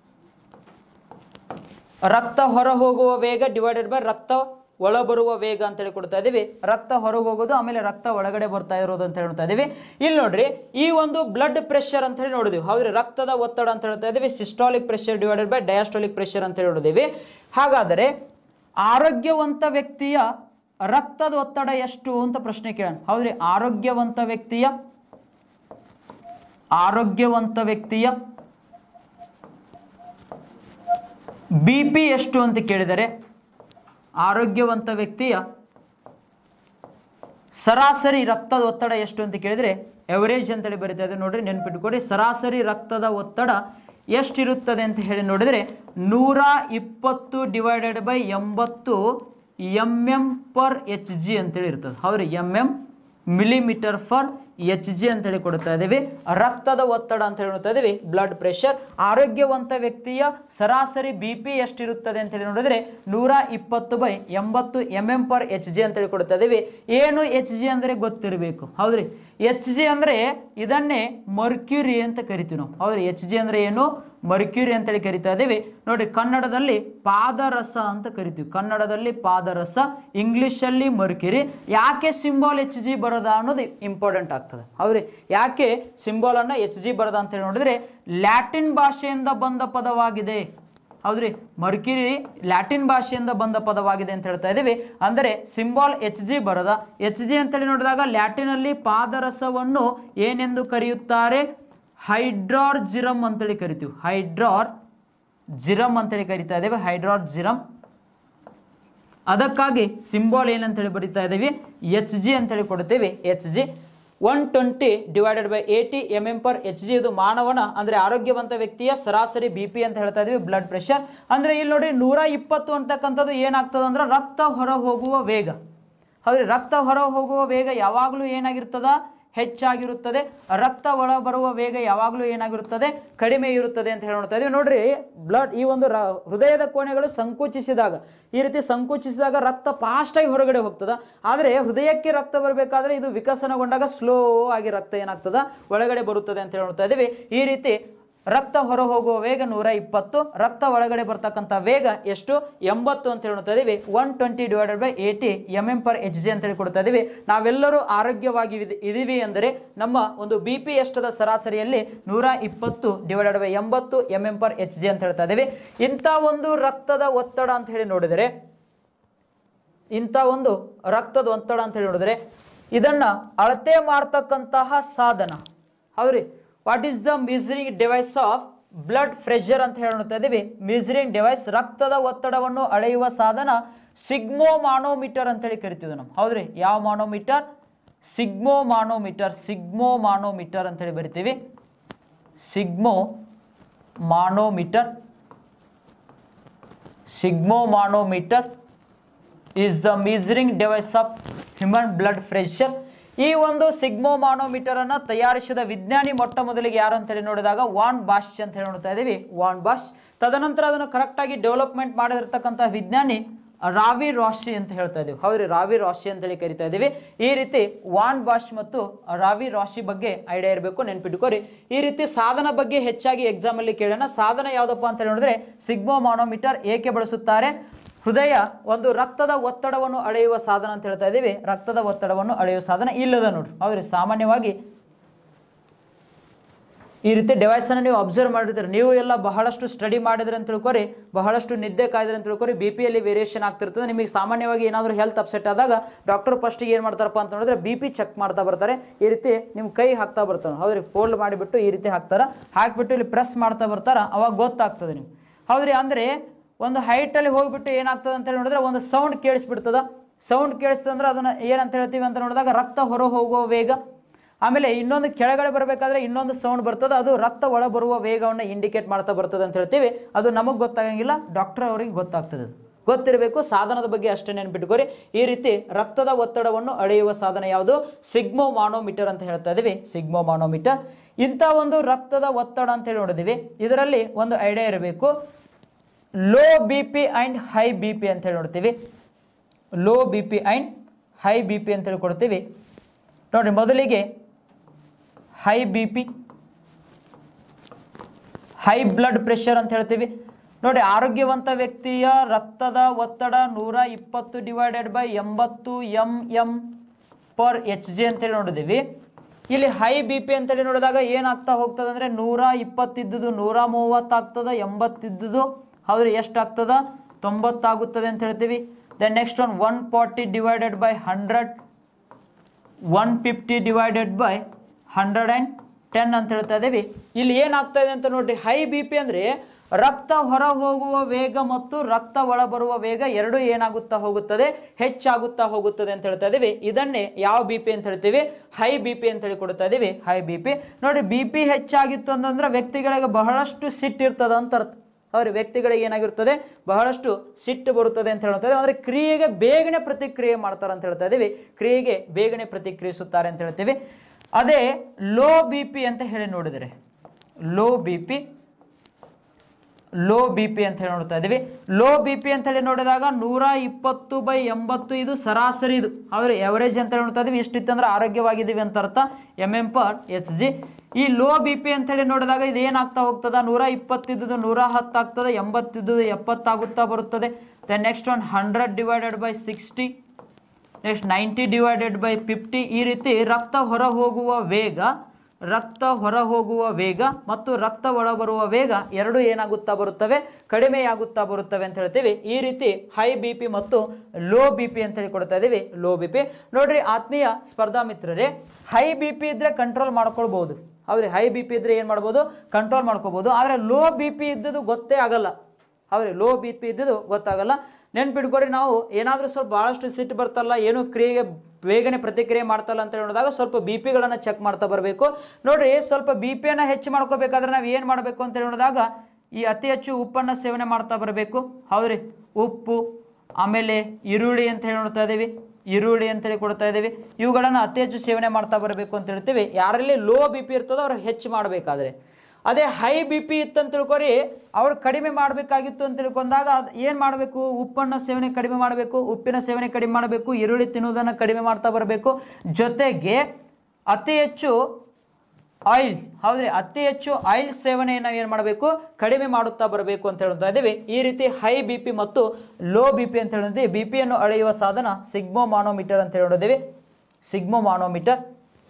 ರಕ್ತ ಹೊರ ಹೋಗುವ ವೇಗ ಡಿವೈಡೆಡ್ ಬೈ ರಕ್ತ ಒಳ ಬರುವ ವೇಗ ಅಂತೇಳಿ ಕೊಡ್ತಾ ಇದೀವಿ ರಕ್ತ ಹೊರಗೆ ಹೋಗೋದು ಆಮೇಲೆ ರಕ್ತ ಒಳಗಡೆ ಬರ್ತಾ ಇರೋದು ಅಂತ ಹೇಳ್ತಾ ಇದೀವಿ ಇಲ್ಲಿ ನೋಡ್ರಿ ಈ ಒಂದು ಬ್ಲಡ್ ಪ್ರೆಷರ್ ಅಂತ ಹೇಳಿ ನೋಡಿದ್ವಿ ಹೌದ್ರಿ ರಕ್ತದ ಒತ್ತಡ ಅಂತ ಹೇಳ್ತಾ ಇದೀವಿ systolic pressure divided by diastolic pressure ಅಂತ ಹೇಳಿ ನೋಡಿದೀವಿ ಹಾಗಾದರೆ ಆರೋಗ್ಯವಂತ ವ್ಯಕ್ತಿಯ ರಕ್ತದ ಒತ್ತಡ ಎಷ್ಟು ಅಂತ ಪ್ರಶ್ನೆ ಕೇಳೋಣ ಹೌದ್ರಿ ಆರೋಗ್ಯವಂತ ವ್ಯಕ್ತಿಯ ಆರೋಗ್ಯವಂತ ವ್ಯಕ್ತಿಯ ಬಿ ಪಿ ಎಷ್ಟು ಅಂತ ಕೇಳಿದರೆ ಆರೋಗ್ಯವಂತ ವ್ಯಕ್ತಿಯ ಸರಾಸರಿ ರಕ್ತದ ಒತ್ತಡ ಎಷ್ಟು ಅಂತ ಕೇಳಿದರೆ ಎವರೇಜ್ ಅಂತೇಳಿ ಬರೀತಾ ಇದೆ ನೋಡ್ರಿ ನೆನ್ಪಿಟ್ಕೊಡಿ ಸರಾಸರಿ ರಕ್ತದ ಒತ್ತಡ ಎಷ್ಟಿರುತ್ತದೆ ಅಂತ ಹೇಳಿ ನೋಡಿದರೆ ನೂರ ಇಪ್ಪತ್ತು ಡಿವೈಡೆಡ್ ಬೈ ಎಂಬತ್ತು M M per H G ಅಂತೇಳಿ ಇರ್ತದೆ ಹೌದ್ರಿ M M millimetre per H G ಅಂತೇಳಿ ಕೊಡ್ತಾ ಇದ್ದೀವಿ ರಕ್ತದ ಒತ್ತಡ ಅಂತ ಹೇಳ್ತಾ ಇದ್ದೀವಿ ಬ್ಲಡ್ ಪ್ರೆಷರ್ ಆರೋಗ್ಯವಂತ ವ್ಯಕ್ತಿಯ ಸರಾಸರಿ ಬಿ ಪಿ ಎಷ್ಟಿರುತ್ತದೆ ಅಂತೇಳಿ ನೋಡಿದ್ರೆ ನೂರ ಇಪ್ಪತ್ತು ಬೈ ಎಂಬತ್ತು M M per H G ಅಂತೇಳಿ ಕೊಡ್ತಾ ಇದ್ದೀವಿ ಏನು ಎಚ್ ಜಿ ಅಂದರೆ ಗೊತ್ತಿರಬೇಕು ಹೌದ್ರಿ ಎಚ್ ಜಿ ಅಂದರೆ ಇದನ್ನೇ ಮರ್ಕ್ಯೂರಿ ಅಂತ ಕರಿತೀವಿ ನಾವು ಹೌದ್ರಿ ಎಚ್ ಜಿ ಅಂದರೆ ಏನು ಮರ್ಕ್ಯೂರಿ ಅಂತೇಳಿ ಕರಿತಾ ಇದ್ದೀವಿ ನೋಡಿ ಕನ್ನಡದಲ್ಲಿ ಪಾದರಸ ಅಂತ ಕರಿತೀವಿ ಕನ್ನಡದಲ್ಲಿ ಪಾದರಸ ಇಂಗ್ಲಿಷಲ್ಲಿ ಮರ್ಕ್ಯೂರಿ ಯಾಕೆ ಸಿಂಬಾಲ್ ಎಚ್ ಜಿ ಬರೋದ ಅನ್ನೋದು ಇಂಪಾರ್ಟೆಂಟ್ ಆಗ್ತದೆ ಹೌದ್ರಿ ಯಾಕೆ ಸಿಂಬಾಲ್ ಅನ್ನ ಎಚ್ ಜಿ ಬರೋದ ಅಂತ ಹೇಳಿ ನೋಡಿದ್ರೆ ಲ್ಯಾಟಿನ್ ಭಾಷೆಯಿಂದ ಬಂದ ಪದವಾಗಿದೆ ಹೌದ್ರಿ ಮರ್ಕ್ಯೂರಿ ಲ್ಯಾಟಿನ್ ಭಾಷೆಯಿಂದ ಬಂದ ಪದವಾಗಿದೆ ಅಂತ ಹೇಳ್ತಾ ಇದ್ದೀವಿ ಅಂದರೆ ಸಿಂಬಾಲ್ ಎಚ್ ಜಿ ಬರದ ಎಚ್ ಜಿ ಅಂತೇಳಿ ನೋಡಿದಾಗ ಲ್ಯಾಟಿನಲ್ಲಿ ಪಾದರಸವನ್ನು ಏನೆಂದು ಕರೆಯುತ್ತಾರೆ ಹೈಡ್ರಾರ್ ಜಿರಮ್ ಅಂತೇಳಿ ಕರಿತೀವಿ ಹೈಡ್ರಾರ್ ಜಿರಮ್ ಅಂತೇಳಿ ಕರಿತಾ ಇದ್ದೇವೆ ಹೈಡ್ರಾರ್ ಜಿರಮ್ ಅದಕ್ಕಾಗಿ ಸಿಂಬಾಲ್ ಏನಂತೇಳಿ ಬರಿತಾ ಇದ್ದೀವಿ ಎಚ್ ಜಿ ಅಂತೇಳಿ ಕೊಡ್ತೀವಿ H G one twenty divided by eighty M M per H G ಇದು ಮಾನವನ ಅಂದರೆ ಆರೋಗ್ಯವಂತ ವ್ಯಕ್ತಿಯ ಸರಾಸರಿ ಬಿ ಪಿ ಅಂತ ಹೇಳ್ತಾ ಇದೀವಿ ಬ್ಲಡ್ ಪ್ರೆಷರ್ ಅಂದರೆ ಇಲ್ಲಿ ನೋಡಿ ನೂರ ಇಪ್ಪತ್ತು ಅಂತಕ್ಕಂಥದ್ದು ಏನಾಗ್ತದೆ ಅಂದ್ರೆ ರಕ್ತ ಹೊರ ಹೋಗುವ ವೇಗ ಹೌದ್ರಿ ರಕ್ತ ಹೊರ ಹೋಗುವ ವೇಗ ಯಾವಾಗಲೂ ಏನಾಗಿರ್ತದ ಹೆಚ್ಚಾಗಿರುತ್ತದೆ ರಕ್ತ ಒಳ ಬರುವ ವೇಗ ಯಾವಾಗಲೂ ಏನಾಗಿರುತ್ತದೆ ಕಡಿಮೆ ಇರುತ್ತದೆ ಅಂತ ಹೇಳಿ ನೋಡ್ತಾ ಇದೀವಿ ನೋಡ್ರಿ ಬ್ಲಡ್ ಈ ಒಂದು ರ- ಹೃದಯದ ಕೋಣೆಗಳು ಸಂಕುಚಿಸಿದಾಗ ಈ ರೀತಿ ಸಂಕುಚಿಸಿದಾಗ ರಕ್ತ ಫಾಸ್ಟಾಗಿ ಹೊರಗಡೆ ಹೋಗ್ತದ ಆದರೆ ಹೃದಯಕ್ಕೆ ರಕ್ತ ಬರಬೇಕಾದ್ರೆ ಇದು ವಿಕಸನಗೊಂಡಾಗ ಸ್ಲೋ ಆಗಿ ರಕ್ತ ಏನಾಗ್ತದ ಒಳಗಡೆ ಬರುತ್ತದೆ ಅಂತ ಹೇಳಿ ನೋಡ್ತಾ ಇದೀವಿ ಈ ರೀತಿ ರಕ್ತ ಹೊರ ಹೋಗುವ ವೇಗ ನೂರ ಇಪ್ಪತ್ತು ರಕ್ತ ಒಳಗಡೆ ಬರ್ತಕ್ಕಂಥ ವೇಗ ಎಷ್ಟು ಎಂಬತ್ತು ಅಂತ ಹೇಳ್ತಾ ಇದೀವಿ one twenty divided by eighty M M per H G ಅಂತೇಳಿ ಕೊಡ್ತಾ ಇದೀವಿ ನಾವೆಲ್ಲರೂ ಆರೋಗ್ಯವಾಗಿ ಇದ್- ಇದೀವಿ ಅಂದರೆ ನಮ್ಮ ಒಂದು ಬಿ ಪಿ ಎಷ್ಟದ ಸರಾಸರಿಯಲ್ಲಿ ನೂರ ಇಪ್ಪತ್ತು ಡಿವೈಡೆಡ್ ಬೈ ಎಂಬತ್ತು M M per H G ಅಂತ ಹೇಳ್ತಾ ಇದೀವಿ ಇಂಥ ಒಂದು ರಕ್ತದ ಒತ್ತಡ ಅಂತ ಹೇಳಿ ನೋಡಿದರೆ ಇಂಥ ಒಂದು ರಕ್ತದ ಒತ್ತಡ ಅಂತ ಹೇಳಿ ನೋಡಿದ್ರೆ ಇದನ್ನ ಅಳತೆ ಮಾಡ್ತಕ್ಕಂತಹ ಸಾಧನ ಹೌದ್ರಿ what is the measuring device of blood pressure ಅಂತ ಹೇಳಿ ನೋಡ್ತಾ ಇದೀವಿ ಮಿಸರಿಂಗ್ ಡಿವೈಸ್ ರಕ್ತದ ಒತ್ತಡವನ್ನು ಅಳೆಯುವ ಸಾಧನ ಸಿಗ್ಮೋ ಮಾನೋಮೀಟರ್ ಅಂತೇಳಿ ಕರಿತೀವಿ ನಾವು ಹೌದ್ರಿ ಯಾವ manometer sphygmomanometer sphygmomanometer ಅಂತೇಳಿ ಬರಿತೀವಿ sphygmomanometer sphygmomanometer is the measuring device of human blood pressure ಈ ಒಂದು ಸಿಗ್ಮೋ ಮಾನೋಮೀಟರ್ ಅನ್ನ ತಯಾರಿಸಿದ ವಿಜ್ಞಾನಿ ಮೊಟ್ಟ ಮೊದಲಿಗೆ ಯಾರು ಅಂತ ಹೇಳಿ ನೋಡಿದಾಗ ವಾನ್ ಬಾಷ್ ಅಂತ ಹೇಳಿ ನೋಡ್ತಾ ಇದೀವಿ ವಾನ್ ಬಾಷ್ ತದನಂತರ ಅದನ್ನು ಕರೆಕ್ಟಾಗಿ ಡೆವಲಪ್ಮೆಂಟ್ ಮಾಡಿರ್ತಕ್ಕಂಥ ವಿಜ್ಞಾನಿ ರಾವಿ ರಾಶಿ ಅಂತ ಹೇಳ್ತಾ ಇದೀವಿ ಹೌದ್ರಿ ರಾವಿ ರಾಶಿ ಅಂತೇಳಿ ಕರಿತಾ ಇದೀವಿ ಈ ರೀತಿ ವಾನ್ ಬಾಷ್ ಮತ್ತು ರಾವಿ ರಾಶಿ ಬಗ್ಗೆ ಐಡಿಯಾ ಇರಬೇಕು ನೆನ್ಪಿಟ್ಕೋರಿ ಈ ರೀತಿ ಸಾಧನ ಬಗ್ಗೆ ಹೆಚ್ಚಾಗಿ ಎಕ್ಸಾಮ್ ಅಲ್ಲಿ ಕೇಳೋಣ ಸಾಧನ ಯಾವ್ದಪ್ಪ ಅಂತ ಹೇಳಿ ನೋಡಿದ್ರೆ ಸಿಗ್ಮೋ ಮಾನೋಮೀಟರ್ ಏಕೆ ಬಳಸುತ್ತಾರೆ ಹೃದಯ ಒಂದು ರಕ್ತದ ಒತ್ತಡವನ್ನು ಅಳೆಯುವ ಸಾಧನ ಅಂತ ಹೇಳ್ತಾ ಇದ್ದೀವಿ ರಕ್ತದ ಒತ್ತಡವನ್ನು ಅಳೆಯುವ ಸಾಧನ ಇಲ್ಲದ ನೋಡ್ರಿ ಹೌದ್ರಿ ಸಾಮಾನ್ಯವಾಗಿ ಈ ರೀತಿ ಡಿವೈಸನ್ನು ನೀವು ಅಬ್ಸರ್ವ್ ಮಾಡಿರ್ತೀರಿ ನೀವು ಎಲ್ಲ ಬಹಳಷ್ಟು ಸ್ಟಡಿ ಮಾಡಿದ್ರೆ ಅಂತ ತಿಳ್ಕೊರಿ ಬಹಳಷ್ಟು ನಿದ್ದೆ ಕಾಯ್ದ್ರೆ ಅಂತ ತಿಳ್ಕೊರಿ ಬಿ ಪಿಯಲ್ಲಿ ವೇರಿಯೇಷನ್ ಆಗ್ತಿರ್ತದೆ ನಿಮಗೆ ಸಾಮಾನ್ಯವಾಗಿ ಏನಾದರೂ ಹೆಲ್ತ್ ಅಪ್ಸೆಟ್ ಆದಾಗ ಡಾಕ್ಟರ್ ಫಸ್ಟಿಗೆ ಏನು ಮಾಡ್ತಾರಪ್ಪ ಅಂತ ನೋಡಿದ್ರೆ ಬಿ ಪಿ ಚೆಕ್ ಮಾಡ್ತಾ ಬರ್ತಾರೆ ಈ ರೀತಿ ನಿಮ್ಮ ಕೈ ಹಾಕ್ತಾ ಬರ್ತಾನೆ ಹೌದ್ರಿ ಫೋಲ್ಡ್ ಮಾಡಿಬಿಟ್ಟು ಈ ರೀತಿ ಹಾಕ್ತಾರೆ ಹಾಕ್ಬಿಟ್ಟು ಇಲ್ಲಿ ಪ್ರೆಸ್ ಮಾಡ್ತಾ ಬರ್ತಾರ ಅವಾಗ ಗೊತ್ತಾಗ್ತದೆ ನೀವು ಹೌದ್ರಿ ಅಂದರೆ ಒಂದು ಹೈಟಲ್ಲಿ ಹೋಗ್ಬಿಟ್ಟು ಏನಾಗ್ತದೆ ಅಂತ ಹೇಳಿ ನೋಡಿದ್ರೆ ಒಂದು ಸೌಂಡ್ ಕೇಳಿಸ್ಬಿಡ್ತದ ಸೌಂಡ್ ಕೇಳಿಸ್ತದೆ ಅಂದ್ರೆ ಅದನ್ನು ಏನಂತ ಹೇಳ್ತೀವಿ ಅಂತ ನೋಡಿದಾಗ ರಕ್ತ ಹೊರ ಹೋಗುವ ವೇಗ ಆಮೇಲೆ ಇನ್ನೊಂದು ಕೆಳಗಡೆ ಬರಬೇಕಾದ್ರೆ ಇನ್ನೊಂದು ಸೌಂಡ್ ಬರ್ತದೆ ಅದು ರಕ್ತ ಒಳ ಬರುವ ವೇಗವನ್ನು ಇಂಡಿಕೇಟ್ ಮಾಡ್ತಾ ಬರ್ತದೆ ಅಂತ ಹೇಳ್ತೀವಿ ಅದು ನಮಗೆ ಗೊತ್ತಾಗಂಗಿಲ್ಲ ಡಾಕ್ಟರ್ ಅವರಿಗೆ ಗೊತ್ತಾಗ್ತದೆ ಅದು. ಗೊತ್ತಿರಬೇಕು ಸಾಧನದ ಬಗ್ಗೆ ಅಷ್ಟೇ ನೆನ್ಪಿಟ್ಕೋರಿ ಈ ರೀತಿ ರಕ್ತದ ಒತ್ತಡವನ್ನು ಅಳೆಯುವ ಸಾಧನ ಯಾವುದು ಸಿಗ್ಮೋ ಮಾನೋಮೀಟರ್ ಅಂತ ಹೇಳ್ತಾ ಇದೀವಿ ಸಿಗ್ಮೋ ಮಾನೋಮೀಟರ್ ಇಂಥ ಒಂದು ರಕ್ತದ ಒತ್ತಡ ಅಂತ ಹೇಳಿ ನೋಡಿದೀವಿ ಇದರಲ್ಲಿ ಒಂದು ಐಡಿಯಾ ಇರಬೇಕು low B P and high B P ಅಂತ ಹೇಳಿ ನೋಡ್ತೀವಿ low B P and high B P ಅಂತ ಹೇಳಿ ಕೊಡ್ತೀವಿ ನೋಡಿರಿ ಮೊದಲಿಗೆ high B P high blood pressure ಅಂತ ಹೇಳ್ತೀವಿ ನೋಡಿ ಆರೋಗ್ಯವಂತ ವ್ಯಕ್ತಿಯ ರಕ್ತದ ಒತ್ತಡ ನೂರ ಇಪ್ಪತ್ತು ಡಿವೈಡೆಡ್ ಬೈ ಎಂಬತ್ತು M M per H G ಅಂತೇಳಿ ನೋಡಿದ್ದೀವಿ ಇಲ್ಲಿ ಹೈ ಬಿ ಪಿ ಅಂತೇಳಿ ನೋಡಿದಾಗ ಏನಾಗ್ತಾ ಹೋಗ್ತದೆ ಅಂದರೆ ನೂರ ಇಪ್ಪತ್ತಿದ್ದುದು ನೂರ ಮೂವತ್ತಾಗ್ತದೆ ಎಂಬತ್ತಿದ್ದುದು ಹೌದ್ರಿ ಎಷ್ಟಾಗ್ತದ ತೊಂಬತ್ತಾಗುತ್ತದೆ ಅಂತ ಹೇಳ್ತೀವಿ then next one one forty divided by hundred one fifty divided by hundred and ten ಅಂತ ಹೇಳ್ತಾ ಇದ್ದೀವಿ ಇಲ್ಲಿ ಏನಾಗ್ತಾ ಇದೆ ಅಂತ ನೋಡ್ರಿ ಹೈ ಬಿ ಪಿ ಅಂದರೆ ರಕ್ತ ಹೊರ ಹೋಗುವ ವೇಗ ಮತ್ತು ರಕ್ತ ಒಳ ಬರುವ ವೇಗ ಎರಡೂ ಏನಾಗುತ್ತಾ ಹೋಗುತ್ತದೆ ಹೆಚ್ಚಾಗುತ್ತಾ ಹೋಗುತ್ತದೆ ಅಂತ ಹೇಳ್ತಾ ಇದ್ದೀವಿ ಇದನ್ನೇ ಯಾವ ಬಿ ಪಿ ಅಂತ ಹೇಳ್ತೀವಿ ಹೈ ಬಿ ಪಿ ಅಂತ ಹೇಳಿ ಕೊಡ್ತಾ ಇದ್ದೀವಿ ಹೈ ಬಿ ಪಿ ನೋಡಿ ಬಿ ಪಿ ಹೆಚ್ಚಾಗಿತ್ತು ಅಂತಂದ್ರೆ ವ್ಯಕ್ತಿಗಳಿಗೆ ಬಹಳಷ್ಟು ಸಿಟ್ಟಿರ್ತದ ಅಂತ ಅರ್ಥ ಅವ್ರ ವ್ಯಕ್ತಿಗಳಿಗೆ ಏನಾಗಿರ್ತದೆ ಬಹಳಷ್ಟು ಸಿಟ್ಟು ಬರುತ್ತದೆ ಅಂತ ಹೇಳ್ತಾರೆ ಅಂದರೆ ಕ್ರಿಯೆಗೆ ಬೇಗನೆ ಪ್ರತಿಕ್ರಿಯೆ ಮಾಡ್ತಾರೆ ಅಂತ ಹೇಳ್ತಾ ಇದೀವಿ ಕ್ರಿಯೆಗೆ ಬೇಗನೆ ಪ್ರತಿಕ್ರಿಯಿಸುತ್ತಾರೆ ಅಂತ ಹೇಳ್ತೀವಿ ಅದೇ ಲೋ ಬಿ ಪಿ ಅಂತ ಹೇಳಿ ನೋಡಿದರೆ low B P low B P ಅಂತ ಹೇಳಿ ನೋಡ್ತಾ ಇದ್ದೀವಿ ಲೋ ಬಿ ಪಿ ಅಂತ ಹೇಳಿ ನೋಡಿದಾಗ ನೂರ ಇಪ್ಪತ್ತು ಬೈ ಎಂಬತ್ತು ಇದು ಸರಾಸರಿ ಇದು ಆದರೆ ಎವರೇಜ್ ಅಂತ ಹೇಳಿ ನೋಡ್ತಾ ಇದೀವಿ ಇಷ್ಟಿತ್ತಂದ್ರೆ ಆರೋಗ್ಯವಾಗಿದ್ದೀವಿ ಅಂತ ಅರ್ಥ M M per H G ಈ ಲೋ ಬಿ ಪಿ ಅಂತ ಹೇಳಿ ನೋಡಿದಾಗ ಇದು ಏನಾಗ್ತಾ ಹೋಗ್ತದ ನೂರ ಇಪ್ಪತ್ತಿದ್ದು ನೂರ ಹತ್ತಾಗ್ತದೆ ಎಂಬತ್ತಿದ್ದು ಎಪ್ಪತ್ತಾಗುತ್ತಾ ಬರುತ್ತದೆ then next one hundred divided by sixty next ninety divided by fifty ಈ ರೀತಿ ರಕ್ತ ಹೊರ ಹೋಗುವ ವೇಗ ರಕ್ತ ಹೊರ ಹೋಗುವ ವೇಗ ಮತ್ತು ರಕ್ತ ಒಳ ಬರುವ ವೇಗ ಎರಡೂ ಏನಾಗುತ್ತಾ ಬರುತ್ತವೆ ಕಡಿಮೆಯಾಗುತ್ತಾ ಬರುತ್ತವೆ ಅಂತ ಹೇಳ್ತೀವಿ ಈ ರೀತಿ ಹೈ ಬಿ ಪಿ ಮತ್ತು ಲೋ ಬಿ ಪಿ ಅಂತ ಹೇಳಿ ಕೊಡ್ತಾ ಇದ್ದೀವಿ ಲೋ ಬಿ ಪಿ ನೋಡ್ರಿ ಆತ್ಮೀಯ ಸ್ಪರ್ಧಾ ಮಿತ್ರರೇ ಹೈ ಬಿ ಪಿ ಇದ್ರೆ ಕಂಟ್ರೋಲ್ ಮಾಡ್ಕೊಳ್ಬಹುದು ಹೌದ್ರಿ ಹೈ ಬಿ ಪಿ ಇದ್ರೆ ಏನು ಮಾಡ್ಬೋದು ಕಂಟ್ರೋಲ್ ಮಾಡ್ಕೋಬಹುದು ಆದರೆ ಲೋ ಬಿ ಪಿ ಇದ್ದದ್ದು ಗೊತ್ತೇ ಆಗಲ್ಲ ಹೌದ್ರಿ ಲೋ ಬಿ ಪಿ ಇದ್ದದ್ದು ಗೊತ್ತಾಗಲ್ಲ ನೆನ್ಪಿಟ್ಕೊರಿ ನಾವು ಏನಾದರೂ ಸ್ವಲ್ಪ ಭಾಳಷ್ಟು ಸಿಟ್ಟು ಬರ್ತಲ್ಲ ಏನೋ ಕ್ರಿಯೆಗೆ ಬೇಗನೆ ಪ್ರತಿಕ್ರಿಯೆ ಮಾಡ್ತಲ್ಲ ಅಂತ ಹೇಳಿದಾಗ ಸ್ವಲ್ಪ ಬಿ ಪಿಗಳನ್ನು ಚೆಕ್ ಮಾಡ್ತಾ ಬರಬೇಕು ನೋಡ್ರಿ ಸ್ವಲ್ಪ ಬಿ ಪಿಯನ್ನು ಹೆಚ್ಚು ಮಾಡ್ಕೋಬೇಕಾದ್ರೆ ನಾವು ಏನು ಮಾಡಬೇಕು ಅಂತ ಹೇಳಿದಾಗ ಈ ಅತಿ ಹೆಚ್ಚು ಉಪ್ಪನ್ನು ಸೇವನೆ ಮಾಡ್ತಾ ಬರಬೇಕು ಹೌದ್ರಿ ಉಪ್ಪು ಆಮೇಲೆ ಈರುಳ್ಳಿ ಅಂತ ಹೇಳಿ ನೋಡ್ತಾ ಇದ್ದೀವಿ ಈರುಳ್ಳಿ ಅಂತೇಳಿ ಕೊಡ್ತಾ ಇದ್ದೀವಿ ಇವುಗಳನ್ನು ಅತಿ ಹೆಚ್ಚು ಸೇವನೆ ಮಾಡ್ತಾ ಬರಬೇಕು ಅಂತ ಹೇಳ್ತೀವಿ ಯಾರಲ್ಲಿ ಲೋ ಬಿ ಪಿ ಇರ್ತದೋ ಅವ್ರು ಹೆಚ್ಚು ಮಾಡಬೇಕಾದ್ರೆ ಅದೇ ಹೈ ಬಿ ಪಿ ಇತ್ತು ಅಂತ ತಿಳ್ಕೊರಿ ಅವ್ರು ಕಡಿಮೆ ಮಾಡಬೇಕಾಗಿತ್ತು ಅಂತ ತಿಳ್ಕೊಂಡಾಗ ಏನು ಮಾಡಬೇಕು ಉಪ್ಪನ್ನು ಸೇವನೆ ಕಡಿಮೆ ಮಾಡಬೇಕು ಉಪ್ಪಿನ ಸೇವನೆ ಕಡಿಮೆ ಮಾಡಬೇಕು ಈರುಳ್ಳಿ ತಿನ್ನುವುದನ್ನು ಕಡಿಮೆ ಮಾಡ್ತಾ ಬರಬೇಕು ಜೊತೆಗೆ ಅತಿ ಹೆಚ್ಚು ಆಯಿಲ್ ಹೌದ್ರಿ ಅತಿ ಹೆಚ್ಚು ಆಯಿಲ್ ಸೇವನೆಯನ್ನು ಏನು ಮಾಡಬೇಕು ಕಡಿಮೆ ಮಾಡುತ್ತಾ ಬರಬೇಕು ಅಂತ ಹೇಳ್ತಾ ಇದ್ದೀವಿ ಈ ರೀತಿ ಹೈ ಬಿ ಪಿ ಮತ್ತು ಲೋ ಬಿ ಪಿ ಅಂತ ಹೇಳಿದ್ವಿ ಬಿ ಪಿಯನ್ನು ಅಳೆಯುವ ಸಾಧನ ಸಿಗ್ಮೋ ಮಾನೋಮೀಟರ್ ಅಂತ ಹೇಳಿದ್ದೀವಿ ಸಿಗ್ಮೋ ಮಾನೋಮೀಟರ್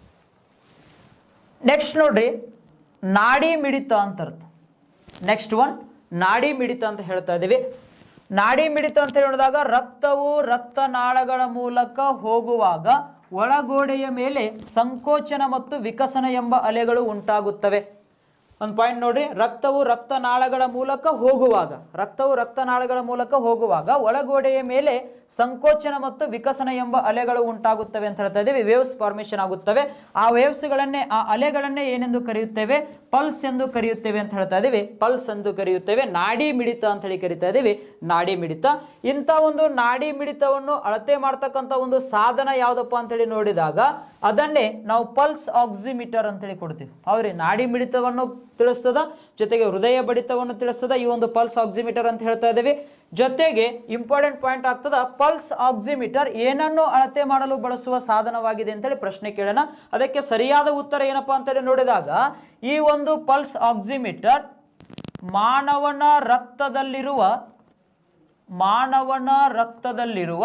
ನೆಕ್ಸ್ಟ್ ನೋಡ್ರಿ ನಾಡಿ ಮಿಡಿತ ಅಂತ ಅರ್ಥ ನೆಕ್ಸ್ಟ್ ಒನ್ ನಾಡಿ ಮಿಡಿತ ಅಂತ ಹೇಳ್ತಾ ಇದ್ದೀವಿ ನಾಡಿ ಮಿಡಿತ ಅಂತ ಹೇಳಿದಾಗ ರಕ್ತವು ರಕ್ತನಾಳಗಳ ಮೂಲಕ ಹೋಗುವಾಗ ಒಳಗೋಡೆಯ ಮೇಲೆ ಸಂಕೋಚನ ಮತ್ತು ವಿಕಸನ ಎಂಬ ಅಲೆಗಳು ಉಂಟಾಗುತ್ತವೆ ಒಂದು ಪಾಯಿಂಟ್ ನೋಡ್ರಿ ರಕ್ತವು ರಕ್ತನಾಳಗಳ ಮೂಲಕ ಹೋಗುವಾಗ ರಕ್ತವು ರಕ್ತನಾಳಗಳ ಮೂಲಕ ಹೋಗುವಾಗ ಒಳಗೋಡೆಯ ಮೇಲೆ ಸಂಕೋಚನ ಮತ್ತು ವಿಕಸನ ಎಂಬ ಅಲೆಗಳು ಉಂಟಾಗುತ್ತವೆ ಅಂತ ಹೇಳ್ತಾ ಇದ್ದೀವಿ ವೇವ್ಸ್ ಫಾರ್ಮೇಷನ್ ಆಗುತ್ತವೆ ಆ ವೇವ್ಸ್ಗಳನ್ನೇ ಆ ಅಲೆಗಳನ್ನೇ ಏನೆಂದು ಕರೆಯುತ್ತೇವೆ ಪಲ್ಸ್ ಎಂದು ಕರೆಯುತ್ತೇವೆ ಅಂತ ಹೇಳ್ತಾ ಇದ್ದೀವಿ ಪಲ್ಸ್ ಎಂದು ಕರೆಯುತ್ತೇವೆ ನಾಡಿ ಮಿಡಿತ ಅಂತ ಹೇಳಿ ಕರಿತಾ ಇದ್ದೀವಿ ನಾಡಿ ಮಿಡಿತ ಇಂಥ ಒಂದು ನಾಡಿ ಮಿಡಿತವನ್ನು ಅಳತೆ ಮಾಡ್ತಕ್ಕಂಥ ಒಂದು ಸಾಧನ ಯಾವುದಪ್ಪ ಅಂತೇಳಿ ನೋಡಿದಾಗ ಅದನ್ನೇ ನಾವು ಪಲ್ಸ್ ಆಕ್ಸಿಮೀಟರ್ ಅಂತೇಳಿ ಕೊಡ್ತೀವಿ ಹೌದ್ರಿ ನಾಡಿ ಮಿಡಿತವನ್ನು ತಿಳಿಸ್ತದ ಜೊತೆಗೆ ಹೃದಯ ಬಡಿತವನ್ನು ತಿಳಿಸ್ತದ ಈ ಒಂದು ಪಲ್ಸ್ ಆಕ್ಸಿಮೀಟರ್ ಅಂತ ಹೇಳ್ತಾ ಇದ್ದೀವಿ ಜೊತೆಗೆ ಇಂಪಾರ್ಟೆಂಟ್ ಪಾಯಿಂಟ್ ಆಗ್ತದ ಪಲ್ಸ್ ಆಕ್ಸಿಮೀಟರ್ ಏನನ್ನು ಅಳತೆ ಮಾಡಲು ಬಳಸುವ ಸಾಧನವಾಗಿದೆ ಅಂತೇಳಿ ಪ್ರಶ್ನೆ ಕೇಳೋಣ ಅದಕ್ಕೆ ಸರಿಯಾದ ಉತ್ತರ ಏನಪ್ಪಾ ಅಂತೇಳಿ ನೋಡಿದಾಗ ಈ ಒಂದು ಪಲ್ಸ್ ಆಕ್ಸಿಮೀಟರ್ ಮಾನವನ ರಕ್ತದಲ್ಲಿರುವ ಮಾನವನ ರಕ್ತದಲ್ಲಿರುವ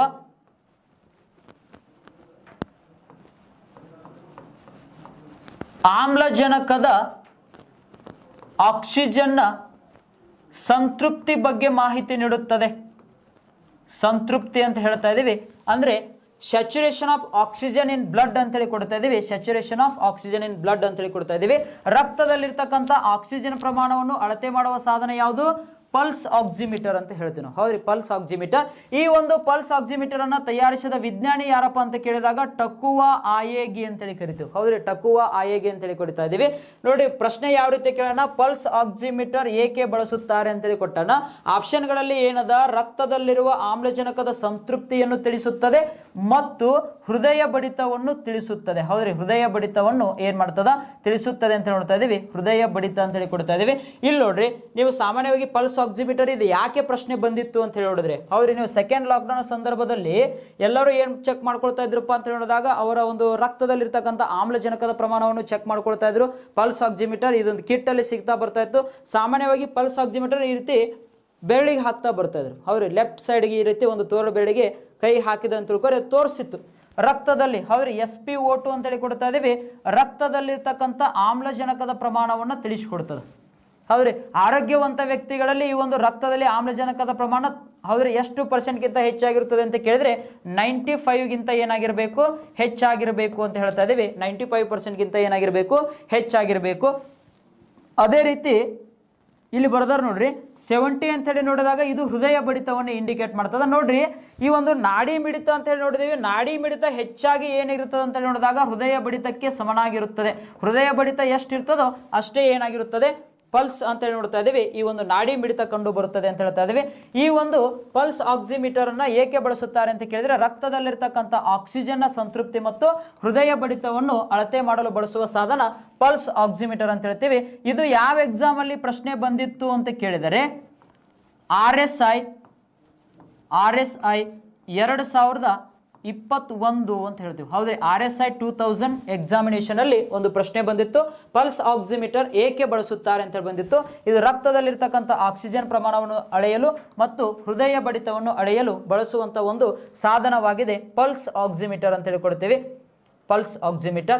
ಆಮ್ಲಜನಕದ ಆಕ್ಸಿಜನ್ನ ಸಂತೃಪ್ತಿ ಬಗ್ಗೆ ಮಾಹಿತಿ ನೀಡುತ್ತದೆ ಸಂತೃಪ್ತಿ ಅಂತ ಹೇಳ್ತಾ ಇದ್ದೀವಿ ಅಂದರೆ saturation of oxygen in blood ಅಂತೇಳಿ ಕೊಡ್ತಾ ಇದ್ದೀವಿ saturation of oxygen in blood ಅಂತೇಳಿ ಕೊಡ್ತಾ ಇದ್ದೀವಿ ರಕ್ತದಲ್ಲಿರ್ತಕ್ಕಂಥ ಆಕ್ಸಿಜನ್ ಪ್ರಮಾಣವನ್ನು ಅಳತೆ ಮಾಡುವ ಸಾಧನ ಯಾವುದು ಪಲ್ಸ್ ಆಕ್ಸಿಮೀಟರ್ ಅಂತ ಹೇಳ್ತೀವಿ ನಾವು ಹೌದ್ರಿ ಪಲ್ಸ್ ಆಕ್ಸಿಮೀಟರ್ ಈ ಒಂದು ಪಲ್ಸ್ ಆಕ್ಸಿಮೀಟರ್ ಅನ್ನ ತಯಾರಿಸಿದ ವಿಜ್ಞಾನಿ ಯಾರಪ್ಪ ಅಂತ ಕೇಳಿದಾಗ ಟಕುವ ಆಯೇಗಿ ಅಂತೇಳಿ ಕರಿತೀವಿ ಹೌದ್ರಿ ಟಕುವ ಆಯೇಗಿ ಅಂತೇಳಿ ಕೊಡ್ತಾ ಇದೀವಿ ನೋಡಿ ಪ್ರಶ್ನೆ ಯಾವ ರೀತಿ ಕೇಳೋಣ ಪಲ್ಸ್ ಆಕ್ಸಿಮೀಟರ್ ಏಕೆ ಬಳಸುತ್ತಾರೆ ಅಂತೇಳಿ ಕೊಟ್ಟಾನ ಆಪ್ಷನ್ಗಳಲ್ಲಿ ಏನದ ರಕ್ತದಲ್ಲಿರುವ ಆಮ್ಲಜನಕದ ಸಂತೃಪ್ತಿಯನ್ನು ತಿಳಿಸುತ್ತದೆ ಮತ್ತು ಹೃದಯ ಬಡಿತವನ್ನು ತಿಳಿಸುತ್ತದೆ ಹೌದ್ರಿ ಹೃದಯ ಬಡಿತವನ್ನು ಏನ್ ಮಾಡ್ತದ ತಿಳಿಸುತ್ತದೆ ಅಂತ ನೋಡ್ತಾ ಇದೀವಿ ಹೃದಯ ಬಡಿತ ಅಂತೇಳಿ ಕೊಡ್ತಾ ಇದೀವಿ ಇಲ್ಲಿ ನೋಡ್ರಿ ನೀವು ಸಾಮಾನ್ಯವಾಗಿ ಪಲ್ಸ್ ಆಕ್ಸಿಮೀಟರ್ ಇದು ಯಾಕೆ ಪ್ರಶ್ನೆ ಬಂದಿತ್ತು ಅಂತ ಹೇಳಿ ನೋಡಿದ್ರೆ ಹೌದ್ರಿ ನೀವು ಸೆಕೆಂಡ್ ಲಾಕ್ಡೌನ್ ಸಂದರ್ಭದಲ್ಲಿ ಎಲ್ಲರೂ ಏನ್ ಚೆಕ್ ಮಾಡ್ಕೊಳ್ತಾ ಇದ್ರಪ್ಪ ಅಂತ ಹೇಳಿದಾಗ ಅವರ ಒಂದು ರಕ್ತದಲ್ಲಿರ್ತಕ್ಕಂಥ ಆಮ್ಲಜನಕದ ಪ್ರಮಾಣವನ್ನು ಚೆಕ್ ಮಾಡ್ಕೊಳ್ತಾ ಇದ್ರು ಪಲ್ಸ್ ಆಕ್ಸಿಮೀಟರ್ ಇದೊಂದು ಕಿಟ್ ಅಲ್ಲಿ ಸಿಗ್ತಾ ಬರ್ತಾ ಇತ್ತು ಸಾಮಾನ್ಯವಾಗಿ ಪಲ್ಸ್ ಆಕ್ಸಿಮೀಟರ್ ಈ ರೀತಿ ಬೆರಳಿಗೆ ಹಾಕ್ತಾ ಬರ್ತಾ ಇದ್ರು ಅವ್ರಿ ಲೆಫ್ಟ್ ಸೈಡ್ಗೆ ಈ ರೀತಿ ಒಂದು ತೋರು ಬೆರಳಿಗೆ ಕೈ ಹಾಕಿದ ಅಂತ ತಿಳ್ಕೊರೆ ತೋರಿಸಿತ್ತು ರಕ್ತದಲ್ಲಿ ಅವ್ರಿ ಎಸ್ ಪಿ ಓಟು ಅಂತೇಳಿ ಕೊಡ್ತಾ ಇದೀವಿ ರಕ್ತದಲ್ಲಿರ್ತಕ್ಕಂಥ ಆಮ್ಲಜನಕದ ಪ್ರಮಾಣವನ್ನು ತಿಳಿಸ್ಕೊಡ್ತದೆ ಹೌದ್ರಿ ಆರೋಗ್ಯವಂತ ವ್ಯಕ್ತಿಗಳಲ್ಲಿ ಈ ಒಂದು ರಕ್ತದಲ್ಲಿ ಆಮ್ಲಜನಕದ ಪ್ರಮಾಣ ಹೌದ್ರಿ ಎಷ್ಟು ಪರ್ಸೆಂಟ್ಗಿಂತ ಹೆಚ್ಚಾಗಿರುತ್ತದೆ ಅಂತ ಕೇಳಿದ್ರೆ ನೈಂಟಿ ಫೈವ್ಗಿಂತ ಏನಾಗಿರಬೇಕು ಹೆಚ್ಚಾಗಿರಬೇಕು ಅಂತ ಹೇಳ್ತಾ ಇದೀವಿ ನೈಂಟಿ ಫೈವ್ ಪರ್ಸೆಂಟ್ಗಿಂತ ಏನಾಗಿರಬೇಕು ಹೆಚ್ಚಾಗಿರಬೇಕು ಅದೇ ರೀತಿ ಇಲ್ಲಿ ಬರ್ದಾರ ನೋಡ್ರಿ ಸೆವೆಂಟಿ ಅಂತ ಹೇಳಿ ನೋಡಿದಾಗ ಇದು ಹೃದಯ ಬಡಿತವನ್ನು ಇಂಡಿಕೇಟ್ ಮಾಡ್ತದ ನೋಡ್ರಿ ಈ ಒಂದು ನಾಡಿ ಮಿಡಿತ ಅಂತ ಹೇಳಿ ನೋಡಿದೀವಿ ನಾಡಿ ಮಿಡಿತ ಹೆಚ್ಚಾಗಿ ಏನಿರುತ್ತದೆ ಅಂತ ಹೇಳಿ ನೋಡಿದಾಗ ಹೃದಯ ಬಡಿತಕ್ಕೆ ಸಮನಾಗಿರುತ್ತದೆ ಹೃದಯ ಬಡಿತ ಎಷ್ಟಿರ್ತದೋ ಅಷ್ಟೇ ಏನಾಗಿರುತ್ತದೆ ಪಲ್ಸ್ ಅಂತ ಹೇಳಿ ನೋಡ್ತಾ ಇದೀವಿ ಈ ಒಂದು ನಾಡಿ ಮಿಡಿತ ಕಂಡು ಬರುತ್ತದೆ ಅಂತ ಹೇಳ್ತಾ ಇದೀವಿ ಈ ಒಂದು ಪಲ್ಸ್ ಆಕ್ಸಿಮೀಟರ್ ಅನ್ನ ಏಕೆ ಬಳಸುತ್ತಾರೆ ಅಂತ ಕೇಳಿದ್ರೆ ರಕ್ತದಲ್ಲಿರ್ತಕ್ಕಂಥ ಆಕ್ಸಿಜನ್ನ ಸಂತೃಪ್ತಿ ಮತ್ತು ಹೃದಯ ಬಡಿತವನ್ನು ಅಳತೆ ಮಾಡಲು ಬಳಸುವ ಸಾಧನ ಪಲ್ಸ್ ಆಕ್ಸಿಮೀಟರ್ ಅಂತ ಹೇಳ್ತೀವಿ ಇದು ಯಾವ ಎಕ್ಸಾಮ್ ಅಲ್ಲಿ ಪ್ರಶ್ನೆ ಬಂದಿತ್ತು ಅಂತ ಕೇಳಿದರೆ R S I R S I ಎರಡು ಸಾವಿರದ ಇಪ್ಪತ್ತೊಂದು ಅಂತ ಹೇಳ್ತೀವಿ ಹೌದ್ರಿ R S I two thousand examination ಅಲ್ಲಿ ಒಂದು ಪ್ರಶ್ನೆ ಬಂದಿತ್ತು ಪಲ್ಸ್ ಆಕ್ಸಿಮೀಟರ್ ಏಕೆ ಬಳಸುತ್ತಾರೆ ಅಂತ ಹೇಳಿ ಬಂದಿತ್ತು ಇದು ರಕ್ತದಲ್ಲಿರ್ತಕ್ಕಂಥ ಆಕ್ಸಿಜನ್ ಪ್ರಮಾಣವನ್ನು ಅಳೆಯಲು ಮತ್ತು ಹೃದಯ ಬಡಿತವನ್ನು ಅಳೆಯಲು ಬಳಸುವಂತ ಒಂದು ಸಾಧನವಾಗಿದೆ ಪಲ್ಸ್ ಆಕ್ಸಿಮೀಟರ್ ಅಂತ ಹೇಳಿ ಕೊಡ್ತೀವಿ ಪಲ್ಸ್ ಆಕ್ಸಿಮೀಟರ್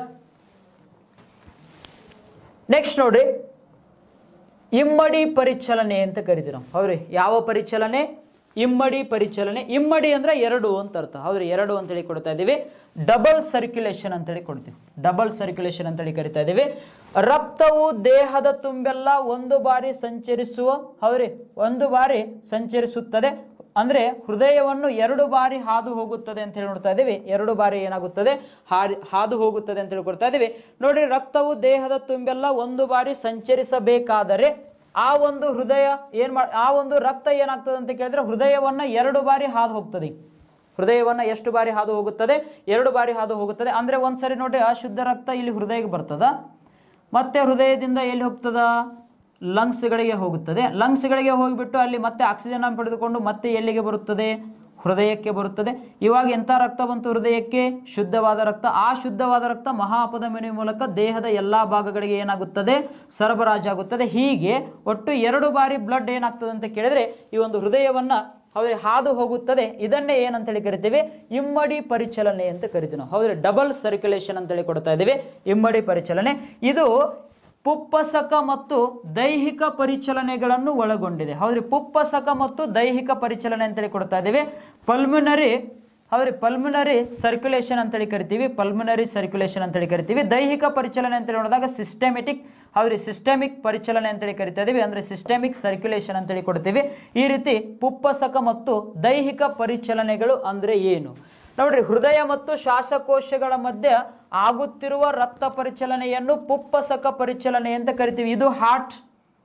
ನೆಕ್ಸ್ಟ್ ನೋಡ್ರಿ ಇಮ್ಮಡಿ ಪರಿಚಲನೆ ಅಂತ ಕರಿತೀವಿ ನಾವು ಹೌದ್ರಿ ಯಾವ ಪರಿಚಲನೆ ಇಮ್ಮಡಿ ಪರಿಚಲನೆ ಇಮ್ಮಡಿ ಅಂದ್ರೆ ಎರಡು ಅಂತ ಅರ್ಥ ಹೌದ್ರಿ ಎರಡು ಅಂತೇಳಿ ಕೊಡ್ತಾ ಇದ್ದೀವಿ ಡಬಲ್ ಸರ್ಕ್ಯುಲೇಷನ್ ಅಂತೇಳಿ ಕೊಡ್ತೀವಿ ಡಬಲ್ ಸರ್ಕ್ಯುಲೇಷನ್ ಅಂತೇಳಿ ಕರಿತಾ ಇದ್ದೀವಿ ರಕ್ತವು ದೇಹದ ತುಂಬೆಲ್ಲ ಒಂದು ಬಾರಿ ಸಂಚರಿಸುವ ಹೌದ್ರಿ ಒಂದು ಬಾರಿ ಸಂಚರಿಸುತ್ತದೆ ಅಂದ್ರೆ ಹೃದಯವನ್ನು ಎರಡು ಬಾರಿ ಹಾದು ಹೋಗುತ್ತದೆ ಅಂತ ಹೇಳಿ ನೋಡ್ತಾ ಇದ್ದೀವಿ ಎರಡು ಬಾರಿ ಏನಾಗುತ್ತದೆ ಹಾರಿ ಹಾದು ಹೋಗುತ್ತದೆ ಅಂತ ಹೇಳಿ ಕೊಡ್ತಾ ಇದ್ದೀವಿ ನೋಡಿ ರಕ್ತವು ದೇಹದ ತುಂಬೆಲ್ಲ ಒಂದು ಬಾರಿ ಸಂಚರಿಸಬೇಕಾದರೆ ಆ ಒಂದು ಹೃದಯ ಏನ್ ಮಾ ಆ ಒಂದು ರಕ್ತ ಏನಾಗ್ತದೆ ಅಂತ ಕೇಳಿದ್ರೆ ಹೃದಯವನ್ನ ಎರಡು ಬಾರಿ ಹಾದು ಹೋಗ್ತದೆ ಹೃದಯವನ್ನ ಎಷ್ಟು ಬಾರಿ ಹಾದು ಹೋಗುತ್ತದೆ ಎರಡು ಬಾರಿ ಹಾದು ಹೋಗುತ್ತದೆ ಅಂದ್ರೆ ಒಂದ್ಸರಿ ನೋಡ್ರಿ ಅಶುದ್ಧ ರಕ್ತ ಇಲ್ಲಿ ಹೃದಯಕ್ಕೆ ಬರ್ತದ ಮತ್ತೆ ಹೃದಯದಿಂದ ಎಲ್ಲಿ ಹೋಗ್ತದ ಲಂಗ್ಸ್ಗಳಿಗೆ ಹೋಗುತ್ತದೆ ಲಂಗ್ಸ್ಗಳಿಗೆ ಹೋಗಿಬಿಟ್ಟು ಅಲ್ಲಿ ಮತ್ತೆ ಆಕ್ಸಿಜನ್ ಪಡೆದುಕೊಂಡು ಮತ್ತೆ ಎಲ್ಲಿಗೆ ಬರುತ್ತದೆ ಹೃದಯಕ್ಕೆ ಬರುತ್ತದೆ ಇವಾಗ ಎಂಥ ರಕ್ತ ಬಂತು ಹೃದಯಕ್ಕೆ ಶುದ್ಧವಾದ ರಕ್ತ ಆ ಶುದ್ಧವಾದ ರಕ್ತ ಮಹಾಪಧಮನಿ ಮೂಲಕ ದೇಹದ ಎಲ್ಲ ಭಾಗಗಳಿಗೆ ಏನಾಗುತ್ತದೆ ಸರಬರಾಜಾಗುತ್ತದೆ ಹೀಗೆ ಒಟ್ಟು ಎರಡು ಬಾರಿ ಬ್ಲಡ್ ಏನಾಗ್ತದೆ ಅಂತ ಕೇಳಿದ್ರೆ ಈ ಒಂದು ಹೃದಯವನ್ನ ಅವ್ರಿಗೆ ಹಾದು ಹೋಗುತ್ತದೆ ಇದನ್ನೇ ಏನಂತೇಳಿ ಕರಿತೀವಿ ಇಮ್ಮಡಿ ಪರಿಚಲನೆ ಅಂತ ಕರಿತೀವಿ ನಾವು ಹೌದ್ರೆ ಡಬಲ್ ಸರ್ಕ್ಯುಲೇಷನ್ ಅಂತೇಳಿ ಕೊಡ್ತಾ ಇದ್ದೀವಿ ಇಮ್ಮಡಿ ಪರಿಚಲನೆ ಇದು ಪುಪ್ಪಸಕ ಮತ್ತು ದೈಹಿಕ ಪರಿಚಲನೆಗಳನ್ನು ಒಳಗೊಂಡಿದೆ ಹೌದ್ರಿ ಪುಪ್ಪಸಕ ಮತ್ತು ದೈಹಿಕ ಪರಿಚಲನೆ ಅಂತೇಳಿ ಕೊಡ್ತಾ ಇದ್ದೀವಿ ಪಲ್ಮಿನರಿ ಹೌದ್ರಿ ಪಲ್ಮಿನರಿ ಸರ್ಕ್ಯುಲೇಷನ್ ಅಂತೇಳಿ ಕರಿತೀವಿ ಪಲ್ಮಿನರಿ ಸರ್ಕ್ಯುಲೇಷನ್ ಅಂತೇಳಿ ಕರಿತೀವಿ ದೈಹಿಕ ಪರಿಚಲನೆ ಅಂತೇಳಿ ನೋಡಿದಾಗ ಸಿಸ್ಟಮೆಟಿಕ್ ಹೌದ್ರಿ ಸಿಸ್ಟಮಿಕ್ ಪರಿಚಲನೆ ಅಂತೇಳಿ ಕರಿತಾ ಇದೀವಿ ಅಂದ್ರೆ ಸಿಸ್ಟಮಿಕ್ ಸರ್ಕ್ಯುಲೇಷನ್ ಅಂತೇಳಿ ಕೊಡ್ತೀವಿ ಈ ರೀತಿ ಪುಪ್ಪಸಕ ಮತ್ತು ದೈಹಿಕ ಪರಿಚಲನೆಗಳು ಅಂದ್ರೆ ಏನು ನೋಡ್ರಿ ಹೃದಯ ಮತ್ತು ಶ್ವಾಸಕೋಶಗಳ ಮಧ್ಯೆ ಆಗುತ್ತಿರುವ ರಕ್ತ ಪರಿಚಲನೆಯನ್ನು ಪುಪ್ಪಸಕ ಪರಿಚಲನೆ ಅಂತ ಕರಿತೀವಿ ಇದು ಹಾರ್ಟ್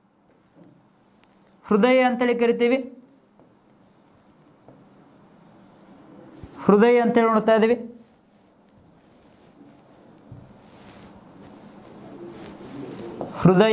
ಹೃದಯ ಅಂತೇಳಿ ಕರಿತೀವಿ ಹೃದಯ ಅಂತೇಳಿ ನೋಡ್ತಾ ಇದ್ದೀವಿ ಹೃದಯ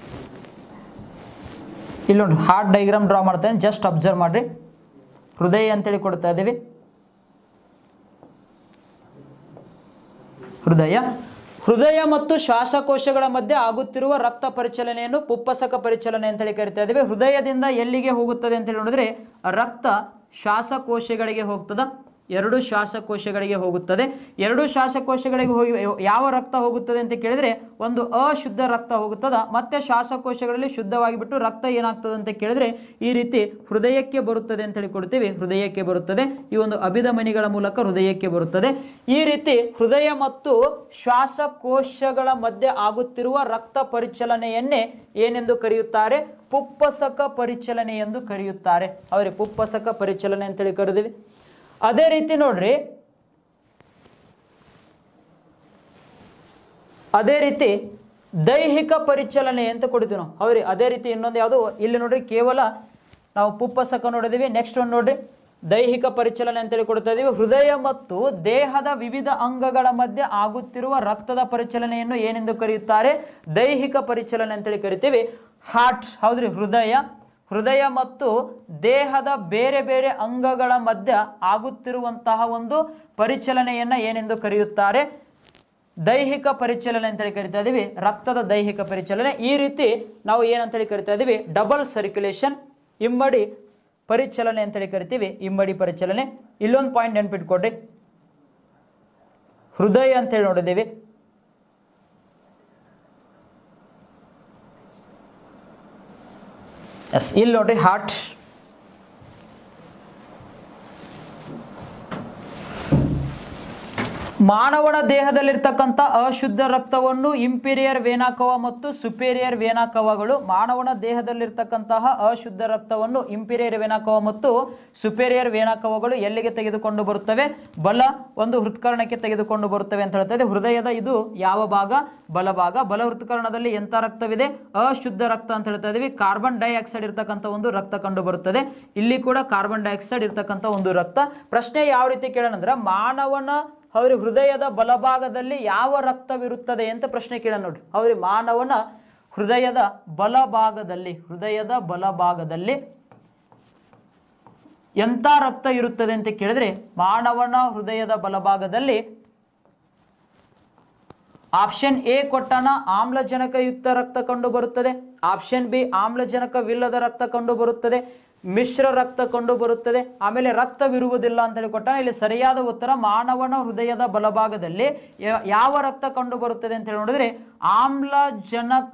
ಇಲ್ಲಿ ನೋಡಿ ಹಾರ್ಟ್ ಡೈಗ್ರಾಮ್ ಡ್ರಾ ಮಾಡ್ತೇನೆ ಜಸ್ಟ್ ಅಬ್ಸರ್ವ್ ಮಾಡ್ರಿ ಹೃದಯ ಅಂತೇಳಿ ಕೊಡ್ತಾ ಇದ್ದೀವಿ ಹೃದಯ ಹೃದಯ ಮತ್ತು ಶ್ವಾಸಕೋಶಗಳ ಮಧ್ಯೆ ಆಗುತ್ತಿರುವ ರಕ್ತ ಪರಿಚಲನೆಯನ್ನು ಪುಪ್ಪಸಕ ಪರಿಚಲನೆ ಅಂತೇಳಿ ಕರಿತಾ ಇದ್ದೇವೆ ಹೃದಯದಿಂದ ಎಲ್ಲಿಗೆ ಹೋಗುತ್ತದೆ ಅಂತೇಳಿ ನೋಡಿದ್ರೆ ರಕ್ತ ಶ್ವಾಸಕೋಶಗಳಿಗೆ ಹೋಗ್ತದ ಎರಡು ಶ್ವಾಸಕೋಶಗಳಿಗೆ ಹೋಗುತ್ತದೆ ಎರಡು ಶ್ವಾಸಕೋಶಗಳಿಗೆ ಹೋಗಿ ಯಾವ ರಕ್ತ ಹೋಗುತ್ತದೆ ಅಂತ ಕೇಳಿದ್ರೆ ಒಂದು ಅಶುದ್ಧ ರಕ್ತ ಹೋಗುತ್ತದ ಮತ್ತೆ ಶ್ವಾಸಕೋಶಗಳಲ್ಲಿ ಶುದ್ಧವಾಗಿ ಬಿಟ್ಟು ರಕ್ತ ಏನಾಗ್ತದೆ ಅಂತ ಕೇಳಿದ್ರೆ ಈ ರೀತಿ ಹೃದಯಕ್ಕೆ ಬರುತ್ತದೆ ಅಂತ ಹೇಳಿ ಕೊಡ್ತೀವಿ ಹೃದಯಕ್ಕೆ ಬರುತ್ತದೆ ಈ ಒಂದು ಅಭಿಧಮನಿಗಳ ಮೂಲಕ ಹೃದಯಕ್ಕೆ ಬರುತ್ತದೆ ಈ ರೀತಿ ಹೃದಯ ಮತ್ತು ಶ್ವಾಸಕೋಶಗಳ ಮಧ್ಯೆ ಆಗುತ್ತಿರುವ ರಕ್ತ ಪರಿಚಲನೆಯನ್ನೇ ಏನೆಂದು ಕರೆಯುತ್ತಾರೆ ಪುಪ್ಪಸಕ ಪರಿಚಲನೆ ಎಂದು ಕರೆಯುತ್ತಾರೆ ಅವರೇ ಪುಪ್ಪಸಕ ಪರಿಚಲನೆ ಅಂತೇಳಿ ಕರೆದಿವಿ ಅದೇ ರೀತಿ ನೋಡ್ರಿ ಅದೇ ರೀತಿ ದೈಹಿಕ ಪರಿಚಲನೆ ಅಂತ ಕೊಡ್ತೀವಿ ನಾವು ಹೌದ್ರಿ ಅದೇ ರೀತಿ ಇನ್ನೊಂದು ಯಾವುದು ಇಲ್ಲಿ ನೋಡ್ರಿ ಕೇವಲ ನಾವು ಪುಪ್ಪಸಕ ನೋಡಿದೀವಿ ನೆಕ್ಸ್ಟ್ ಒಂದು ನೋಡ್ರಿ ದೈಹಿಕ ಪರಿಚಲನೆ ಅಂತೇಳಿ ಕೊಡ್ತಾ ಇದೀವಿ ಹೃದಯ ಮತ್ತು ದೇಹದ ವಿವಿಧ ಅಂಗಗಳ ಮಧ್ಯೆ ಆಗುತ್ತಿರುವ ರಕ್ತದ ಪರಿಚಲನೆಯನ್ನು ಏನೆಂದು ಕರೆಯುತ್ತಾರೆ ದೈಹಿಕ ಪರಿಚಲನೆ ಅಂತೇಳಿ ಕರಿತೀವಿ ಹಾರ್ಟ್ ಹೌದ್ರಿ ಹೃದಯ ಹೃದಯ ಮತ್ತು ದೇಹದ ಬೇರೆ ಬೇರೆ ಅಂಗಗಳ ಮಧ್ಯ ಆಗುತ್ತಿರುವಂತಹ ಒಂದು ಪರಿಚಲನೆಯನ್ನ ಏನೆಂದು ಕರೆಯುತ್ತಾರೆ ದೈಹಿಕ ಪರಿಚಲನೆ ಅಂತೇಳಿ ಕರಿತಾ ಇದೀವಿ ರಕ್ತದ ದೈಹಿಕ ಪರಿಚಲನೆ ಈ ರೀತಿ ನಾವು ಏನಂತೇಳಿ ಕರಿತಾ ಇದೀವಿ ಡಬಲ್ ಸರ್ಕ್ಯುಲೇಷನ್ ಇಮ್ಮಡಿ ಪರಿಚಲನೆ ಅಂತೇಳಿ ಕರಿತೀವಿ ಇಮ್ಮಡಿ ಪರಿಚಲನೆ ಇಲ್ಲೊಂದು ಪಾಯಿಂಟ್ ನೆನ್ಪಿಟ್ಕೊಡ್ರಿ ಹೃದಯ ಅಂತೇಳಿ ನೋಡಿದ್ದೀವಿ ಎಸ್ ಇಲ್ಲಿ ನೋಡ್ರಿ ಹಾರ್ಟ್ ಮಾನವನ ದೇಹದಲ್ಲಿರ್ತಕ್ಕಂಥ ಅಶುದ್ಧ ರಕ್ತವನ್ನು ಇಂಪೀರಿಯರ್ ವೇನಾಕವ ಮತ್ತು ಸುಪೀರಿಯರ್ ವೇನಾಕವಗಳು ಮಾನವನ ದೇಹದಲ್ಲಿರ್ತಕ್ಕಂತಹ ಅಶುದ್ಧ ರಕ್ತವನ್ನು ಇಂಪೀರಿಯರ್ ವೇನಾಕವ ಮತ್ತು ಸುಪೀರಿಯರ್ ವೇನಾಕವಗಳು ಎಲ್ಲಿಗೆ ತೆಗೆದುಕೊಂಡು ಬರುತ್ತವೆ ಬಲ ಒಂದು ಹೃತ್ಕರ್ಣಕ್ಕೆ ತೆಗೆದುಕೊಂಡು ಬರುತ್ತವೆ ಅಂತ ಹೇಳ್ತಾ ಹೃದಯದ ಇದು ಯಾವ ಭಾಗ ಬಲಭಾಗ ಬಲ ಹೃತ್ಕರ್ಣದಲ್ಲಿ ಎಂಥ ರಕ್ತವಿದೆ ಅಶುದ್ಧ ರಕ್ತ ಅಂತ ಹೇಳ್ತಾ ಇದೀವಿ ಕಾರ್ಬನ್ ಡೈಆಕ್ಸೈಡ್ ಇರ್ತಕ್ಕಂಥ ಒಂದು ರಕ್ತ ಕಂಡು ಬರುತ್ತದೆ ಇಲ್ಲಿ ಕೂಡ ಕಾರ್ಬನ್ ಡೈಆಕ್ಸೈಡ್ ಇರ್ತಕ್ಕಂಥ ಒಂದು ರಕ್ತ ಪ್ರಶ್ನೆ ಯಾವ ರೀತಿ ಕೇಳೋಣ ಅಂದ್ರೆ ಮಾನವನ ಅವ್ರ ಹೃದಯದ ಬಲಭಾಗದಲ್ಲಿ ಯಾವ ರಕ್ತವಿರುತ್ತದೆ ಅಂತ ಪ್ರಶ್ನೆ ಕೇಳ ನೋಡ್ರಿ ಅವ್ರಿ ಮಾನವನ ಹೃದಯದ ಬಲಭಾಗದಲ್ಲಿ ಹೃದಯದ ಬಲಭಾಗದಲ್ಲಿ ಎಂಥ ರಕ್ತ ಇರುತ್ತದೆ ಅಂತ ಕೇಳಿದ್ರೆ ಮಾನವನ ಹೃದಯದ ಬಲಭಾಗದಲ್ಲಿ ಆಪ್ಷನ್ ಎ ಕೊಟ್ಟಾನ ಆಮ್ಲಜನಕಯುಕ್ತ ರಕ್ತ ಕಂಡು ಬರುತ್ತದೆ ಆಪ್ಷನ್ ಬಿ ಆಮ್ಲಜನಕವಿಲ್ಲದ ರಕ್ತ ಕಂಡು ಬರುತ್ತದೆ ಮಿಶ್ರ ರಕ್ತ ಕಂಡು ಬರುತ್ತದೆ ಆಮೇಲೆ ರಕ್ತವಿರುವುದಿಲ್ಲ ಅಂತ ಹೇಳಿ ಕೊಟ್ಟಾನ ಇಲ್ಲಿ ಸರಿಯಾದ ಉತ್ತರ ಮಾನವನ ಹೃದಯದ ಬಲಭಾಗದಲ್ಲಿ ಯ- ಯಾವ ರಕ್ತ ಕಂಡು ಬರುತ್ತದೆ ಅಂತ ಹೇಳಿ ನೋಡಿದ್ರೆ ಆಮ್ಲಜನಕ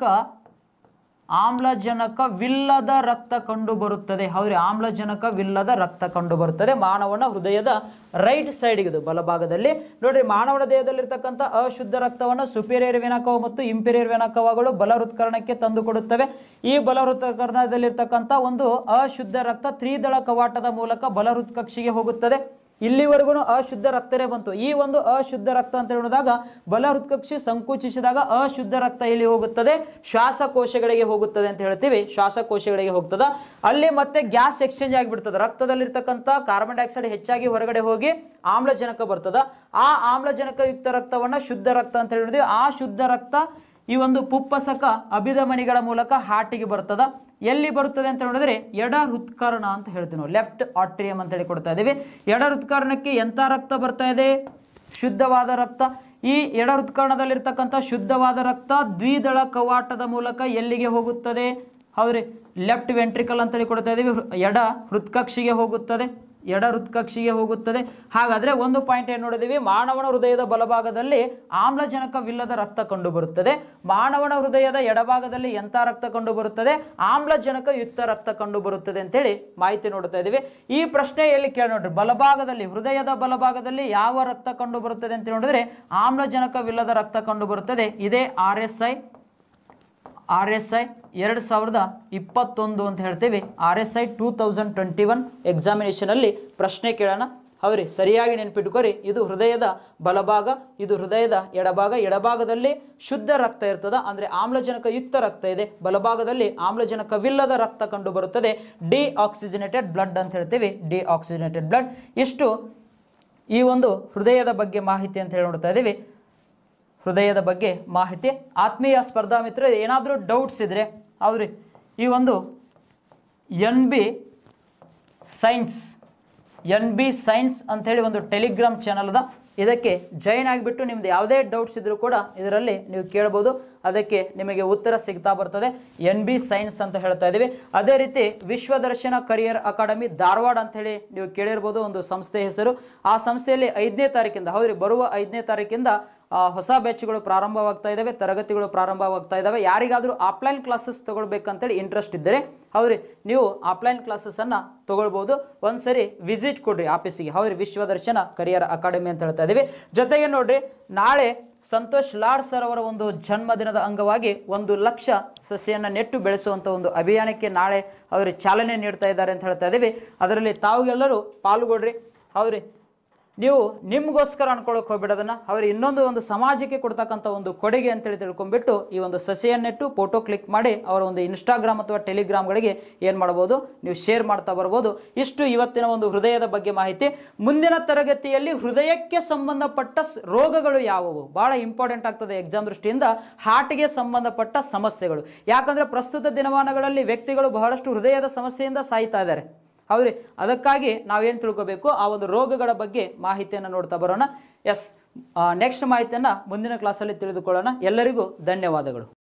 ಆಮ್ಲಜನಕವಿಲ್ಲದ ರಕ್ತ ಕಂಡು ಬರುತ್ತದೆ ಹೌದ್ರಿ ಆಮ್ಲಜನಕವಿಲ್ಲದ ರಕ್ತ ಕಂಡು ಬರುತ್ತದೆ ಮಾನವನ ಹೃದಯದ ರೈಟ್ ಸೈಡ್ಗೆ ಇದು ಬಲಭಾಗದಲ್ಲಿ ನೋಡ್ರಿ ಮಾನವನ ದೇಹದಲ್ಲಿರ್ತಕ್ಕಂಥ ಅಶುದ್ಧ ರಕ್ತವನ್ನು ಸುಪೀರಿಯರ್ ವೆನಕವ ಮತ್ತು ಇಂಪೀರಿಯರ್ ವೆನಕವಗಳು ಬಲ ಹೃತ್ಕರ್ಣಕ್ಕೆ ತಂದು ಕೊಡುತ್ತವೆ ಈ ಬಲ ಹೃತ್ಕರ್ಣದಲ್ಲಿರ್ತಕ್ಕಂಥ ಒಂದು ಅಶುದ್ಧ ರಕ್ತ ತ್ರಿದಳ ಕವಾಟದ ಮೂಲಕ ಬಲ ಹೃತ್ಕಕ್ಷಿಗೆ ಹೋಗುತ್ತದೆ ಇಲ್ಲಿವರೆಗೂ ಅಶುದ್ಧ ರಕ್ತನೇ ಬಂತು ಈ ಒಂದು ಅಶುದ್ಧ ರಕ್ತ ಅಂತ ಹೇಳಿದಾಗ ಬಲ ಹೃತ್ಕಕ್ಷಿ ಸಂಕುಚಿಸಿದಾಗ ಅಶುದ್ಧ ರಕ್ತ ಎಲ್ಲಿ ಹೋಗುತ್ತದೆ ಶ್ವಾಸಕೋಶಗಳಿಗೆ ಹೋಗುತ್ತದೆ ಅಂತ ಹೇಳ್ತೀವಿ ಶ್ವಾಸಕೋಶಗಳಿಗೆ ಹೋಗ್ತದ ಅಲ್ಲಿ ಮತ್ತೆ ಗ್ಯಾಸ್ ಎಕ್ಸ್ಚೇಂಜ್ ಆಗಿಬಿಡ್ತದೆ ರಕ್ತದಲ್ಲಿರ್ತಕ್ಕಂಥ ಕಾರ್ಬನ್ ಡೈಆಕ್ಸೈಡ್ ಹೆಚ್ಚಾಗಿ ಹೊರಗಡೆ ಹೋಗಿ ಆಮ್ಲಜನಕ ಬರ್ತದ ಆ ಆಮ್ಲಜನಕಯುಕ್ತ ರಕ್ತವನ್ನ ಶುದ್ಧ ರಕ್ತ ಅಂತ ಹೇಳಿದ್ವಿ ಆ ಶುದ್ಧ ರಕ್ತ ಈ ಒಂದು ಪುಪ್ಪಸಕ ಅಭಿಧಮನಿಗಳ ಮೂಲಕ ಹಾರ್ಟಿಗೆ ಬರ್ತದ ಎಲ್ಲಿ ಬರುತ್ತದೆ ಅಂತ ನೋಡಿದ್ರೆ ಎಡ ಹೃತ್ಕರ್ಣ ಅಂತ ಹೇಳ್ತೀವಿ ನಾವು ಲೆಫ್ಟ್ ಆಟ್ರಿಯಂ ಅಂತ ಹೇಳಿ ಕೊಡ್ತಾ ಇದೀವಿ ಎಡ ಹೃತ್ಕರ್ಣಕ್ಕೆ ಎಂಥ ರಕ್ತ ಬರ್ತಾ ಇದೆ ಶುದ್ಧವಾದ ರಕ್ತ ಈ ಎಡ ಹೃತ್ಕರ್ಣದಲ್ಲಿರ್ತಕ್ಕಂಥ ಶುದ್ಧವಾದ ರಕ್ತ ದ್ವಿದಳ ಕವಾಟದ ಮೂಲಕ ಎಲ್ಲಿಗೆ ಹೋಗುತ್ತದೆ ಹೌದ್ರಿ ಲೆಫ್ಟ್ ವೆಂಟ್ರಿಕಲ್ ಅಂತೇಳಿ ಕೊಡ್ತಾ ಇದೀವಿ ಹೃ- ಎಡ ಹೃತ್ಕಕ್ಷಿಗೆ ಹೋಗುತ್ತದೆ ಎಡ ಹೃತ್ಕಕ್ಷಿಗೆ ಹೋಗುತ್ತದೆ ಹಾಗಾದ್ರೆ ಒಂದು ಪಾಯಿಂಟ್ ಏನು ನೋಡಿದೀವಿ ಮಾನವನ ಹೃದಯದ ಬಲಭಾಗದಲ್ಲಿ ಆಮ್ಲಜನಕವಿಲ್ಲದ ರಕ್ತ ಕಂಡು ಬರುತ್ತದೆ ಮಾನವನ ಹೃದಯದ ಎಡಭಾಗದಲ್ಲಿ ಎಂಥ ರಕ್ತ ಕಂಡು ಬರುತ್ತದೆ ಆಮ್ಲಜನಕ ಯುಕ್ತ ರಕ್ತ ಕಂಡು ಬರುತ್ತದೆ ಅಂತೇಳಿ ಮಾಹಿತಿ ನೋಡ್ತಾ ಇದೀವಿ ಈ ಪ್ರಶ್ನೆ ಎಲ್ಲಿ ಕೇಳಿ ನೋಡ್ರಿ ಬಲಭಾಗದಲ್ಲಿ ಹೃದಯದ ಬಲಭಾಗದಲ್ಲಿ ಯಾವ ರಕ್ತ ಕಂಡು ಬರುತ್ತದೆ ಅಂತ ನೋಡಿದ್ರೆ ಆಮ್ಲಜನಕವಿಲ್ಲದ ರಕ್ತ ಕಂಡು ಬರುತ್ತದೆ ಇದೇ R S I R S I ಎರಡು ಸಾವಿರದ ಇಪ್ಪತ್ತೊಂದು ಅಂತ ಹೇಳ್ತೀವಿ R S I two thousand twenty one ಎಕ್ಸಾಮಿನೇಷನಲ್ಲಿ ಪ್ರಶ್ನೆ ಕೇಳೋಣ ಹೌರಿ ಸರಿಯಾಗಿ ನೆನ್ಪಿಟ್ಕೋರಿ ಇದು ಹೃದಯದ ಬಲಭಾಗ ಇದು ಹೃದಯದ ಎಡಭಾಗ ಎಡಭಾಗದಲ್ಲಿ ಶುದ್ಧ ರಕ್ತ ಇರ್ತದ ಅಂದರೆ ಆಮ್ಲಜನಕ ಯುಕ್ತ ರಕ್ತ ಇದೆ ಬಲಭಾಗದಲ್ಲಿ ಆಮ್ಲಜನಕವಿಲ್ಲದ ರಕ್ತ ಕಂಡು ಬರುತ್ತದೆ ಡಿ ಆಕ್ಸಿಜನೇಟೆಡ್ ಬ್ಲಡ್ ಅಂತ ಹೇಳ್ತೀವಿ ಡಿ ಆಕ್ಸಿಜನೇಟೆಡ್ ಬ್ಲಡ್ ಇಷ್ಟು ಈ ಒಂದು ಹೃದಯದ ಬಗ್ಗೆ ಮಾಹಿತಿ ಅಂತ ಹೇಳಿ ನೋಡ್ತಾ ಇದ್ದೀವಿ ಹೃದಯದ ಬಗ್ಗೆ ಮಾಹಿತಿ ಆತ್ಮೀಯ ಸ್ಪರ್ಧಾ ಮಿತ್ರ ಏನಾದರೂ ಡೌಟ್ಸ್ ಇದ್ದರೆ ಅವ್ರಿ ಈ ಒಂದು N B science N B science ಅಂತೇಳಿ ಒಂದು ಟೆಲಿಗ್ರಾಮ್ ಚಾನಲ್ ಅದ ಇದಕ್ಕೆ ಜಾಯಿನ್ ಆಗಿಬಿಟ್ಟು ನಿಮ್ದು ಯಾವುದೇ ಡೌಟ್ಸ್ ಇದ್ರೂ ಕೂಡ ಇದರಲ್ಲಿ ನೀವು ಕೇಳ್ಬೋದು ಅದಕ್ಕೆ ನಿಮಗೆ ಉತ್ತರ ಸಿಗ್ತಾ ಬರ್ತದೆ ಎನ್ ಬಿ ಸೈನ್ಸ್ ಅಂತ ಹೇಳ್ತಾ ಇದ್ದೀವಿ ಅದೇ ರೀತಿ ವಿಶ್ವದರ್ಶನ ಕರಿಯರ್ ಅಕಾಡೆಮಿ ಧಾರವಾಡ ಅಂತ ಹೇಳಿ ನೀವು ಕೇಳಿರ್ಬೋದು ಒಂದು ಸಂಸ್ಥೆ ಹೆಸರು ಆ ಸಂಸ್ಥೆಯಲ್ಲಿ ಐದನೇ ತಾರೀಕಿಂದ ಹೌದ್ರಿ ಬರುವ ಐದನೇ ತಾರೀಕಿಂದ ಆ, ಹೊಸ ಬ್ಯಾಚ್ಗಳು ಪ್ರಾರಂಭವಾಗ್ತಾ ಇದ್ದಾವೆ ತರಗತಿಗಳು ಪ್ರಾರಂಭವಾಗ್ತಾ ಇದ್ದಾವೆ ಯಾರಿಗಾದರೂ ಆಫ್ಲೈನ್ ಕ್ಲಾಸಸ್ ತಗೊಳ್ಬೇಕಂತೇಳಿ ಇಂಟ್ರೆಸ್ಟ್ ಇದ್ದರೆ ಹೌದ್ರಿ ನೀವು ಆಫ್ಲೈನ್ ಕ್ಲಾಸಸ್ಸನ್ನು ತಗೊಳ್ಬೋದು ಒಂದ್ಸರಿ ವಿಸಿಟ್ ಕೊಡ್ರಿ ಆಫೀಸಿಗೆ ಹೌದ್ರಿ ವಿಶ್ವದರ್ಶನ ಕರಿಯರ್ ಅಕಾಡೆಮಿ ಅಂತ ಹೇಳ್ತಾ ಇದ್ದೀವಿ ಜೊತೆಗೆ ನೋಡ್ರಿ ನಾಳೆ ಸಂತೋಷ್ ಲಾಡ್ ಸರ್ ಅವರ ಒಂದು ಜನ್ಮದಿನದ ಅಂಗವಾಗಿ ಒಂದು ಲಕ್ಷ ಸಸಿಯನ್ನು ನೆಟ್ಟು ಬೆಳೆಸುವಂಥ ಒಂದು ಅಭಿಯಾನಕ್ಕೆ ನಾಳೆ ಅವರು ಚಾಲನೆ ನೀಡ್ತಾ ಇದ್ದಾರೆ ಅಂತ ಹೇಳ್ತಾ ಇದ್ದೀವಿ ಅದರಲ್ಲಿ ತಾವುಗೆಲ್ಲರೂ ಪಾಲ್ಗೊಳ್ರಿ ಹೌದ್ರಿ ನೀವು ನಿಮಗೋಸ್ಕರ ಅನ್ಕೊಳ್ಳೋಕೆ ಹೋಗ್ಬಿಡೋದನ್ನ ಅವ್ರು ಇನ್ನೊಂದು ಒಂದು ಸಮಾಜಕ್ಕೆ ಕೊಡ್ತಕ್ಕಂಥ ಒಂದು ಕೊಡುಗೆ ಅಂತೇಳಿ ತಿಳ್ಕೊಂಡ್ಬಿಟ್ಟು ಈ ಒಂದು ಸಸಿಯನ್ನಿಟ್ಟು ಫೋಟೋ ಕ್ಲಿಕ್ ಮಾಡಿ ಅವರ ಒಂದು ಇನ್ಸ್ಟಾಗ್ರಾಮ್ ಅಥವಾ ಟೆಲಿಗ್ರಾಮ್ಗಳಿಗೆ ಏನು ಮಾಡ್ಬೋದು ನೀವು ಶೇರ್ ಮಾಡ್ತಾ ಬರ್ಬೋದು ಇಷ್ಟು ಇವತ್ತಿನ ಒಂದು ಹೃದಯದ ಬಗ್ಗೆ ಮಾಹಿತಿ ಮುಂದಿನ ತರಗತಿಯಲ್ಲಿ ಹೃದಯಕ್ಕೆ ಸಂಬಂಧಪಟ್ಟ ಸ್- ರೋಗಗಳು ಯಾವುವು ಭಾಳ ಇಂಪಾರ್ಟೆಂಟ್ ಆಗ್ತದೆ ಎಕ್ಸಾಮ್ ದೃಷ್ಟಿಯಿಂದ ಹಾರ್ಟ್ಗೆ ಸಂಬಂಧಪಟ್ಟ ಸಮಸ್ಯೆಗಳು ಯಾಕಂದರೆ ಪ್ರಸ್ತುತ ದಿನಮಾನಗಳಲ್ಲಿ ವ್ಯಕ್ತಿಗಳು ಬಹಳಷ್ಟು ಹೃದಯದ ಸಮಸ್ಯೆಯಿಂದ ಸಾಯ್ತಾ ಇದ್ದಾರೆ ಹೌದ್ರಿ ಅದಕ್ಕಾಗಿ ನಾವೇನು ತಿಳ್ಕೋಬೇಕು ಆ ಒಂದು ರೋಗಗಳ ಬಗ್ಗೆ ಮಾಹಿತಿಯನ್ನು ನೋಡ್ತಾ ಬರೋಣ ಎಸ್ ನೆಕ್ಸ್ಟ್ ಮಾಹಿತಿಯನ್ನು ಮುಂದಿನ ಕ್ಲಾಸಲ್ಲಿ ತಿಳಿದುಕೊಳ್ಳೋಣ ಎಲ್ಲರಿಗೂ ಧನ್ಯವಾದಗಳು